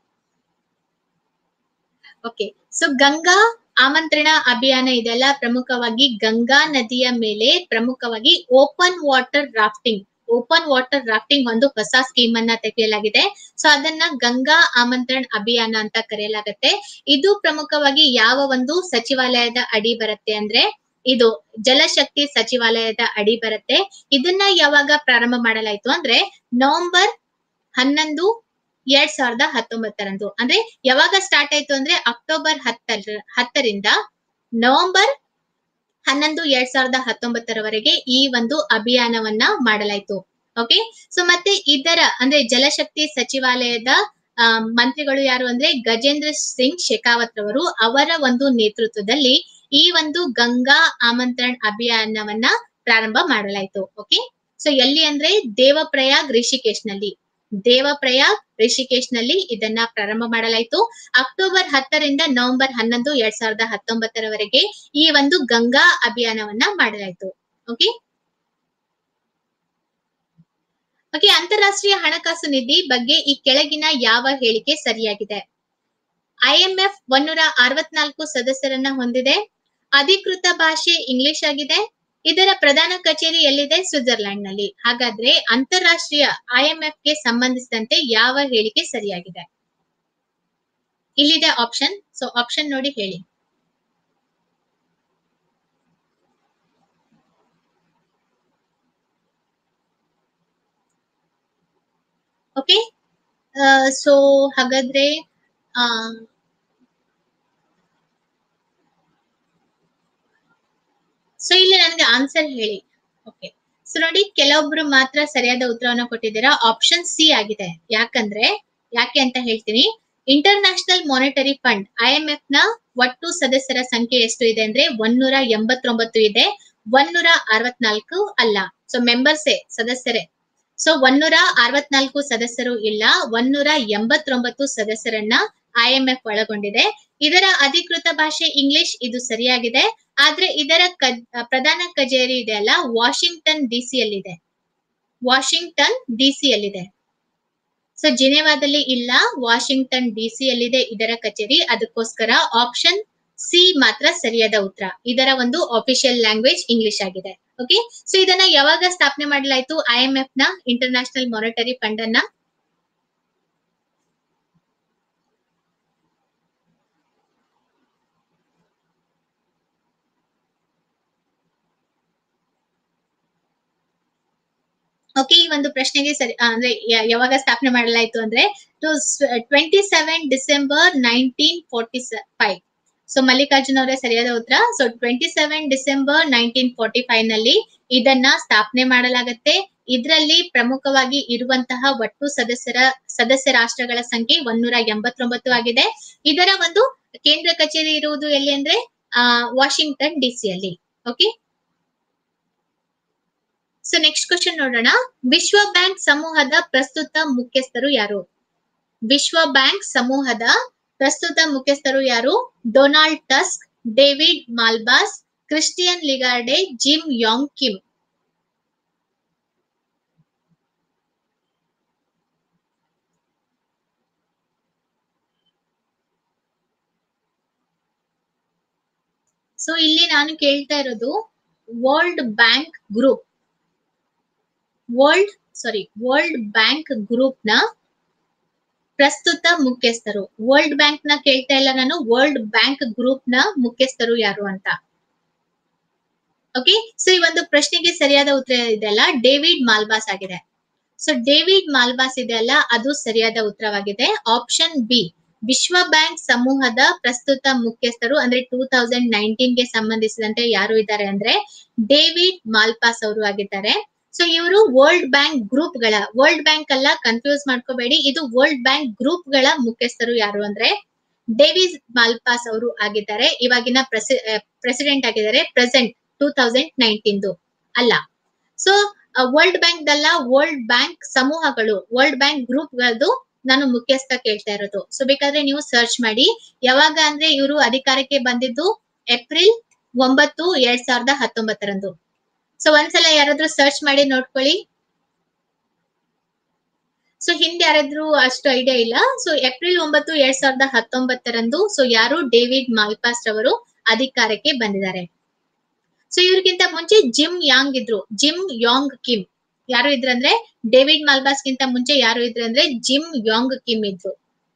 ಓಕೆ ಸೊ ಗಂಗಾ ಆಮಂತ್ರಣ ಅಭಿಯಾನ ಇದೆಲ್ಲ ಪ್ರಮುಖವಾಗಿ ಗಂಗಾ ನದಿಯ ಮೇಲೆ ಪ್ರಮುಖವಾಗಿ open water rafting open water rafting ಒಂದು ಹೊಸ ಸ್ಕೀಮ್ ಅನ್ನ ತೆಗೆಯಲಾಗಿದೆ ಸೊ ಅದನ್ನ ಗಂಗಾ ಆಮಂತ್ರಣ ಅಭಿಯಾನ ಅಂತ ಕರೆಯಲಾಗತ್ತೆ ಇದು ಪ್ರಮುಖವಾಗಿ ಯಾವ ಒಂದು ಸಚಿವಾಲಯದ ಅಡಿ ಬರುತ್ತೆ ಅಂದ್ರೆ ಇದು ಜಲಶಕ್ತಿ ಸಚಿವಾಲಯದ ಅಡಿ ಬರುತ್ತೆ ಇದನ್ನ ಯಾವಾಗ ಪ್ರಾರಂಭ ಮಾಡಲಾಯ್ತು ಅಂದ್ರೆ ನವೆಂಬರ್ ಹನ್ನೊಂದು ಎರಡ್ ಸಾವಿರದ ಹತ್ತೊಂಬತ್ತರಂದು ಅಂದ್ರೆ ಯಾವಾಗ ಸ್ಟಾರ್ಟ್ ಆಯ್ತು ಅಂದ್ರೆ ಅಕ್ಟೋಬರ್ ಹತ್ತರ ಹತ್ತರಿಂದ ನವೆಂಬರ್ ಹನ್ನೊಂದು ಎರಡ್ ಸಾವಿರದ ಹತ್ತೊಂಬತ್ತರವರೆಗೆ ಈ ಒಂದು ಅಭಿಯಾನವನ್ನ ಮಾಡಲಾಯ್ತು ಓಕೆ ಸೊ ಮತ್ತೆ ಇದರ ಅಂದ್ರೆ ಜಲಶಕ್ತಿ ಸಚಿವಾಲಯದ ಆ, ಮಂತ್ರಿಗಳು ಯಾರು ಅಂದ್ರೆ ಗಜೇಂದ್ರ ಸಿಂಗ್ ಶೆಖಾವತ್ ರವರು ಅವರ ಒಂದು ನೇತೃತ್ವದಲ್ಲಿ ಈ ಒಂದು ಗಂಗಾ ಆಮಂತ್ರಣ ಅಭಿಯಾನವನ್ನ ಪ್ರಾರಂಭ ಮಾಡಲಾಯ್ತು ಓಕೆ ಸೊ ಎಲ್ಲಿ ಅಂದ್ರೆ ದೇವಪ್ರಯಾಗ್ ರಿಷಿಕೇಶ್ ನಲ್ಲಿ ದೇವಪ್ರಯಾಗ್ ರಿಷಿಕೇಶ್ ನಲ್ಲಿ ಇದನ್ನ ಪ್ರಾರಂಭ ಮಾಡಲಾಯಿತು ಅಕ್ಟೋಬರ್ ಹತ್ತರಿಂದ ನವೆಂಬರ್ ಹನ್ನೊಂದು ಎರಡ್ ಸಾವಿರದ ಹತ್ತೊಂಬತ್ತರವರೆಗೆ ಈ ಒಂದು ಗಂಗಾ ಅಭಿಯಾನವನ್ನ ಮಾಡಲಾಯಿತು ಓಕೆ ಓಕೆ ಅಂತಾರಾಷ್ಟ್ರೀಯ ಹಣಕಾಸು ನಿಧಿ ಬಗ್ಗೆ ಈ ಕೆಳಗಿನ ಯಾವ ಹೇಳಿಕೆ ಸರಿಯಾಗಿದೆ ಐಎಂಎಫ್ ಒನ್ನೂರ ಅರವತ್ನಾಲ್ಕು ಸದಸ್ಯರನ್ನ ಹೊಂದಿದೆ ಅಧಿಕೃತ ಭಾಷೆ ಇಂಗ್ಲಿಷ್ ಆಗಿದೆ ಇದರ ಪ್ರಧಾನ ಕಚೇರಿ ಎಲ್ಲಿದೆ ಸ್ವಿಟ್ಜರ್ಲೆಂಡ್ ನಲ್ಲಿ ಹಾಗಾದ್ರೆ ಅಂತಾರಾಷ್ಟ್ರೀಯ ಐಎಂಎಫ್ ಗೆ ಸಂಬಂಧಿಸಿದಂತೆ ಯಾವ ಹೇಳಿಕೆ ಸರಿಯಾಗಿದೆ ಇಲ್ಲಿದೆ ಆಪ್ಷನ್ ಸೊ ಆಪ್ಷನ್ ನೋಡಿ ಹೇಳಿ ಓಕೆ ಸೊ ಹಾಗಾದ್ರೆ ಆ ಸೊ ಇಲ್ಲಿ ನನಗೆ ಆನ್ಸರ್ ಹೇಳಿ ಓಕೆ ಸೊ ನೋಡಿ ಕೆಲವೊಬ್ರು ಮಾತ್ರ ಸರಿಯಾದ ಉತ್ತರವನ್ನ ಕೊಟ್ಟಿದ್ದೀರಾ ಆಪ್ಷನ್ ಸಿ ಆಗಿದೆ ಯಾಕಂದ್ರೆ ಯಾಕೆ ಅಂತ ಹೇಳ್ತೀನಿ International Monetary Fund I M F ನ ಒಟ್ಟು ಸದಸ್ಯರ ಸಂಖ್ಯೆ ಎಷ್ಟು ಇದೆ ಅಂದ್ರೆ ಒನ್ನೂರ ಎಂಬತ್ತೊಂಬತ್ತು ಇದೆ ಒನ್ನೂರ ಅರವತ್ನಾಲ್ಕು ಅಲ್ಲ ಸೊ ಮೆಂಬರ್ಸೇ ಸದಸ್ಯರೇ ಸೊ ಒನ್ನೂರ ಅರವತ್ನಾಲ್ಕು ಸದಸ್ಯರು ಇಲ್ಲ ಒನ್ನೂರ ಎಂಬತ್ತೊಂಬತ್ತು ಸದಸ್ಯರನ್ನ ಐ ಎಂ ಎಫ್ ಒಳಗೊಂಡಿದೆ ಇದರ ಅಧಿಕೃತ ಭಾಷೆ ಇಂಗ್ಲಿಷ್ ಇದು ಸರಿಯಾಗಿದೆ ಆದ್ರೆ ಇದರ ಕ- ಪ್ರಧಾನ ಕಚೇರಿ ಇದೆ ಅಲ್ಲ ವಾಷಿಂಗ್ಟನ್ ಡಿಸಿ ಯಲ್ಲಿದೆ ವಾಷಿಂಗ್ಟನ್ ಡಿಸಿ ಯಲ್ಲಿದೆ ಸೊ ಜಿನೆವಾದಲ್ಲಿ ಇಲ್ಲ ವಾಷಿಂಗ್ಟನ್ ಡಿಸಿ ಯಲ್ಲಿದೆ ಇದರ ಕಚೇರಿ ಅದಕ್ಕೋಸ್ಕರ ಆಪ್ಷನ್ ಸಿ ಮಾತ್ರ ಸರಿಯಾದ ಉತ್ತರ ಇದರ ಒಂದು ಅಫಿಷಿಯಲ್ ಲ್ಯಾಂಗ್ವೇಜ್ ಇಂಗ್ಲಿಷ್ ಆಗಿದೆ ಓಕೆ ಸೊ ಇದನ್ನ ಯಾವಾಗ ಸ್ಥಾಪನೆ ಮಾಡಲಾಯಿತು ಐ ಎಂ ಎಫ್ ನ ಇಂಟರ್ನ್ಯಾಷನಲ್ ಮಾನಿಟರಿ ಫಂಡ್ ಅನ್ನ ಓಕೆ ಈ ಒಂದು ಪ್ರಶ್ನೆಗೆ ಸರಿ ಆ, ಅಂದ್ರೆ ಯ- ಯಾವಾಗ ಸ್ಥಾಪನೆ ಮಾಡಲಾಯಿತು ಅಂದ್ರೆ twenty seven December nineteen forty five so Mallikarjun ಅವರೇ ಸರಿಯಾದ ಉತ್ತರ so twenty seven December nineteen forty five ನಲ್ಲಿ ಇದನ್ನ ಸ್ಥಾಪನೆ ಮಾಡಲಾಗತ್ತೆ ಇದರಲ್ಲಿ ಪ್ರಮುಖವಾಗಿ ಇರುವಂತಹ ಒಟ್ಟು ಸದಸ್ಯರ ಸದಸ್ಯ ರಾಷ್ಟ್ರಗಳ ಸಂಖ್ಯೆ ಒಂದೂರ ಎಂಬತ್ತೊಂಬತ್ತು ಆಗಿದೆ ಇದರ ಒಂದು ಕೇಂದ್ರ ಕಚೇರಿ ಇರುವುದು ಎಲ್ಲಿ ಅಂದ್ರೆ ಆ, ವಾಷಿಂಗ್ಟನ್ ಡಿಸಿಯಲ್ಲಿ ಓಕೆ ಸೊ ನೆಕ್ಸ್ಟ್ ಕ್ವಶನ್ ನೋಡೋಣ ವಿಶ್ವ ಬ್ಯಾಂಕ್ ಸಮೂಹದ ಪ್ರಸ್ತುತ ಮುಖ್ಯಸ್ಥರು ಯಾರು ವಿಶ್ವ ಬ್ಯಾಂಕ್ ಸಮೂಹದ ಪ್ರಸ್ತುತ ಮುಖ್ಯಸ್ಥರು ಯಾರು Donald Tusk David Malpass Christine Lagarde Jim ಯೋಂಗ್ Kim so ಇಲ್ಲಿ ನಾನು ಕೇಳ್ತಾ ಇರೋದು World Bank Group World sorry World Bank Group ನ ಪ್ರಸ್ತುತ ಮುಖ್ಯಸ್ಥರು ವರ್ಲ್ಡ್ ಬ್ಯಾಂಕ್ ನ ಕೇಳ್ತಾ ಇಲ್ಲ ನಾನು ವರ್ಲ್ಡ್ ಬ್ಯಾಂಕ್ ಗ್ರೂಪ್ ನ ಮುಖ್ಯಸ್ಥರು ಯಾರು ಅಂತ ಓಕೆ ಸೊ ಈ ಒಂದು ಪ್ರಶ್ನೆಗೆ ಸರಿಯಾದ ಉತ್ತರ ಇದೆಯಲ್ಲ ಡೇವಿಡ್ ಮಾಲ್ಬಾಸ್ ಆಗಿದೆ ಸೊ ಡೇವಿಡ್ ಮಾಲ್ಬಾಸ್ ಇದೆಯಲ್ಲ ಅದು ಸರಿಯಾದ ಉತ್ತರವಾಗಿದೆ ಆಪ್ಷನ್ ಬಿ ವಿಶ್ವ ಬ್ಯಾಂಕ್ ಸಮೂಹದ ಪ್ರಸ್ತುತ ಮುಖ್ಯಸ್ಥರು ಅಂದ್ರೆ ಟೂ ತೌಸಂಡ್ ನೈನ್ಟೀನ್ ಗೆ ಸಂಬಂಧಿಸಿದಂತೆ ಯಾರು ಇದ್ದಾರೆ ಅಂದ್ರೆ ಡೇವಿಡ್ ಮಾಲ್ಪಾಸ್ ಅವರು ಆಗಿದ್ದಾರೆ ಸೊ ಇವರು ವರ್ಲ್ಡ್ ಬ್ಯಾಂಕ್ ಗ್ರೂಪ್ ಗಳ ವರ್ಲ್ಡ್ ಬ್ಯಾಂಕ್ ಅಲ್ಲ ಕನ್ಫ್ಯೂಸ್ ಮಾಡ್ಕೋಬೇಡಿ ಇದು ವರ್ಲ್ಡ್ ಬ್ಯಾಂಕ್ ಗ್ರೂಪ್ ಗಳ ಮುಖ್ಯಸ್ಥರು ಯಾರು ಅಂದ್ರೆ ಡೇವಿಡ್ ಮಾಲ್ಪಾಸ್ ಅವರು ಆಗಿದ್ದಾರೆ ಇವಾಗಿನ ಪ್ರೆಸಿಡೆಂಟ್ ಆಗಿದ್ದಾರೆ ಪ್ರೆಸೆಂಟ್ ಟೂ ತೌಸಂಡ್ ನೈನ್ಟೀನ್ದು ಅಲ್ಲ ಸೊ ವರ್ಲ್ಡ್ ಬ್ಯಾಂಕ್ ದಲ್ಲ ವರ್ಲ್ಡ್ ಬ್ಯಾಂಕ್ ಸಮೂಹಗಳು ವರ್ಲ್ಡ್ ಬ್ಯಾಂಕ್ ಗ್ರೂಪ್ ಗಳದ್ದು ನಾನು ಮುಖ್ಯಸ್ಥ ಕೇಳ್ತಾ ಇರೋದು ಸೊ ಬೇಕಾದ್ರೆ ನೀವು ಸರ್ಚ್ ಮಾಡಿ ಯಾವಾಗ ಅಂದ್ರೆ ಇವರು ಅಧಿಕಾರಕ್ಕೆ ಬಂದಿದ್ದು ಏಪ್ರಿಲ್ ಒಂಬತ್ತು ಎರಡ್ ಸಾವಿರದ ಹತ್ತೊಂಬತ್ತರಂದು ಸೊ ಒಂದ್ಸಲ ಯಾರಾದ್ರೂ ಸರ್ಚ್ ಮಾಡಿ ನೋಡ್ಕೊಳ್ಳಿ ಸೊ ಹಿಂದೆ ಯಾರಾದ್ರೂ ಅಷ್ಟು ಐಡಿಯಾ ಇಲ್ಲ ಸೊ ಏಪ್ರಿಲ್ ಒಂಬತ್ತು ಎರಡ್ ಸಾವಿರದ ಹತ್ತೊಂಬತ್ತರಂದು ಸೊ ಯಾರು ಡೇವಿಡ್ ಮಾಲ್ಪಾಸ್ ರವರು ಅಧಿಕಾರಕ್ಕೆ ಬಂದಿದ್ದಾರೆ ಸೊ ಇವ್ರಿಗಿಂತ ಮುಂಚೆ ಜಿಮ್ ಯಾಂಗ್ ಇದ್ರು ಜಿಮ್ ಯೋಂಗ್ ಕಿಮ್ ಯಾರು ಇದ್ರಂದ್ರೆ ಡೇವಿಡ್ ಮಾಲ್ಬಾಸ್ ಗಿಂತ ಮುಂಚೆ ಯಾರು ಇದ್ರಂದ್ರೆ ಜಿಮ್ ಯೋಂಗ್ ಕಿಮ್ ಇದ್ರು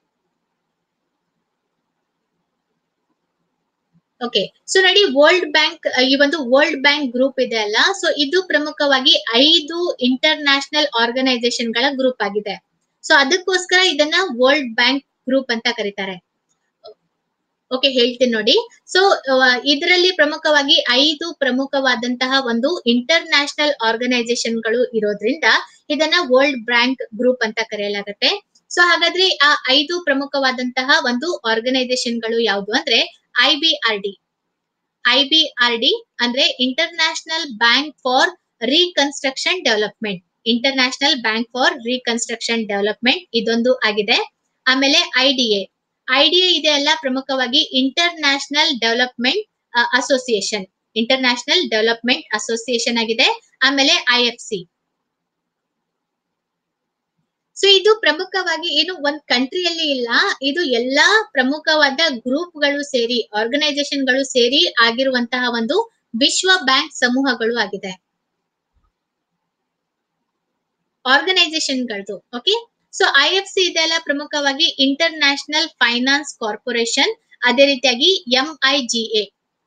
ಓಕೆ ಸೊ ನೋಡಿ ವರ್ಲ್ಡ್ ಬ್ಯಾಂಕ್ ಈ ಒಂದು ವರ್ಲ್ಡ್ ಬ್ಯಾಂಕ್ ಗ್ರೂಪ್ ಇದೆ ಅಲ್ಲ ಸೊ ಇದು ಪ್ರಮುಖವಾಗಿ ಐದು ಇಂಟರ್ ನ್ಯಾಷನಲ್ ಆರ್ಗನೈಸೇಷನ್ ಗಳ ಗ್ರೂಪ್ ಆಗಿದೆ ಸೊ ಅದಕ್ಕೋಸ್ಕರ ಇದನ್ನ ವರ್ಲ್ಡ್ ಬ್ಯಾಂಕ್ ಗ್ರೂಪ್ ಅಂತ ಕರೀತಾರೆ ಓಕೆ ಹೇಳ್ತೀನಿ ನೋಡಿ ಸೊ ಇದರಲ್ಲಿ ಪ್ರಮುಖವಾಗಿ ಐದು ಪ್ರಮುಖವಾದಂತಹ ಒಂದು ಇಂಟರ್ ನ್ಯಾಷನಲ್ ಆರ್ಗನೈಸೇಷನ್ ಗಳು ಇರೋದ್ರಿಂದ ಇದನ್ನ ವರ್ಲ್ಡ್ ಬ್ಯಾಂಕ್ ಗ್ರೂಪ್ ಅಂತ ಕರೆಯಲಾಗುತ್ತೆ ಸೊ ಹಾಗಾದ್ರೆ ಆ ಐದು ಪ್ರಮುಖವಾದಂತಹ ಒಂದು ಆರ್ಗನೈಸೇಷನ್ ಗಳು ಯಾವುದು ಅಂದ್ರೆ I B R D I B R D ಅಂದ್ರೆ international bank for reconstruction development international bank for reconstruction development ಇದೊಂದು ಆಗಿದೆ ಆಮೇಲೆ ಐಡಿಎ ಐಡಿಎ ಇದೆ ಅಲ್ಲ ಪ್ರಮುಖವಾಗಿ international development association international development association ಆಗಿದೆ ಆಮೇಲೆ ಐ ಎಫ್ ಸಿ ಸೊ ಇದು ಪ್ರಮುಖವಾಗಿ ಏನು ಒಂದ್ ಕಂಟ್ರಿಯಲ್ಲಿ ಇಲ್ಲ ಇದು ಎಲ್ಲಾ ಪ್ರಮುಖವಾದ ಗ್ರೂಪ್ಗಳು ಸೇರಿ ಆರ್ಗನೈಸೇಷನ್ ಗಳು ಸೇರಿ ಆಗಿರುವಂತಹ ಒಂದು ವಿಶ್ವ ಬ್ಯಾಂಕ್ ಸಮೂಹಗಳು ಆಗಿದೆ ಆರ್ಗನೈಸೇಷನ್ ಗಳದು okay so I F C ಇದೆಲ್ಲ ಪ್ರಮುಖವಾಗಿ ಇಂಟರ್ ನ್ಯಾಷನಲ್ ಫೈನಾನ್ಸ್ ಕಾರ್ಪೊರೇಷನ್ ಅದೇ ರೀತಿಯಾಗಿ ಎಂ ಐ ಜಿ ಎ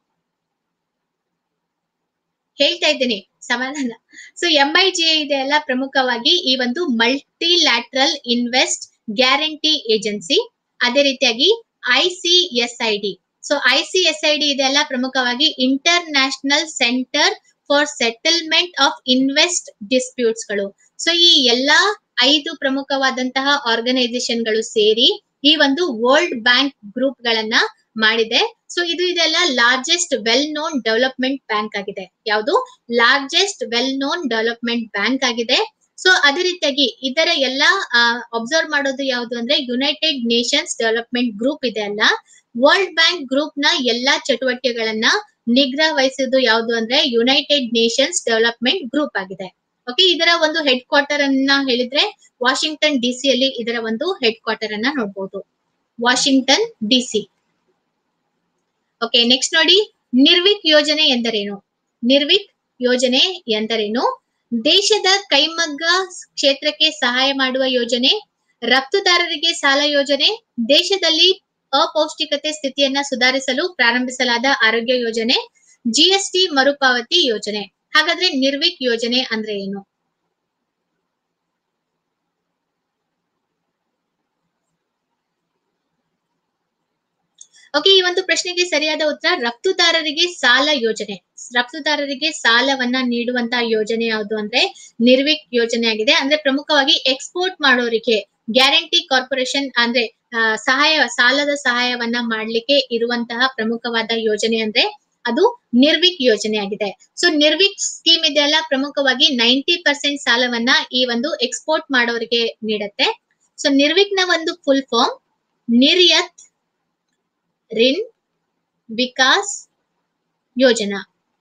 ಹೇಳ್ತಾ ಇದ್ದೀನಿ ಸಮಾಧಾನ ಸೊ ಎಂ ಐ ಜಿ ಇದೆ ಅಲ್ಲ ಪ್ರಮುಖವಾಗಿ ಈ ಒಂದು multilateral invest guarantee agency ಅದೇ ರೀತಿಯಾಗಿ I C S I D so I C S I D ಇದೆಲ್ಲ ಪ್ರಮುಖವಾಗಿ international centre for settlement of invest disputes ಗಳು ಸೊ ಈ ಎಲ್ಲಾ ಐದು ಪ್ರಮುಖವಾದಂತಹ ಆರ್ಗನೈಸೇಷನ್ ಗಳು ಸೇರಿ ಈ ಒಂದು ವರ್ಲ್ಡ್ ಬ್ಯಾಂಕ್ ಗ್ರೂಪ್ ಗಳನ್ನ ಮಾಡಿದೆ ಸೊ ಇದು ಇದೆಲ್ಲ largest well known development bank ಆಗಿದೆ ಯಾವುದು largest well known development bank ಆಗಿದೆ ಸೊ ಅದೇ ರೀತಿಯಾಗಿ ಇದರ ಎಲ್ಲ ಅಬ್ಸರ್ವ್ ಮಾಡೋದು ಯಾವುದು ಅಂದ್ರೆ ಯುನೈಟೆಡ್ ನೇಷನ್ಸ್ ಡೆವಲಪ್ಮೆಂಟ್ ಗ್ರೂಪ್ ಇದೆ ಅಲ್ಲ ವರ್ಲ್ಡ್ ಬ್ಯಾಂಕ್ ಗ್ರೂಪ್ ನ ಎಲ್ಲಾ ಚಟುವಟಿಕೆಗಳನ್ನ ನಿಗ್ರಹ ವಹಿಸೋದು ಯಾವುದು ಅಂದ್ರೆ ಯುನೈಟೆಡ್ ನೇಷನ್ಸ್ ಡೆವಲಪ್ಮೆಂಟ್ ಗ್ರೂಪ್ ಆಗಿದೆ ಓಕೆ ಇದರ ಒಂದು ಹೆಡ್ ಕ್ವಾರ್ಟರ್ ಅನ್ನ ಹೇಳಿದ್ರೆ ವಾಷಿಂಗ್ಟನ್ ಡಿಸಿ ಅಲ್ಲಿ ಇದರ ಒಂದು ಹೆಡ್ ಕ್ವಾರ್ಟರ್ ಅನ್ನ ನೋಡಬಹುದು ವಾಷಿಂಗ್ಟನ್ ಡಿಸಿ ಓಕೆ ನೆಕ್ಸ್ಟ್ ನೋಡಿ ನಿರ್ವಿಕ್ ಯೋಜನೆ ಎಂದರೇನು ನಿರ್ವಿಕ್ ಯೋಜನೆ ಎಂದರೇನು ದೇಶದ ಕೈಮಗ್ಗ ಕ್ಷೇತ್ರಕ್ಕೆ ಸಹಾಯ ಮಾಡುವ ಯೋಜನೆ ರಫ್ತುದಾರರಿಗೆ ಸಾಲ ಯೋಜನೆ ದೇಶದಲ್ಲಿ ಅಪೌಷ್ಟಿಕತೆ ಸ್ಥಿತಿಯನ್ನ ಸುಧಾರಿಸಲು ಪ್ರಾರಂಭಿಸಲಾದ ಆರೋಗ್ಯ ಯೋಜನೆ ಜಿಎಸ್ಟಿ ಮರುಪಾವತಿ ಯೋಜನೆ ಹಾಗಾದ್ರೆ ನಿರ್ವಿಕ್ ಯೋಜನೆ ಅಂದ್ರೆ ಏನು ಓಕೆ ಈ ಒಂದು ಪ್ರಶ್ನೆಗೆ ಸರಿಯಾದ ಉತ್ತರ ರಫ್ತುದಾರರಿಗೆ ಸಾಲ ಯೋಜನೆ ರಫ್ತುದಾರರಿಗೆ ಸಾಲವನ್ನ ನೀಡುವಂತಹ ಯೋಜನೆ ಯಾವುದು ಅಂದ್ರೆ ನಿರ್ವಿಕ್ ಯೋಜನೆ ಆಗಿದೆ ಅಂದ್ರೆ ಪ್ರಮುಖವಾಗಿ ಎಕ್ಸ್ಪೋರ್ಟ್ ಮಾಡೋರಿಗೆ ಗ್ಯಾರಂಟಿ ಕಾರ್ಪೊರೇಷನ್ ಅಂದ್ರೆ ಆ, ಸಹಾಯ ಸಾಲದ ಸಹಾಯವನ್ನ ಮಾಡ್ಲಿಕ್ಕೆ ಇರುವಂತಹ ಪ್ರಮುಖವಾದ ಯೋಜನೆ ಅಂದ್ರೆ ಅದು ನಿರ್ವಿಕ್ ಯೋಜನೆ ಆಗಿದೆ ಸೊ ನಿರ್ವಿಕ್ ಸ್ಕೀಮ್ ಇದೆಯಲ್ಲ ಪ್ರಮುಖವಾಗಿ ನೈಂಟಿ ಪರ್ಸೆಂಟ್ ಸಾಲವನ್ನ ಈ ಒಂದು ಎಕ್ಸ್ಪೋರ್ಟ್ ಮಾಡೋರಿಗೆ ನೀಡುತ್ತೆ ಸೊ ನಿರ್ವಿಕ್ ನ ಒಂದು full form Niryat Rin Vikas Yojana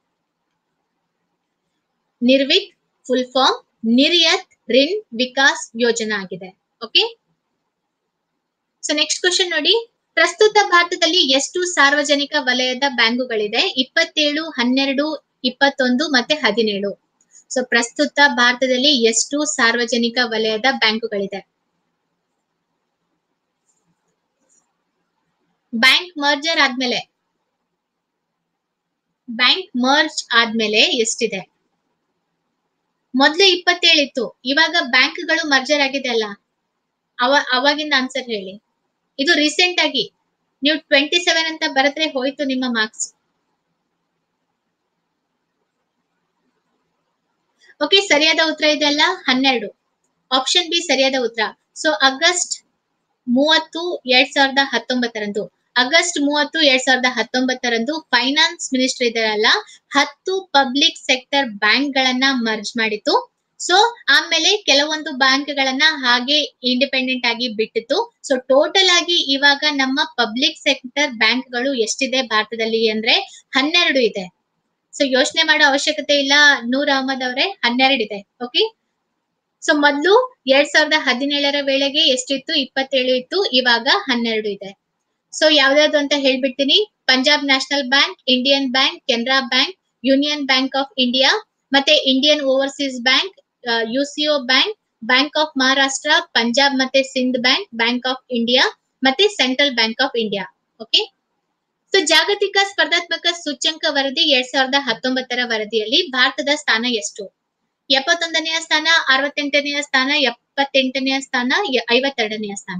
Nirvik full form Niryat Rin Vikas Yojana ಆಗಿದೆ ಓಕೆ ಸೊ ನೆಕ್ಸ್ಟ್ ಕ್ವಶನ್ ನೋಡಿ ಪ್ರಸ್ತುತ ಭಾರತದಲ್ಲಿ ಎಷ್ಟು ಸಾರ್ವಜನಿಕ ವಲಯದ ಬ್ಯಾಂಕುಗಳಿದೆ ಇಪ್ಪತ್ತೇಳು ಹನ್ನೆರಡು ಇಪ್ಪತ್ತೊಂದು ಮತ್ತೆ ಹದಿನೇಳು ಸೊ ಪ್ರಸ್ತುತ ಭಾರತದಲ್ಲಿ ಎಷ್ಟು ಸಾರ್ವಜನಿಕ ವಲಯದ ಬ್ಯಾಂಕುಗಳಿದೆ ಬ್ಯಾಂಕ್ ಮರ್ಜರ್ ಆದ್ಮೇಲೆ ಬ್ಯಾಂಕ್ ಮರ್ಜ್ ಆದ್ಮೇಲೆ ಎಷ್ಟಿದೆ ಮೊದ್ಲು ಇಪ್ಪತ್ತೇಳಿತ್ತು ಇವಾಗ ಬ್ಯಾಂಕ್ಗಳು ಮರ್ಜರ್ ಆಗಿದೆ ಅಲ್ಲ ಅವ ಅವಾಗಿಂದ ಆನ್ಸರ್ ಹೇಳಿ ಇದು ರೀಸೆಂಟ್ ಆಗಿ ನೀವು ಟ್ವೆಂಟಿ ಸೆವೆನ್ ಅಂತ ಬರೆದ್ರೆ ಹೋಯ್ತು ನಿಮ್ಮ ಮಾರ್ಕ್ಸ್ ಓಕೆ ಸರಿಯಾದ ಉತ್ತರ ಇದೆಲ್ಲ ಹನ್ನೆರಡು ಆಪ್ಷನ್ ಬಿ ಸರಿಯಾದ ಉತ್ತರ ಸೊ ಆಗಸ್ಟ್ ಮೂವತ್ತು ಎರಡ್ ಸಾವಿರದ ಹತ್ತೊಂಬತ್ತರಂದು ಆಗಸ್ಟ್ ಮೂವತ್ತು ಎರಡ್ ಸಾವಿರದ ಹತ್ತೊಂಬತ್ತರಂದು ಫೈನಾನ್ಸ್ ಮಿನಿಸ್ಟರ್ ಇದರಲ್ಲ ಹತ್ತು ಪಬ್ಲಿಕ್ ಸೆಕ್ಟರ್ ಬ್ಯಾಂಕ್ ಗಳನ್ನ ಮರ್ಜ್ ಮಾಡಿತ್ತು ಸೊ ಆಮೇಲೆ ಕೆಲವೊಂದು ಬ್ಯಾಂಕ್ ಗಳನ್ನ ಹಾಗೆ ಇಂಡಿಪೆಂಡೆಂಟ್ ಆಗಿ ಬಿಟ್ಟಿತ್ತು ಸೊ ಟೋಟಲ್ ಆಗಿ ಇವಾಗ ನಮ್ಮ ಪಬ್ಲಿಕ್ ಸೆಕ್ಟರ್ ಬ್ಯಾಂಕ್ ಗಳು ಎಷ್ಟಿದೆ ಭಾರತದಲ್ಲಿ ಅಂದ್ರೆ ಹನ್ನೆರಡು ಇದೆ ಸೊ ಯೋಚನೆ ಮಾಡೋ ಅವಶ್ಯಕತೆ ಇಲ್ಲ ನೂರ್ ಅಹಮದ್ ಅವರೇ ಹನ್ನೆರಡು ಇದೆ ಓಕೆ ಸೊ ಮೊದ್ಲು ಎರಡ್ ಸಾವಿರದ ಹದಿನೇಳರ ವೇಳೆಗೆ ಎಷ್ಟಿತ್ತು ಇಪ್ಪತ್ತೇಳು ಇತ್ತು ಇವಾಗ ಹನ್ನೆರಡು ಇದೆ ಸೊ ಯಾವ್ದಾವ್ದು ಅಂತ ಹೇಳ್ಬಿಡ್ತೀನಿ Punjab National bank Indian bank Canara bank Union bank of India ಮತ್ತೆ Indian overseas bank UCO bank bank of Maharashtra Punjab ಮತ್ತೆ Sind bank bank of India ಮತ್ತೆ central bank of India okay so ಜಾಗತಿಕ ಸ್ಪರ್ಧಾತ್ಮಕ ಸೂಚ್ಯಂಕ ವರದಿ ಎರಡ್ ಸಾವಿರದ ಹತ್ತೊಂಬತ್ತರ ವರದಿಯಲ್ಲಿ ಭಾರತದ ಸ್ಥಾನ ಎಷ್ಟು ಎಪ್ಪತ್ತೊಂದನೆಯ ಸ್ಥಾನ ಅರವತ್ತೆಂಟನೆಯ ಸ್ಥಾನ ಎಪ್ಪತ್ತೆಂಟನೆಯ ಸ್ಥಾನ ಎ- ಐವತ್ತೆರಡನೆಯ ಸ್ಥಾನ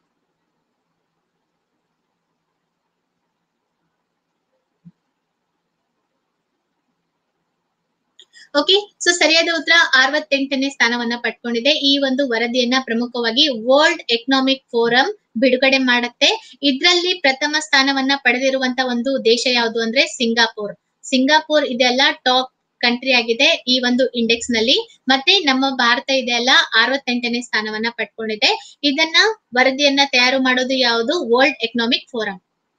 ಓಕೆ ಸೊ ಸರಿಯಾದ ಉತ್ತರ ಅರವತ್ತೆಂಟನೇ ಸ್ಥಾನವನ್ನ ಪಡ್ಕೊಂಡಿದೆ ಈ ಒಂದು ವರದಿಯನ್ನ ಪ್ರಮುಖವಾಗಿ ವರ್ಲ್ಡ್ ಎಕನಾಮಿಕ್ ಫೋರಂ ಬಿಡುಗಡೆ ಮಾಡುತ್ತೆ ಇದರಲ್ಲಿ ಪ್ರಥಮ ಸ್ಥಾನವನ್ನ ಪಡೆದಿರುವಂತ ಒಂದು ದೇಶ ಯಾವುದು ಅಂದ್ರೆ ಸಿಂಗಾಪುರ್ ಸಿಂಗಾಪುರ್ ಇದೆಲ್ಲ ಟಾಪ್ ಕಂಟ್ರಿ ಆಗಿದೆ ಈ ಒಂದು ಇಂಡೆಕ್ಸ್ ನಲ್ಲಿ ಮತ್ತೆ ನಮ್ಮ ಭಾರತ ಇದೆಲ್ಲ ಅರವತ್ತೆಂಟನೇ ಸ್ಥಾನವನ್ನ ಪಡ್ಕೊಂಡಿದೆ ಇದನ್ನ ವರದಿಯನ್ನ ತಯಾರು ಮಾಡೋದು ಯಾವುದು ವರ್ಲ್ಡ್ ಎಕನಾಮಿಕ್ ಫೋರಂ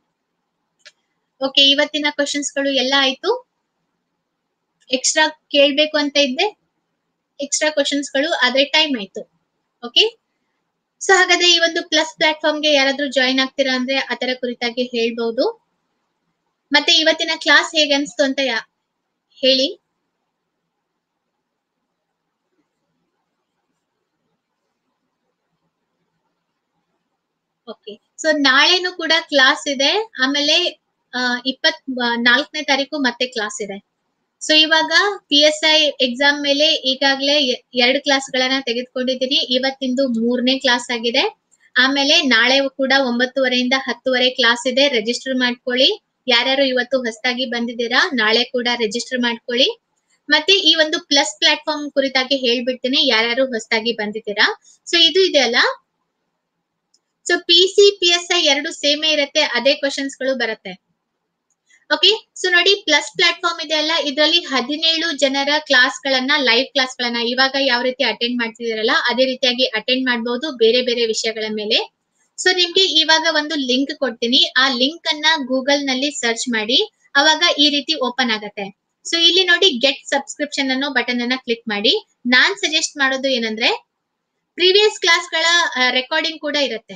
ಓಕೆ ಇವತ್ತಿನ ಕ್ವಶನ್ಸ್ ಗಳು ಎಲ್ಲ ಆಯ್ತು ಎಕ್ಸ್ಟ್ರಾ ಕೇಳ್ಬೇಕು ಅಂತ ಇದ್ದೆ ಎಕ್ಸ್ಟ್ರಾ ಕ್ವಶನ್ಸ್ ಗಳು ಆದ್ರೆ ಟೈಮ್ ಆಯ್ತು ಓಕೆ ಸೊ ಹಾಗಾದ್ರೆ ಈ ಒಂದು ಪ್ಲಸ್ ಪ್ಲಾಟ್ಫಾರ್ಮ್ ಗೆ ಯಾರಾದ್ರೂ ಜಾಯಿನ್ ಆಗ್ತೀರಾ ಅಂದ್ರೆ ಅದರ ಕುರಿತಾಗಿ ಹೇಳ್ಬಹುದು ಮತ್ತೆ ಇವತ್ತಿನ ಕ್ಲಾಸ್ ಹೇಗೆ ಅನ್ಸ್ತು ಅಂತ ಯಾ- ಹೇಳಿ ಓಕೆ ಸೊ ನಾಳೆನು ಕೂಡ ಕ್ಲಾಸ್ ಇದೆ ಆಮೇಲೆ ಇಪ್ಪತ್ ನಾಲ್ಕನೇ ತಾರೀಕು ಮತ್ತೆ ಕ್ಲಾಸ್ ಇದೆ ಸೊ ಇವಾಗ ಪಿ ಎಸ್ ಐ ಎಕ್ಸಾಮ್ ಮೇಲೆ ಈಗಾಗಲೇ ಎರಡು ಕ್ಲಾಸ್ ಗಳನ್ನ ತೆಗೆದುಕೊಂಡಿದ್ದೀನಿ ಇವತ್ತಿಂದು ಮೂರನೇ ಕ್ಲಾಸ್ ಆಗಿದೆ ಆಮೇಲೆ ನಾಳೆ ಕೂಡ ಒಂಬತ್ತುವರೆಯಿಂದ ಹತ್ತುವರೆ ಕ್ಲಾಸ್ ಇದೆ ರಿಜಿಸ್ಟರ್ ಮಾಡ್ಕೊಳ್ಳಿ ಯಾರ್ಯಾರು ಇವತ್ತು ಹೊಸದಾಗಿ ಬಂದಿದ್ದೀರಾ ನಾಳೆ ಕೂಡ ರಿಜಿಸ್ಟರ್ ಮಾಡ್ಕೊಳ್ಳಿ ಮತ್ತೆ ಈ ಒಂದು ಪ್ಲಸ್ ಪ್ಲಾಟ್ಫಾರ್ಮ್ ಕುರಿತಾಗಿ ಹೇಳ್ಬಿಡ್ತೀನಿ ಯಾರ್ಯಾರು ಹೊಸದಾಗಿ ಬಂದಿದ್ದೀರಾ ಸೊ ಇದು ಇದೆಯಲ್ಲ so P C P S I ಎರಡು ಸೇಮೇ ಇರುತ್ತೆ ಅದೇ ಕ್ವಶನ್ಸ್ ಗಳು ಬರುತ್ತೆ ಓಕೆ ಸೊ ನೋಡಿ ಪ್ಲಸ್ ಪ್ಲಾಟ್ಫಾರ್ಮ್ ಇದೆ ಅಲ್ಲ ಇದರಲ್ಲಿ ಹದಿನೇಳು ಜನರ ಕ್ಲಾಸ್ ಗಳನ್ನ ಲೈವ್ ಕ್ಲಾಸ್ ಗಳನ್ನ ಇವಾಗ ಯಾವ ರೀತಿ ಅಟೆಂಡ್ ಮಾಡ್ತಿದ್ದೀರಲ್ಲ ಅದೇ ರೀತಿಯಾಗಿ ಅಟೆಂಡ್ ಮಾಡಬಹುದು ಬೇರೆ ಬೇರೆ ವಿಷಯಗಳ ಮೇಲೆ ಸೊ ನಿಮ್ಗೆ ಇವಾಗ ಒಂದು ಲಿಂಕ್ ಕೊಡ್ತೀನಿ ಆ ಲಿಂಕ್ ಅನ್ನ ಗೂಗಲ್ ನಲ್ಲಿ ಸರ್ಚ್ ಮಾಡಿ ಅವಾಗ ಈ ರೀತಿ ಓಪನ್ ಆಗತ್ತೆ ಸೊ ಇಲ್ಲಿ ನೋಡಿ ಗೆಟ್ ಸಬ್ಸ್ಕ್ರಿಪ್ಷನ್ ಅನ್ನೋ ಬಟನ್ ಅನ್ನ ಕ್ಲಿಕ್ ಮಾಡಿ ನಾನ್ ಸಜೆಸ್ಟ್ ಮಾಡೋದು ಏನಂದ್ರೆ ಪ್ರೀವಿಯಸ್ ಕ್ಲಾಸ್ ಗಳ ರೆಕಾರ್ಡಿಂಗ್ ಕೂಡ ಇರುತ್ತೆ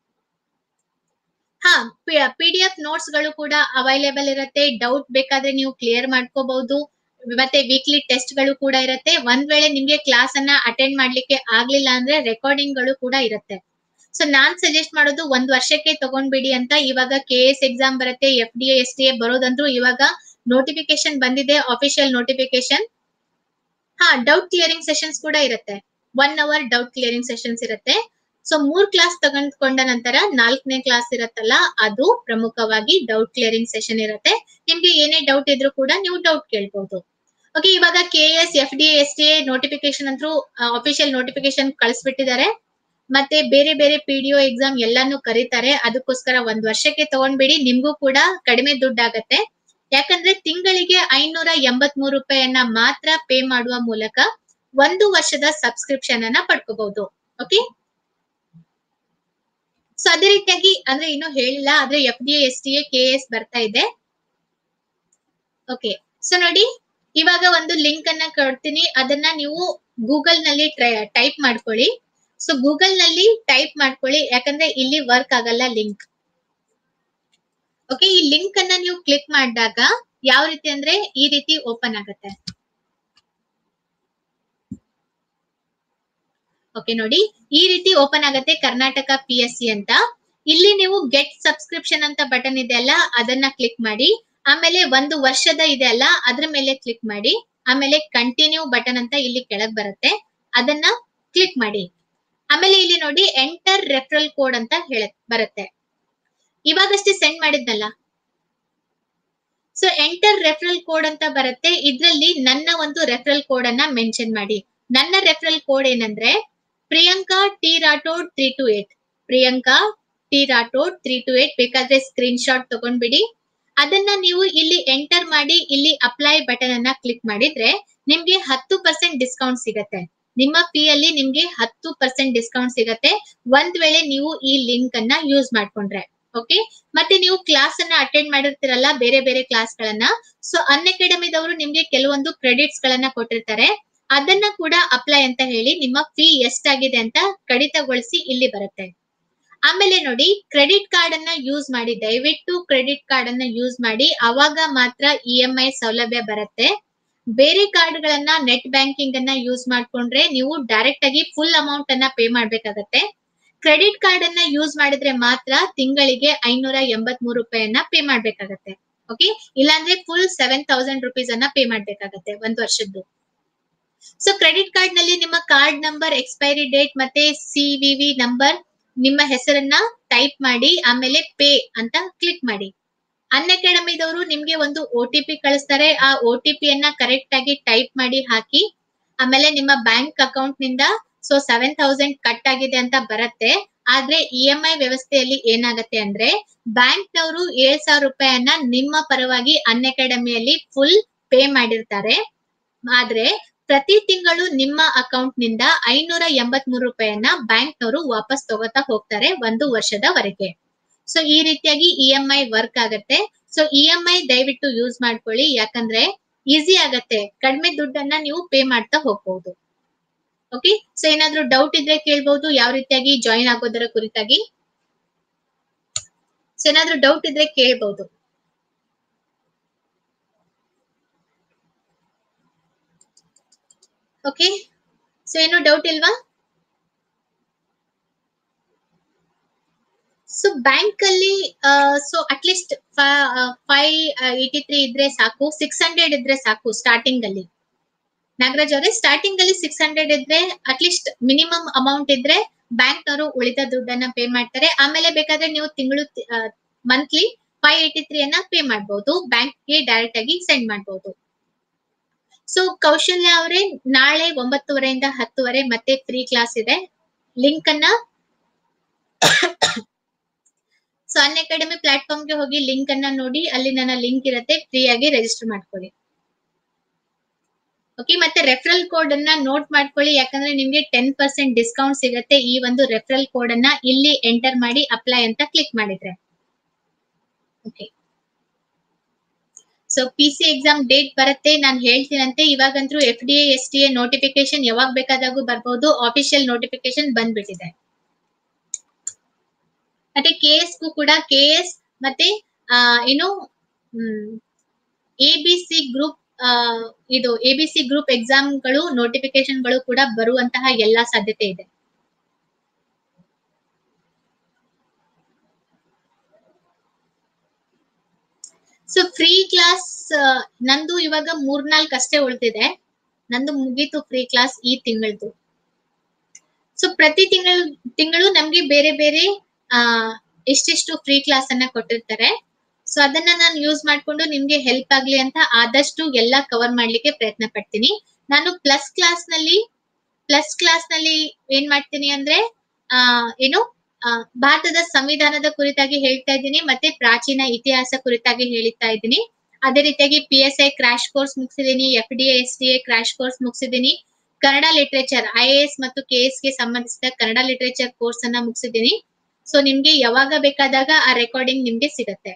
ಹಾ ಪಿ ಡಿ ಎಫ್ ನೋಟ್ಸ್ ಗಳು ಕೂಡ ಅವೈಲೇಬಲ್ ಇರುತ್ತೆ ಡೌಟ್ ಬೇಕಾದ್ರೆ ನೀವು ಕ್ಲಿಯರ್ ಮಾಡ್ಕೋಬಹುದು ಮತ್ತೆ ವೀಕ್ಲಿ ಟೆಸ್ಟ್ ಗಳು ಕೂಡ ಇರುತ್ತೆ ಒಂದ್ ವೇಳೆ ನಿಮ್ಗೆ ಕ್ಲಾಸ್ ಅನ್ನ ಅಟೆಂಡ್ ಮಾಡ್ಲಿಕ್ಕೆ ಆಗ್ಲಿಲ್ಲ ಅಂದ್ರೆ ರೆಕಾರ್ಡಿಂಗ್ ಗಳು ಕೂಡ ಇರುತ್ತೆ ಸೊ ನಾನ್ ಸಜೆಸ್ಟ್ ಮಾಡೋದು ಒಂದ್ ವರ್ಷಕ್ಕೆ ತಗೊಂಡ್ಬಿಡಿ ಅಂತ ಇವಾಗ ಕೆ ಎಸ್ ಎಕ್ಸಾಮ್ ಬರುತ್ತೆ F D S T A ಬರೋದಂದ್ರೂ ಇವಾಗ ನೋಟಿಫಿಕೇಶನ್ ಬಂದಿದೆ ಅಫಿಷಿಯಲ್ ನೋಟಿಫಿಕೇಶನ್ ಹಾ ಡೌಟ್ ಕ್ಲಿಯರಿಂಗ್ ಸೆಷನ್ಸ್ ಕೂಡ ಇರುತ್ತೆ one hour doubt clearing sessions ಇರುತ್ತೆ ಸೊ ಮೂರ್ ಕ್ಲಾಸ್ ತಗೊಂಡ್ಕೊಂಡ ನಂತರ ನಾಲ್ಕನೇ ಕ್ಲಾಸ್ ಇರತ್ತಲ್ಲ ಅದು ಪ್ರಮುಖವಾಗಿ ಡೌಟ್ ಕ್ಲಿಯರಿಂಗ್ ಸೆಷನ್ ಇರುತ್ತೆ ನಿಮ್ಗೆ ಏನೇ ಡೌಟ್ ಇದ್ರೂ ಕೂಡ ನೀವು ಡೌಟ್ ಕೇಳ್ಬಹುದು ಓಕೆ ಇವಾಗ K S F D S T A notification ಅಂತೂ ಅಫಿಷಿಯಲ್ ನೋಟಿಫಿಕೇಶನ್ ಕಳಿಸ್ಬಿಟ್ಟಿದ್ದಾರೆ ಮತ್ತೆ ಬೇರೆ ಬೇರೆ ಪಿ ಡಿ ಒ ಎಕ್ಸಾಮ್ ಎಲ್ಲಾನು ಕರೀತಾರೆ ಅದಕ್ಕೋಸ್ಕರ ಒಂದ್ ವರ್ಷಕ್ಕೆ ತಗೊಂಡ್ಬಿಡಿ ನಿಮ್ಗೂ ಕೂಡ ಕಡಿಮೆ ದುಡ್ಡಾಗತ್ತೆ ಯಾಕಂದ್ರೆ ತಿಂಗಳಿಗೆ ಐನೂರ ಎಂಬತ್ ಮೂರು ರೂಪಾಯಿಯನ್ನ ಮಾತ್ರ ಪೇ ಮಾಡುವ ಮೂಲಕ ಒಂದು ವರ್ಷದ ಸಬ್ಸ್ಕ್ರಿಪ್ಷನ್ ಅನ್ನ ಪಡ್ಕೋಬಹುದು ಓಕೆ ಸೊ ಅದೇ ರೀತಿಯಾಗಿ ಅಂದ್ರೆ ಇನ್ನು ಹೇಳಿಲ್ಲ ಆದ್ರೆ F D S T A K S ಬರ್ತಾ ಇದೆ ಓಕೆ ಸೊ ನೋಡಿ ಇವಾಗ ಒಂದು ಲಿಂಕ್ ಅನ್ನ ಕೊಡ್ತೀನಿ ಅದನ್ನ ನೀವು ಗೂಗಲ್ ನಲ್ಲಿ ಟೈಪ್ ಮಾಡ್ಕೊಳ್ಳಿ ಸೊ ಗೂಗಲ್ ನಲ್ಲಿ ಟೈಪ್ ಮಾಡ್ಕೊಳ್ಳಿ ಯಾಕಂದ್ರೆ ಇಲ್ಲಿ ವರ್ಕ್ ಆಗಲ್ಲ ಲಿಂಕ್ ಓಕೆ ಈ ಲಿಂಕ್ ಅನ್ನ ನೀವು ಕ್ಲಿಕ್ ಮಾಡಿದಾಗ ಯಾವ ರೀತಿ ಅಂದ್ರೆ ಈ ರೀತಿ ಓಪನ್ ಆಗುತ್ತೆ ಓಕೆ ನೋಡಿ ಈ ರೀತಿ ಓಪನ್ ಆಗುತ್ತೆ ಕರ್ನಾಟಕ ಪಿ ಎಸ್ ಸಿ ಅಂತ ಇಲ್ಲಿ ನೀವು ಗೆಟ್ ಸಬ್ಸ್ಕ್ರಿಪ್ಷನ್ ಅಂತ ಬಟನ್ ಇದೆ ಅಲ್ಲ ಅದನ್ನ ಕ್ಲಿಕ್ ಮಾಡಿ ಆಮೇಲೆ ಒಂದು ವರ್ಷದ ಇದೆ ಅಲ್ಲ ಅದ್ರ ಮೇಲೆ ಕ್ಲಿಕ್ ಮಾಡಿ ಆಮೇಲೆ ಕಂಟಿನ್ಯೂ ಬಟನ್ ಅಂತ ಇಲ್ಲಿ ಕೆಳಗ್ ಬರುತ್ತೆ ಅದನ್ನ ಕ್ಲಿಕ್ ಮಾಡಿ ಆಮೇಲೆ ಇಲ್ಲಿ ನೋಡಿ ಎಂಟರ್ ರೆಫರಲ್ ಕೋಡ್ ಅಂತ ಹೇಳ ಬರುತ್ತೆ ಇವಾಗಷ್ಟೇ ಸೆಂಡ್ ಮಾಡಿದ್ನಲ್ಲ ಸೊ ಎಂಟರ್ ರೆಫರಲ್ ಕೋಡ್ ಅಂತ ಬರುತ್ತೆ ಇದ್ರಲ್ಲಿ ನನ್ನ ಒಂದು ರೆಫರಲ್ ಕೋಡ್ ಅನ್ನ ಮೆನ್ಷನ್ ಮಾಡಿ ನನ್ನ ರೆಫರಲ್ ಕೋಡ್ ಏನಂದ್ರೆ Priyanka T Rathod three two eight Priyanka T Rathod three two eight ಬೇಕಾದ್ರೆ ಸ್ಕ್ರೀನ್ ಶಾಟ್ ತಗೊಂಡ್ಬಿಡಿ ಅದನ್ನ ನೀವು ಇಲ್ಲಿ ಎಂಟರ್ ಮಾಡಿ ಇಲ್ಲಿ ಅಪ್ಲೈ ಬಟನ್ ಅನ್ನ ಕ್ಲಿಕ್ ಮಾಡಿದ್ರೆ ನಿಮ್ಗೆ ಹತ್ತು ಪರ್ಸೆಂಟ್ ಡಿಸ್ಕೌಂಟ್ ಸಿಗತ್ತೆ ನಿಮ್ಮ ಫೀ ಅಲ್ಲಿ ನಿಮ್ಗೆ ಹತ್ತು ಪರ್ಸೆಂಟ್ ಡಿಸ್ಕೌಂಟ್ ಸಿಗತ್ತೆ ಒಂದ್ ವೇಳೆ ನೀವು ಈ ಲಿಂಕ್ ಅನ್ನ ಯೂಸ್ ಮಾಡ್ಕೊಂಡ್ರೆ ಓಕೆ ಮತ್ತೆ ನೀವು ಕ್ಲಾಸ್ ಅನ್ನ ಅಟೆಂಡ್ ಮಾಡಿರ್ತೀರಲ್ಲ ಬೇರೆ ಬೇರೆ ಕ್ಲಾಸ್ ಗಳನ್ನ ಸೊ ಅನ್ ಅಕಾಡೆಮಿದವರು ನಿಮ್ಗೆ ಕೆಲವೊಂದು ಕ್ರೆಡಿಟ್ಸ್ ಗಳನ್ನ ಕೊಟ್ಟಿರ್ತಾರೆ ಅದನ್ನ ಕೂಡ ಅಪ್ಲೈ ಅಂತ ಹೇಳಿ ನಿಮ್ಮ ಫೀ ಎಷ್ಟಾಗಿದೆ ಅಂತ ಕಡಿತಗೊಳಿಸಿ ಇಲ್ಲಿ ಬರುತ್ತೆ ಆಮೇಲೆ ನೋಡಿ ಕ್ರೆಡಿಟ್ ಕಾರ್ಡ್ ಅನ್ನ ಯೂಸ್ ಮಾಡಿ ದಯವಿಟ್ಟು ಕ್ರೆಡಿಟ್ ಕಾರ್ಡ್ ಅನ್ನ ಯೂಸ್ ಮಾಡಿ ಅವಾಗ ಮಾತ್ರ ಇ ಎಂ ಐ ಸೌಲಭ್ಯ ಬರುತ್ತೆ ಬೇರೆ ಕಾರ್ಡ್ ಗಳನ್ನ ನೆಟ್ ಬ್ಯಾಂಕಿಂಗ್ ಅನ್ನ ಯೂಸ್ ಮಾಡ್ಕೊಂಡ್ರೆ ನೀವು ಡೈರೆಕ್ಟ್ ಆಗಿ ಫುಲ್ ಅಮೌಂಟ್ ಅನ್ನ ಪೇ ಮಾಡ್ಬೇಕಾಗತ್ತೆ ಕ್ರೆಡಿಟ್ ಕಾರ್ಡ್ ಅನ್ನ ಯೂಸ್ ಮಾಡಿದ್ರೆ ಮಾತ್ರ ತಿಂಗಳಿಗೆ ಐನೂರ ಎಂಬತ್ ಮೂರು ರೂಪಾಯಿಯನ್ನ ಪೇ ಮಾಡ್ಬೇಕಾಗತ್ತೆ ಓಕೆ ಇಲ್ಲಾಂದ್ರೆ ಫುಲ್ ಸೆವೆನ್ ತೌಸಂಡ್ ರುಪೀಸ್ ಅನ್ನ ಪೇ ಮಾಡ್ಬೇಕಾಗತ್ತೆ ಒಂದ್ ವರ್ಷದ್ದು ಸೊ ಕ್ರೆಡಿಟ್ ಕಾರ್ಡ್ ನಲ್ಲಿ ನಿಮ್ಮ ಕಾರ್ಡ್ ನಂಬರ್ ಎಕ್ಸ್ಪೈರಿ ಡೇಟ್ ಮತ್ತೆ ಸಿ ವಿ ವಿ ನಂಬರ್ ನಿಮ್ಮ ಹೆಸರನ್ನ ಟೈಪ್ ಮಾಡಿ ಆಮೇಲೆ ಪೇ ಅಂತ ಕ್ಲಿಕ್ ಮಾಡಿ ಅನ್ ಅಕಾಡೆಮಿದವರು ನಿಮ್ಗೆ ಒಂದು ಒ ಟಿ ಪಿ ಕಳಿಸ್ತಾರೆ ಆ ಒ ಟಿ ಪಿ ಅನ್ನ ಕರೆಕ್ಟ್ ಆಗಿ ಟೈಪ್ ಮಾಡಿ ಹಾಕಿ ಆಮೇಲೆ ನಿಮ್ಮ ಬ್ಯಾಂಕ್ ಅಕೌಂಟ್ ನಿಂದ ಸೊ ಸೆವೆನ್ ತೌಸಂಡ್ ಕಟ್ ಆಗಿದೆ ಅಂತ ಬರುತ್ತೆ ಆದ್ರೆ ಇ ಎಂ ಐ ವ್ಯವಸ್ಥೆಯಲ್ಲಿ ಏನಾಗತ್ತೆ ಅಂದ್ರೆ ಬ್ಯಾಂಕ್ ನವರು ಏಳ್ ಸಾವಿರ ರೂಪಾಯಿಯನ್ನ ನಿಮ್ಮ ಪರವಾಗಿ ಅನ್ ಅಕಾಡೆಮಿಯಲ್ಲಿ ಫುಲ್ ಪೇ ಮಾಡಿರ್ತಾರೆ ಆದ್ರೆ ಪ್ರತಿ ತಿಂಗಳು ನಿಮ್ಮ ಅಕೌಂಟ್ ನಿಂದ ಐನೂರ ಎಂಬತ್ ಮೂರು ರೂಪಾಯಿಯನ್ನ ಬ್ಯಾಂಕ್ ನವರು ವಾಪಸ್ ತಗೋತಾ ಹೋಗ್ತಾರೆ ಒಂದು ವರ್ಷದವರೆಗೆ ಸೊ ಈ ರೀತಿಯಾಗಿ ಇ ಎಂ ಐ ವರ್ಕ್ ಆಗತ್ತೆ ಸೊ ಇ ಎಂ ಐ ದಯವಿಟ್ಟು ಯೂಸ್ ಮಾಡ್ಕೊಳ್ಳಿ ಯಾಕಂದ್ರೆ ಈಸಿ ಆಗತ್ತೆ ಕಡಿಮೆ ದುಡ್ಡನ್ನ ನೀವು ಪೇ ಮಾಡ್ತಾ ಹೋಗ್ಬಹುದು ಓಕೆ ಸೊ ಏನಾದ್ರೂ ಡೌಟ್ ಇದ್ರೆ ಕೇಳ್ಬಹುದು ಯಾವ ರೀತಿಯಾಗಿ ಜಾಯಿನ್ ಆಗೋದರ ಕುರಿತಾಗಿ ಸೊ ಏನಾದ್ರೂ ಡೌಟ್ ಇದ್ರೆ ಕೇಳ್ಬಹುದು ಓಕೆ ಸೊ ಏನು ಡೌಟ್ ಇಲ್ವಾ ಸೊ ಬ್ಯಾಂಕ್ ಅಲ್ಲಿ so at least five eighty three ಇದ್ರೆ ಸಾಕು ಸಿಕ್ಸ್ ಹಂಡ್ರೆಡ್ ಇದ್ರೆ ಸಾಕು ಸ್ಟಾರ್ಟಿಂಗ್ ಅಲ್ಲಿ ನಾಗರಾಜ್ ಅವರೇ ಸ್ಟಾರ್ಟಿಂಗ್ ಅಲ್ಲಿ ಸಿಕ್ಸ್ ಹಂಡ್ರೆಡ್ ಇದ್ರೆ ಅಟ್ಲೀಸ್ಟ್ ಮಿನಿಮಮ್ ಅಮೌಂಟ್ ಇದ್ರೆ ಬ್ಯಾಂಕ್ ನವರು ಉಳಿದ ದುಡ್ಡನ್ನ ಪೇ ಮಾಡ್ತಾರೆ ಆಮೇಲೆ ಬೇಕಾದ್ರೆ ನೀವು ತಿಂಗಳು ಮಂತ್ಲಿ ಫೈವ್ ಏಟಿ ತ್ರೀ ಅನ್ನ ಪೇ ಮಾಡಬಹುದು ಬ್ಯಾಂಕ್ ಗೆ ಡೈರೆಕ್ಟ್ ಆಗಿ ಸೆಂಡ್ ಮಾಡಬಹುದು ಸೊ ಕೌಶಲ್ಯ ಅವರೇ ನಾಳೆ ಒಂಬತ್ತುವರೆಯಿಂದ ಹತ್ತುವರೆ ಮತ್ತೆ ಫ್ರೀ ಕ್ಲಾಸ್ ಇದೆ ಲಿಂಕ್ ಅನ್ನ ಸೊ ಅನ್ ಅಕಾಡೆಮಿ ಪ್ಲಾಟ್ಫಾರ್ಮ್ ಗೆ ಹೋಗಿ ಲಿಂಕ್ ಅನ್ನ ನೋಡಿ ಅಲ್ಲಿ ನನ್ನ ಲಿಂಕ್ ಇರುತ್ತೆ ಫ್ರೀ ಆಗಿ ರಿಜಿಸ್ಟರ್ ಮಾಡ್ಕೊಳ್ಳಿ ಓಕೆ ಮತ್ತೆ ರೆಫರಲ್ ಕೋಡ್ ಅನ್ನ ನೋಟ್ ಮಾಡ್ಕೊಳ್ಳಿ ಯಾಕಂದ್ರೆ ನಿಮ್ಗೆ ಟೆನ್ ಪರ್ಸೆಂಟ್ ಡಿಸ್ಕೌಂಟ್ ಸಿಗುತ್ತೆ ಈ ಒಂದು ರೆಫರಲ್ ಕೋಡ್ ಅನ್ನ ಇಲ್ಲಿ ಎಂಟರ್ ಮಾಡಿ ಅಪ್ಲೈ ಅಂತ ಕ್ಲಿಕ್ ಮಾಡಿದ್ರೆ okay so P C exam date ಬರುತ್ತೆ ನಾನು ಹೇಳ್ತೀನಂತೆ ಇವಾಗಂತೂ F D S T A notification ಯಾವಾಗ ಬೇಕಾದಾಗೂ ಬರ್ಬೋದು ಆಫಿಷಿಯಲ್ ನೋಟಿಫಿಕೇಶನ್ ಬಂದ್ಬಿಟ್ಟಿದೆ ಮತ್ತೆ ಕೆ ಎಸ್ ಗೂ ಕೂಡ ಕೆ ಎಸ್ ಮತ್ತೆ ಆ, ಏನು ಎ ಬಿ ಸಿ ಗ್ರೂಪ್ ಇದು ಎ ಬಿ ಸಿ ಗ್ರೂಪ್ ಎಕ್ಸಾಮ್ಗಳು ನೋಟಿಫಿಕೇಶನ್ ಗಳು ಕೂಡ ಬರುವಂತಹ ಎಲ್ಲಾ ಸಾಧ್ಯತೆ ಇದೆ ಸೊ ಫ್ರೀ ಕ್ಲಾಸ್ ನಂದು ಇವಾಗ ಮೂರ್ನಾಲ್ಕು ಅಷ್ಟೇ ಉಳ್ದಿದೆ ನಂದು ಮುಗೀತು ಫ್ರೀ ಕ್ಲಾಸ್ ಈ ತಿಂಗಳದು ಸೊ ಪ್ರತಿ ತಿಂಗಳು ತಿಂಗಳು ನಮ್ಗೆ ಬೇರೆ ಬೇರೆ ಆ ಎಷ್ಟೆಷ್ಟು ಫ್ರೀ ಕ್ಲಾಸ್ ಅನ್ನ ಕೊಟ್ಟಿರ್ತಾರೆ ಸೊ ಅದನ್ನ ನಾನು ಯೂಸ್ ಮಾಡ್ಕೊಂಡು ನಿಮ್ಗೆ ಹೆಲ್ಪ್ ಆಗ್ಲಿ ಅಂತ ಆದಷ್ಟು ಎಲ್ಲ ಕವರ್ ಮಾಡ್ಲಿಕ್ಕೆ ಪ್ರಯತ್ನ ಪಡ್ತೀನಿ ನಾನು ಪ್ಲಸ್ ಕ್ಲಾಸ್ ನಲ್ಲಿ ಪ್ಲಸ್ ಕ್ಲಾಸ್ ನಲ್ಲಿ ಏನ್ ಮಾಡ್ತೀನಿ ಅಂದ್ರೆ ಆ ಏನು ಆ, ಭಾರತದ ಸಂವಿಧಾನದ ಕುರಿತಾಗಿ ಹೇಳ್ತಾ ಇದ್ದೀನಿ ಮತ್ತೆ ಪ್ರಾಚೀನ ಇತಿಹಾಸ ಕುರಿತಾಗಿ ಹೇಳ್ತಾ ಇದ್ದೀನಿ ಅದೇ ರೀತಿಯಾಗಿ P S I crash course ಮುಗಿಸಿದೀನಿ F D S D A crash course ಮುಗಿಸಿದೀನಿ Kannada literature I A S ಮತ್ತು ಕೆ ಎಸ್ ಗೆ ಸಂಬಂಧಿಸಿದ ಕನ್ನಡ ಲಿಟ್ರೇಚರ್ ಕೋರ್ಸ್ ಅನ್ನ ಮುಗಿಸಿದೀನಿ ಸೊ ನಿಮ್ಗೆ ಯಾವಾಗ ಬೇಕಾದಾಗ ಆ ರೆಕಾರ್ಡಿಂಗ್ ನಿಮ್ಗೆ ಸಿಗತ್ತೆ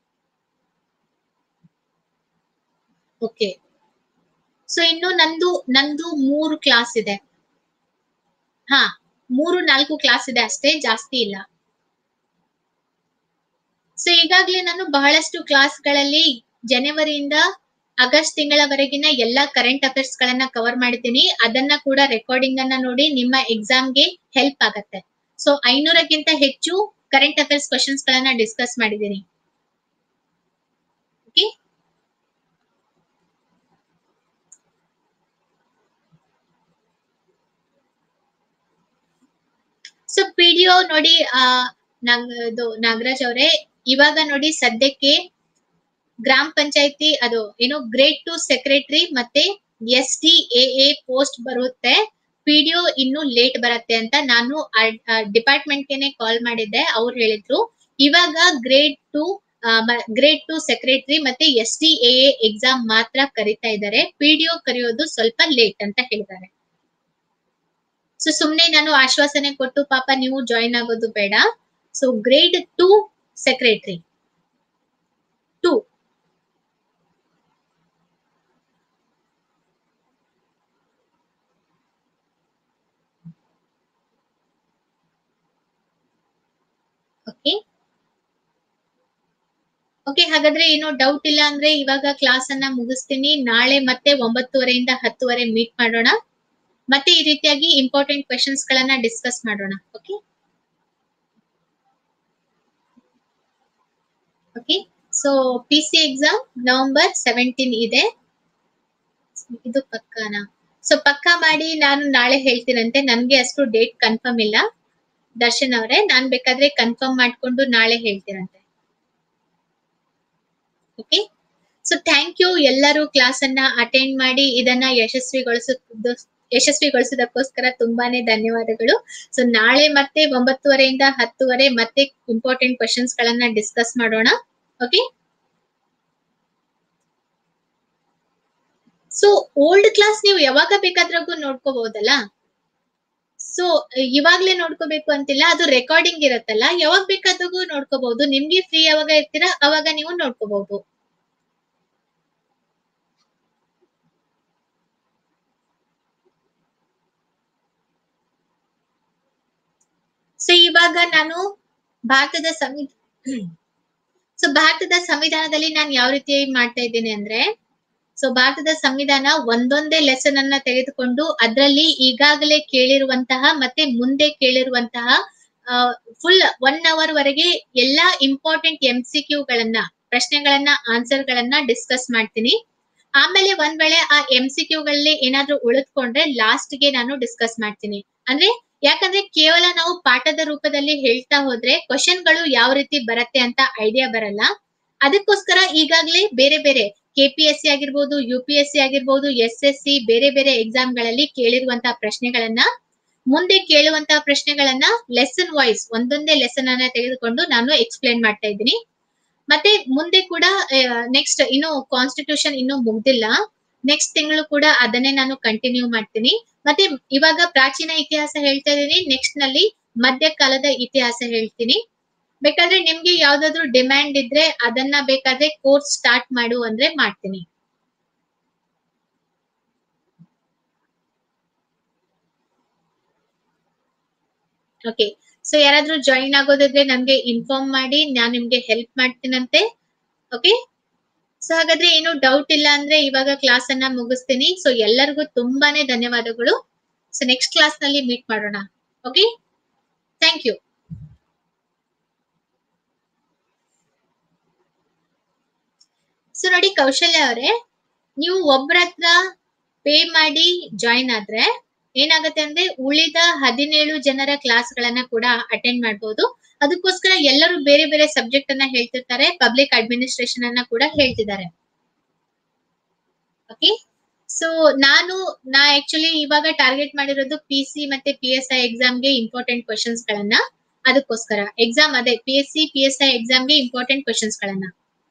ಓಕೆ ಸೊ ಇನ್ನು ನಂದು ನಂದು ಮೂರು ಕ್ಲಾಸ್ ಇದೆ ಹಾ ಮೂರು ನಾಲ್ಕು ಕ್ಲಾಸ್ ಇದೆ ಅಷ್ಟೇ ಜಾಸ್ತಿ ಇಲ್ಲ ಸೊ ಈಗಾಗ್ಲೇ ನಾನು ಬಹಳಷ್ಟು ಕ್ಲಾಸ್ಗಳಲ್ಲಿ ಜನವರಿಯಿಂದ ಆಗಸ್ಟ್ ತಿಂಗಳವರೆಗಿನ ಎಲ್ಲಾ ಕರೆಂಟ್ ಅಫೇರ್ಸ್ ಗಳನ್ನ ಕವರ್ ಮಾಡಿದ್ದೀನಿ ಅದನ್ನ ಕೂಡ ರೆಕಾರ್ಡಿಂಗ್ ಅನ್ನ ನೋಡಿ ನಿಮ್ಮ ಎಕ್ಸಾಮ್ಗೆ ಹೆಲ್ಪ್ ಆಗತ್ತೆ ಸೊ ಐನೂರಕ್ಕಿಂತ ಹೆಚ್ಚು ಕರೆಂಟ್ ಅಫೇರ್ಸ್ ಕ್ವಶನ್ಸ್ ಗಳನ್ನ ಡಿಸ್ಕಸ್ ಮಾಡಿದ್ದೀನಿ ಓಕೆ ಸೊ ಪಿಡಿಒ ನೋಡಿ ಆ ನಾಗ್- ಇದು ನಾಗರಾಜ್ ಅವರೇ ಇವಾಗ ನೋಡಿ ಸದ್ಯಕ್ಕೆ ಗ್ರಾಮ ಪಂಚಾಯತಿ ಅದು ಏನು ಗ್ರೇಡ್ ಟು ಸೆಕ್ರೆಟರಿ ಮತ್ತೆ S T A A post ಬರುತ್ತೆ ಪಿಡಿಒ ಇನ್ನು ಲೇಟ್ ಬರುತ್ತೆ ಅಂತ ನಾನು ಡಿಪಾರ್ಟ್ಮೆಂಟ್ ಗೆನೆ ಕಾಲ್ ಮಾಡಿದ್ದೆ ಅವ್ರು ಹೇಳಿದ್ರು ಇವಾಗ grade two grade two secretary ಮತ್ತೆ S T A A exam ಮಾತ್ರ ಕರಿತಾ ಇದ್ದಾರೆ ಪಿಡಿಒ ಕರೆಯೋದು ಸ್ವಲ್ಪ ಲೇಟ್ ಅಂತ ಹೇಳಿದ್ದಾರೆ ಸೊ ಸುಮ್ನೆ ನಾನು ಆಶ್ವಾಸನೆ ಕೊಟ್ಟು ಪಾಪ ನೀವು ಜಾಯಿನ್ ಆಗೋದು ಬೇಡ so grade two secretary two okay okay ಹಾಗಾದ್ರೆ ಏನೋ ಡೌಟ್ ಇಲ್ಲ ಅಂದ್ರೆ ಇವಾಗ ಕ್ಲಾಸ್ ಅನ್ನ ಮುಗಿಸ್ತೀನಿ ನಾಳೆ ಮತ್ತೆ ಒಂಬತ್ತುವರೆಯಿಂದ ಹತ್ತುವರೆ ಮೀಟ್ ಮಾಡೋಣ ಮತ್ತೆ ಈ ರೀತಿಯಾಗಿ ಇಂಪಾರ್ಟೆಂಟ್ ಕ್ವೆಶನ್ಸ್ ಗಳನ್ನ ಡಿಸ್ಕಸ್ ಮಾಡೋಣ okay okay so P C exam November seventeen ಇದೆ ಇದು ಪಕ್ಕಾನಾ ಸೊ ಪಕ್ಕಾ ಮಾಡಿ ನಾನು ನಾಳೆ ಹೇಳ್ತೀನಂತೆ ನನ್ಗೆ ಅಷ್ಟು ಡೇಟ್ ಕನ್ಫರ್ಮ್ ಇಲ್ಲ ದರ್ಶನ್ ಅವರೇ ನಾನ್ ಬೇಕಾದ್ರೆ ಕನ್ಫರ್ಮ್ ಮಾಡ್ಕೊಂಡು ನಾಳೆ ಹೇಳ್ತೀನಂತೆ ಓಕೆ ಸೊ ಥ್ಯಾಂಕ್ ಯು ಎಲ್ಲರೂ ಕ್ಲಾಸ್ ಅನ್ನ ಅಟೆಂಡ್ ಮಾಡಿ ಇದನ್ನ ಯಶಸ್ವಿಗೊಳಿಸ ಯಶಸ್ವಿಗೊಳಿಸೋದಕ್ಕೋಸ್ಕರ ತುಂಬಾನೇ ಧನ್ಯವಾದಗಳು ಸೊ ನಾಳೆ ಮತ್ತೆ ಒಂಬತ್ತುವರೆಯಿಂದ ಹತ್ತುವರೆ ಮತ್ತೆ ಇಂಪಾರ್ಟೆಂಟ್ ಕ್ವಶನ್ಸ್ ಗಳನ್ನ ಡಿಸ್ಕಸ್ ಮಾಡೋಣ ಓಕೆ ಸೊ ಓಲ್ಡ್ ಕ್ಲಾಸ್ ನೀವು ಯಾವಾಗ ಬೇಕಾದ್ರಾಗೂ ನೋಡ್ಕೋಬಹುದಲ್ಲ ಸೊ ಇವಾಗ್ಲೇ ನೋಡ್ಕೋಬೇಕು ಅಂತಿಲ್ಲ ಅದು ರೆಕಾರ್ಡಿಂಗ್ ಇರತ್ತಲ್ಲ ಯಾವಾಗ ಬೇಕಾದಾಗೂ ನೋಡ್ಕೋಬಹುದು ನಿಮ್ಗೆ ಫ್ರೀ ಯಾವಾಗ ಇರ್ತೀರಾ ಅವಾಗ ನೀವು ನೋಡ್ಕೋಬಹುದು ಸೊ ಇವಾಗ ನಾನು ಭಾರತದ ಸಂವಿ ಸೊ ಭಾರತದ ಸಂವಿಧಾನದಲ್ಲಿ ನಾನು ಯಾವ ರೀತಿ ಮಾಡ್ತಾ ಇದ್ದೀನಿ ಅಂದ್ರೆ ಸೊ ಭಾರತದ ಸಂವಿಧಾನ ಒಂದೊಂದೇ ಲೆಸನ್ ಅನ್ನ ತೆಗೆದುಕೊಂಡು ಅದರಲ್ಲಿ ಈಗಾಗಲೇ ಕೇಳಿರುವಂತಹ ಮತ್ತೆ ಮುಂದೆ ಕೇಳಿರುವಂತಹ ಫುಲ್ ಒನ್ ಅವರ್ ವರೆಗೆ ಎಲ್ಲಾ ಇಂಪಾರ್ಟೆಂಟ್ ಎಂ ಸಿ ಕ್ಯೂ ಗಳನ್ನ ಪ್ರಶ್ನೆಗಳನ್ನ ಆನ್ಸರ್ ಗಳನ್ನ ಡಿಸ್ಕಸ್ ಮಾಡ್ತೀನಿ ಆಮೇಲೆ ಒಂದ್ ವೇಳೆ ಆ ಎಂ ಸಿ ಕ್ಯೂಗಳಲ್ಲಿ ಏನಾದ್ರೂ ಉಳಿದ್ಕೊಂಡ್ರೆ ಲಾಸ್ಟ್ ಗೆ ನಾನು ಡಿಸ್ಕಸ್ ಮಾಡ್ತೀನಿ ಅಂದ್ರೆ ಯಾಕಂದ್ರೆ ಕೇವಲ ನಾವು ಪಾಠದ ರೂಪದಲ್ಲಿ ಹೇಳ್ತಾ ಹೋದ್ರೆ ಕ್ವಶನ್ ಗಳು ಯಾವ ರೀತಿ ಬರತ್ತೆ ಅಂತ ಐಡಿಯಾ ಬರಲ್ಲ ಅದಕ್ಕೋಸ್ಕರ ಈಗಾಗಲೇ ಬೇರೆ ಬೇರೆ ಕೆಪಿಎಸ್ಸಿ ಆಗಿರ್ಬೋದು ಯು ಪಿ ಎಸ್ ಸಿ ಆಗಿರ್ಬೋದು ಎಸ್ ಎಸ್ ಸಿ ಬೇರೆ ಬೇರೆ ಎಕ್ಸಾಮ್ ಗಳಲ್ಲಿ ಕೇಳಿರುವಂತಹ ಪ್ರಶ್ನೆಗಳನ್ನ ಮುಂದೆ ಕೇಳುವಂತಹ ಪ್ರಶ್ನೆಗಳನ್ನ ಲೆಸನ್ ವೈಸ್ ಒಂದೊಂದೇ ಲೆಸನ್ ಅನ್ನ ತೆಗೆದುಕೊಂಡು ನಾನು ಎಕ್ಸ್ಪ್ಲೈನ್ ಮಾಡ್ತಾ ಇದ್ದೀನಿ ಮತ್ತೆ ಮುಂದೆ ಕೂಡ ನೆಕ್ಸ್ಟ್ ಇನ್ನು ಕಾನ್ಸ್ಟಿಟ್ಯೂಷನ್ ಇನ್ನು ಮುಗ್ದಿಲ್ಲ ನೆಕ್ಸ್ಟ್ ತಿಂಗಳು ಕೂಡ ಅದನ್ನೇ ನಾನು ಕಂಟಿನ್ಯೂ ಮಾಡ್ತೀನಿ ಮತ್ತೆ ಇವಾಗ ಪ್ರಾಚೀನ ಇತಿಹಾಸ ಹೇಳ್ತಾ ಇದ್ದೀನಿ ನೆಕ್ಸ್ಟ್ ನಲ್ಲಿ ಮಧ್ಯಕಾಲದ ಇತಿಹಾಸ ಹೇಳ್ತೀನಿ ಬೇಕಾದ್ರೆ ನಿಮ್ಗೆ ಯಾವ್ದಾದ್ರು ಡಿಮ್ಯಾಂಡ್ ಇದ್ರೆ ಅದನ್ನ ಬೇಕಾದ್ರೆ ಕೋರ್ಸ್ ಸ್ಟಾರ್ಟ್ ಮಾಡು ಅಂದ್ರೆ ಮಾಡ್ತೀನಿ ಓಕೆ ಸೊ ಯಾರಾದ್ರೂ ಜಾಯಿನ್ ಆಗೋದಿದ್ರೆ ನನ್ಗೆ ಇನ್ಫಾರ್ಮ್ ಮಾಡಿ ನಾನ್ ನಿಮ್ಗೆ ಹೆಲ್ಪ್ ಮಾಡ್ತೀನಂತೆ ಓಕೆ ಸೊ ಹಾಗಾದ್ರೆ ಏನು ಡೌಟ್ ಇಲ್ಲ ಅಂದ್ರೆ ಇವಾಗ ಕ್ಲಾಸ್ ಅನ್ನ ಮುಗಿಸ್ತೀನಿ ಸೊ ಎಲ್ಲರಿಗೂ ತುಂಬಾನೇ ಧನ್ಯವಾದಗಳು ಸೊ ನೆಕ್ಸ್ಟ್ ಕ್ಲಾಸ್ ನಲ್ಲಿ ಮೀಟ್ ಮಾಡೋಣ ಓಕೆ ಥ್ಯಾಂಕ್ ಯು ಸೊ ನೋಡಿ ಕೌಶಲ್ಯ ಅವರೇ ನೀವು ಒಬ್ರ ಹತ್ರ ಪೇ ಮಾಡಿ ಜಾಯಿನ್ ಆದ್ರೆ ಏನಾಗುತ್ತೆ ಅಂದ್ರೆ ಉಳಿದ ಹದಿನೇಳು ಜನರ ಕ್ಲಾಸ್ ಗಳನ್ನ ಕೂಡ ಅಟೆಂಡ್ ಮಾಡಬಹುದು ಅದಕ್ಕೋಸ್ಕರ ಎಲ್ಲರೂ ಬೇರೆ ಬೇರೆ ಸಬ್ಜೆಕ್ಟ್ ಅನ್ನ ಹೇಳ್ತಿರ್ತಾರೆ ಪಬ್ಲಿಕ್ ಅಡ್ಮಿನಿಸ್ಟ್ರೇಷನ್ ಅನ್ನ ಕೂಡ ಹೇಳ್ತಿದ್ದಾರೆ ಓಕೆ ಸೊ ನಾನು ನಾ ಆಕ್ಚುಲಿ ಇವಾಗ ಟಾರ್ಗೆಟ್ ಮಾಡಿರೋದು ಪಿ ಸಿ ಮತ್ತೆ ಪಿ ಎಸ್ ಐ ಎಕ್ಸಾಮ್ಗೆ ಇಂಪಾರ್ಟೆಂಟ್ ಕ್ವಶನ್ಸ್ ಗಳನ್ನ ಅದಕ್ಕೋಸ್ಕರ ಎಕ್ಸಾಮ್ ಅದೇ P S C P S I ಎಕ್ಸಾಮ್ಗೆ ಇಂಪಾರ್ಟೆಂಟ್ ಕ್ವಶನ್ಸ್ ಗಳನ್ನ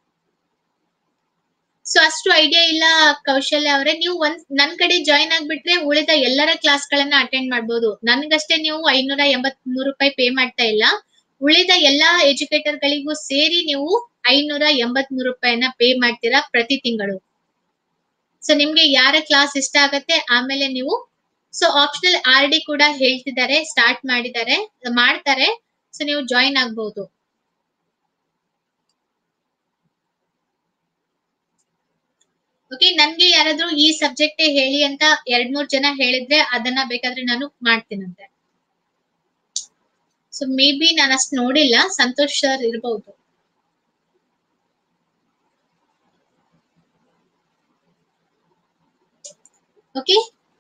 ಸೊ ಅಷ್ಟು ಐಡಿಯಾ ಇಲ್ಲ ಕೌಶಲ್ಯ ಅವರೇ ನೀವು ಒಂದ್ ನನ್ ಕಡೆ ಜಾಯಿನ್ ಆಗ್ಬಿಟ್ರೆ ಉಳಿದ ಎಲ್ಲರ ಕ್ಲಾಸ್ ಗಳನ್ನ ಅಟೆಂಡ್ ಮಾಡ್ಬೋದು ನನ್ಗಷ್ಟೇ ನೀವು ಐನೂರ ಎಂಬತ್ ಮೂರು ರೂಪಾಯಿ ಪೇ ಮಾಡ್ತಾ ಇಲ್ಲ ಉಳಿದ ಎಲ್ಲಾ ಎಜುಕೇಟರ್ ಗಳಿಗೂ ಸೇರಿ ನೀವು ಐನೂರ ಎಂಬತ್ ಮೂರು ರೂಪಾಯಿನ ಪೇ ಮಾಡ್ತೀರಾ ಪ್ರತಿ ತಿಂಗಳು ಸೊ ನಿಮ್ಗೆ ಯಾರ ಕ್ಲಾಸ್ ಇಷ್ಟ ಆಗತ್ತೆ ಆಮೇಲೆ ನೀವು ಸೊ ಆಪ್ಷನಲ್ ಆರ್ ಡಿ ಕೂಡ ಹೇಳ್ತಿದ್ದಾರೆ ಸ್ಟಾರ್ಟ್ ಮಾಡಿದ್ದಾರೆ ಮಾಡ್ತಾರೆ ಸೊ ನೀವು ಜಾಯಿನ್ ಆಗ್ಬಹುದು ಓಕೆ ನನ್ಗೆ ಯಾರಾದ್ರೂ ಈ ಸಬ್ಜೆಕ್ಟ್ ಹೇಳಿ ಅಂತ ಎರಡ್ ಮೂರ್ ಜನ ಹೇಳಿದ್ರೆ ಅದನ್ನ ಬೇಕಾದ್ರೆ ನಾನು ಮಾಡ್ತೀನಂತೆ ಸೊ ಮೇ ಬಿ ನಾನು ಅಷ್ಟು ನೋಡಿಲ್ಲ ಸಂತೋಷ್ ಸರ್ ಇರಬಹುದು ಓಕೆ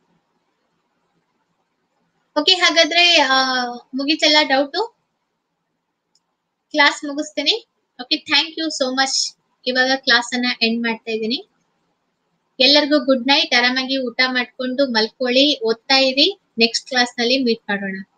ಓಕೆ ಹಾಗಾದ್ರೆ ಆ, ಮುಗೀತಲ್ಲ ಡೌಟು ಕ್ಲಾಸ್ ಮುಗಿಸ್ತೀನಿ okay thank you so much ಇವಾಗ ಕ್ಲಾಸ್ ಅನ್ನ ಎಂಡ್ ಮಾಡ್ತಾ ಇದ್ದೀನಿ ಎಲ್ಲರಿಗೂ ಗುಡ್ ನೈಟ್ ಆರಾಮಾಗಿ ಊಟ ಮಾಡ್ಕೊಂಡು ಮಲ್ಕೊಳ್ಳಿ ಓದ್ತಾ ಇರಿ ನೆಕ್ಸ್ಟ್ ಕ್ಲಾಸ್ ನಲ್ಲಿ ಮೀಟ್ ಮಾಡೋಣ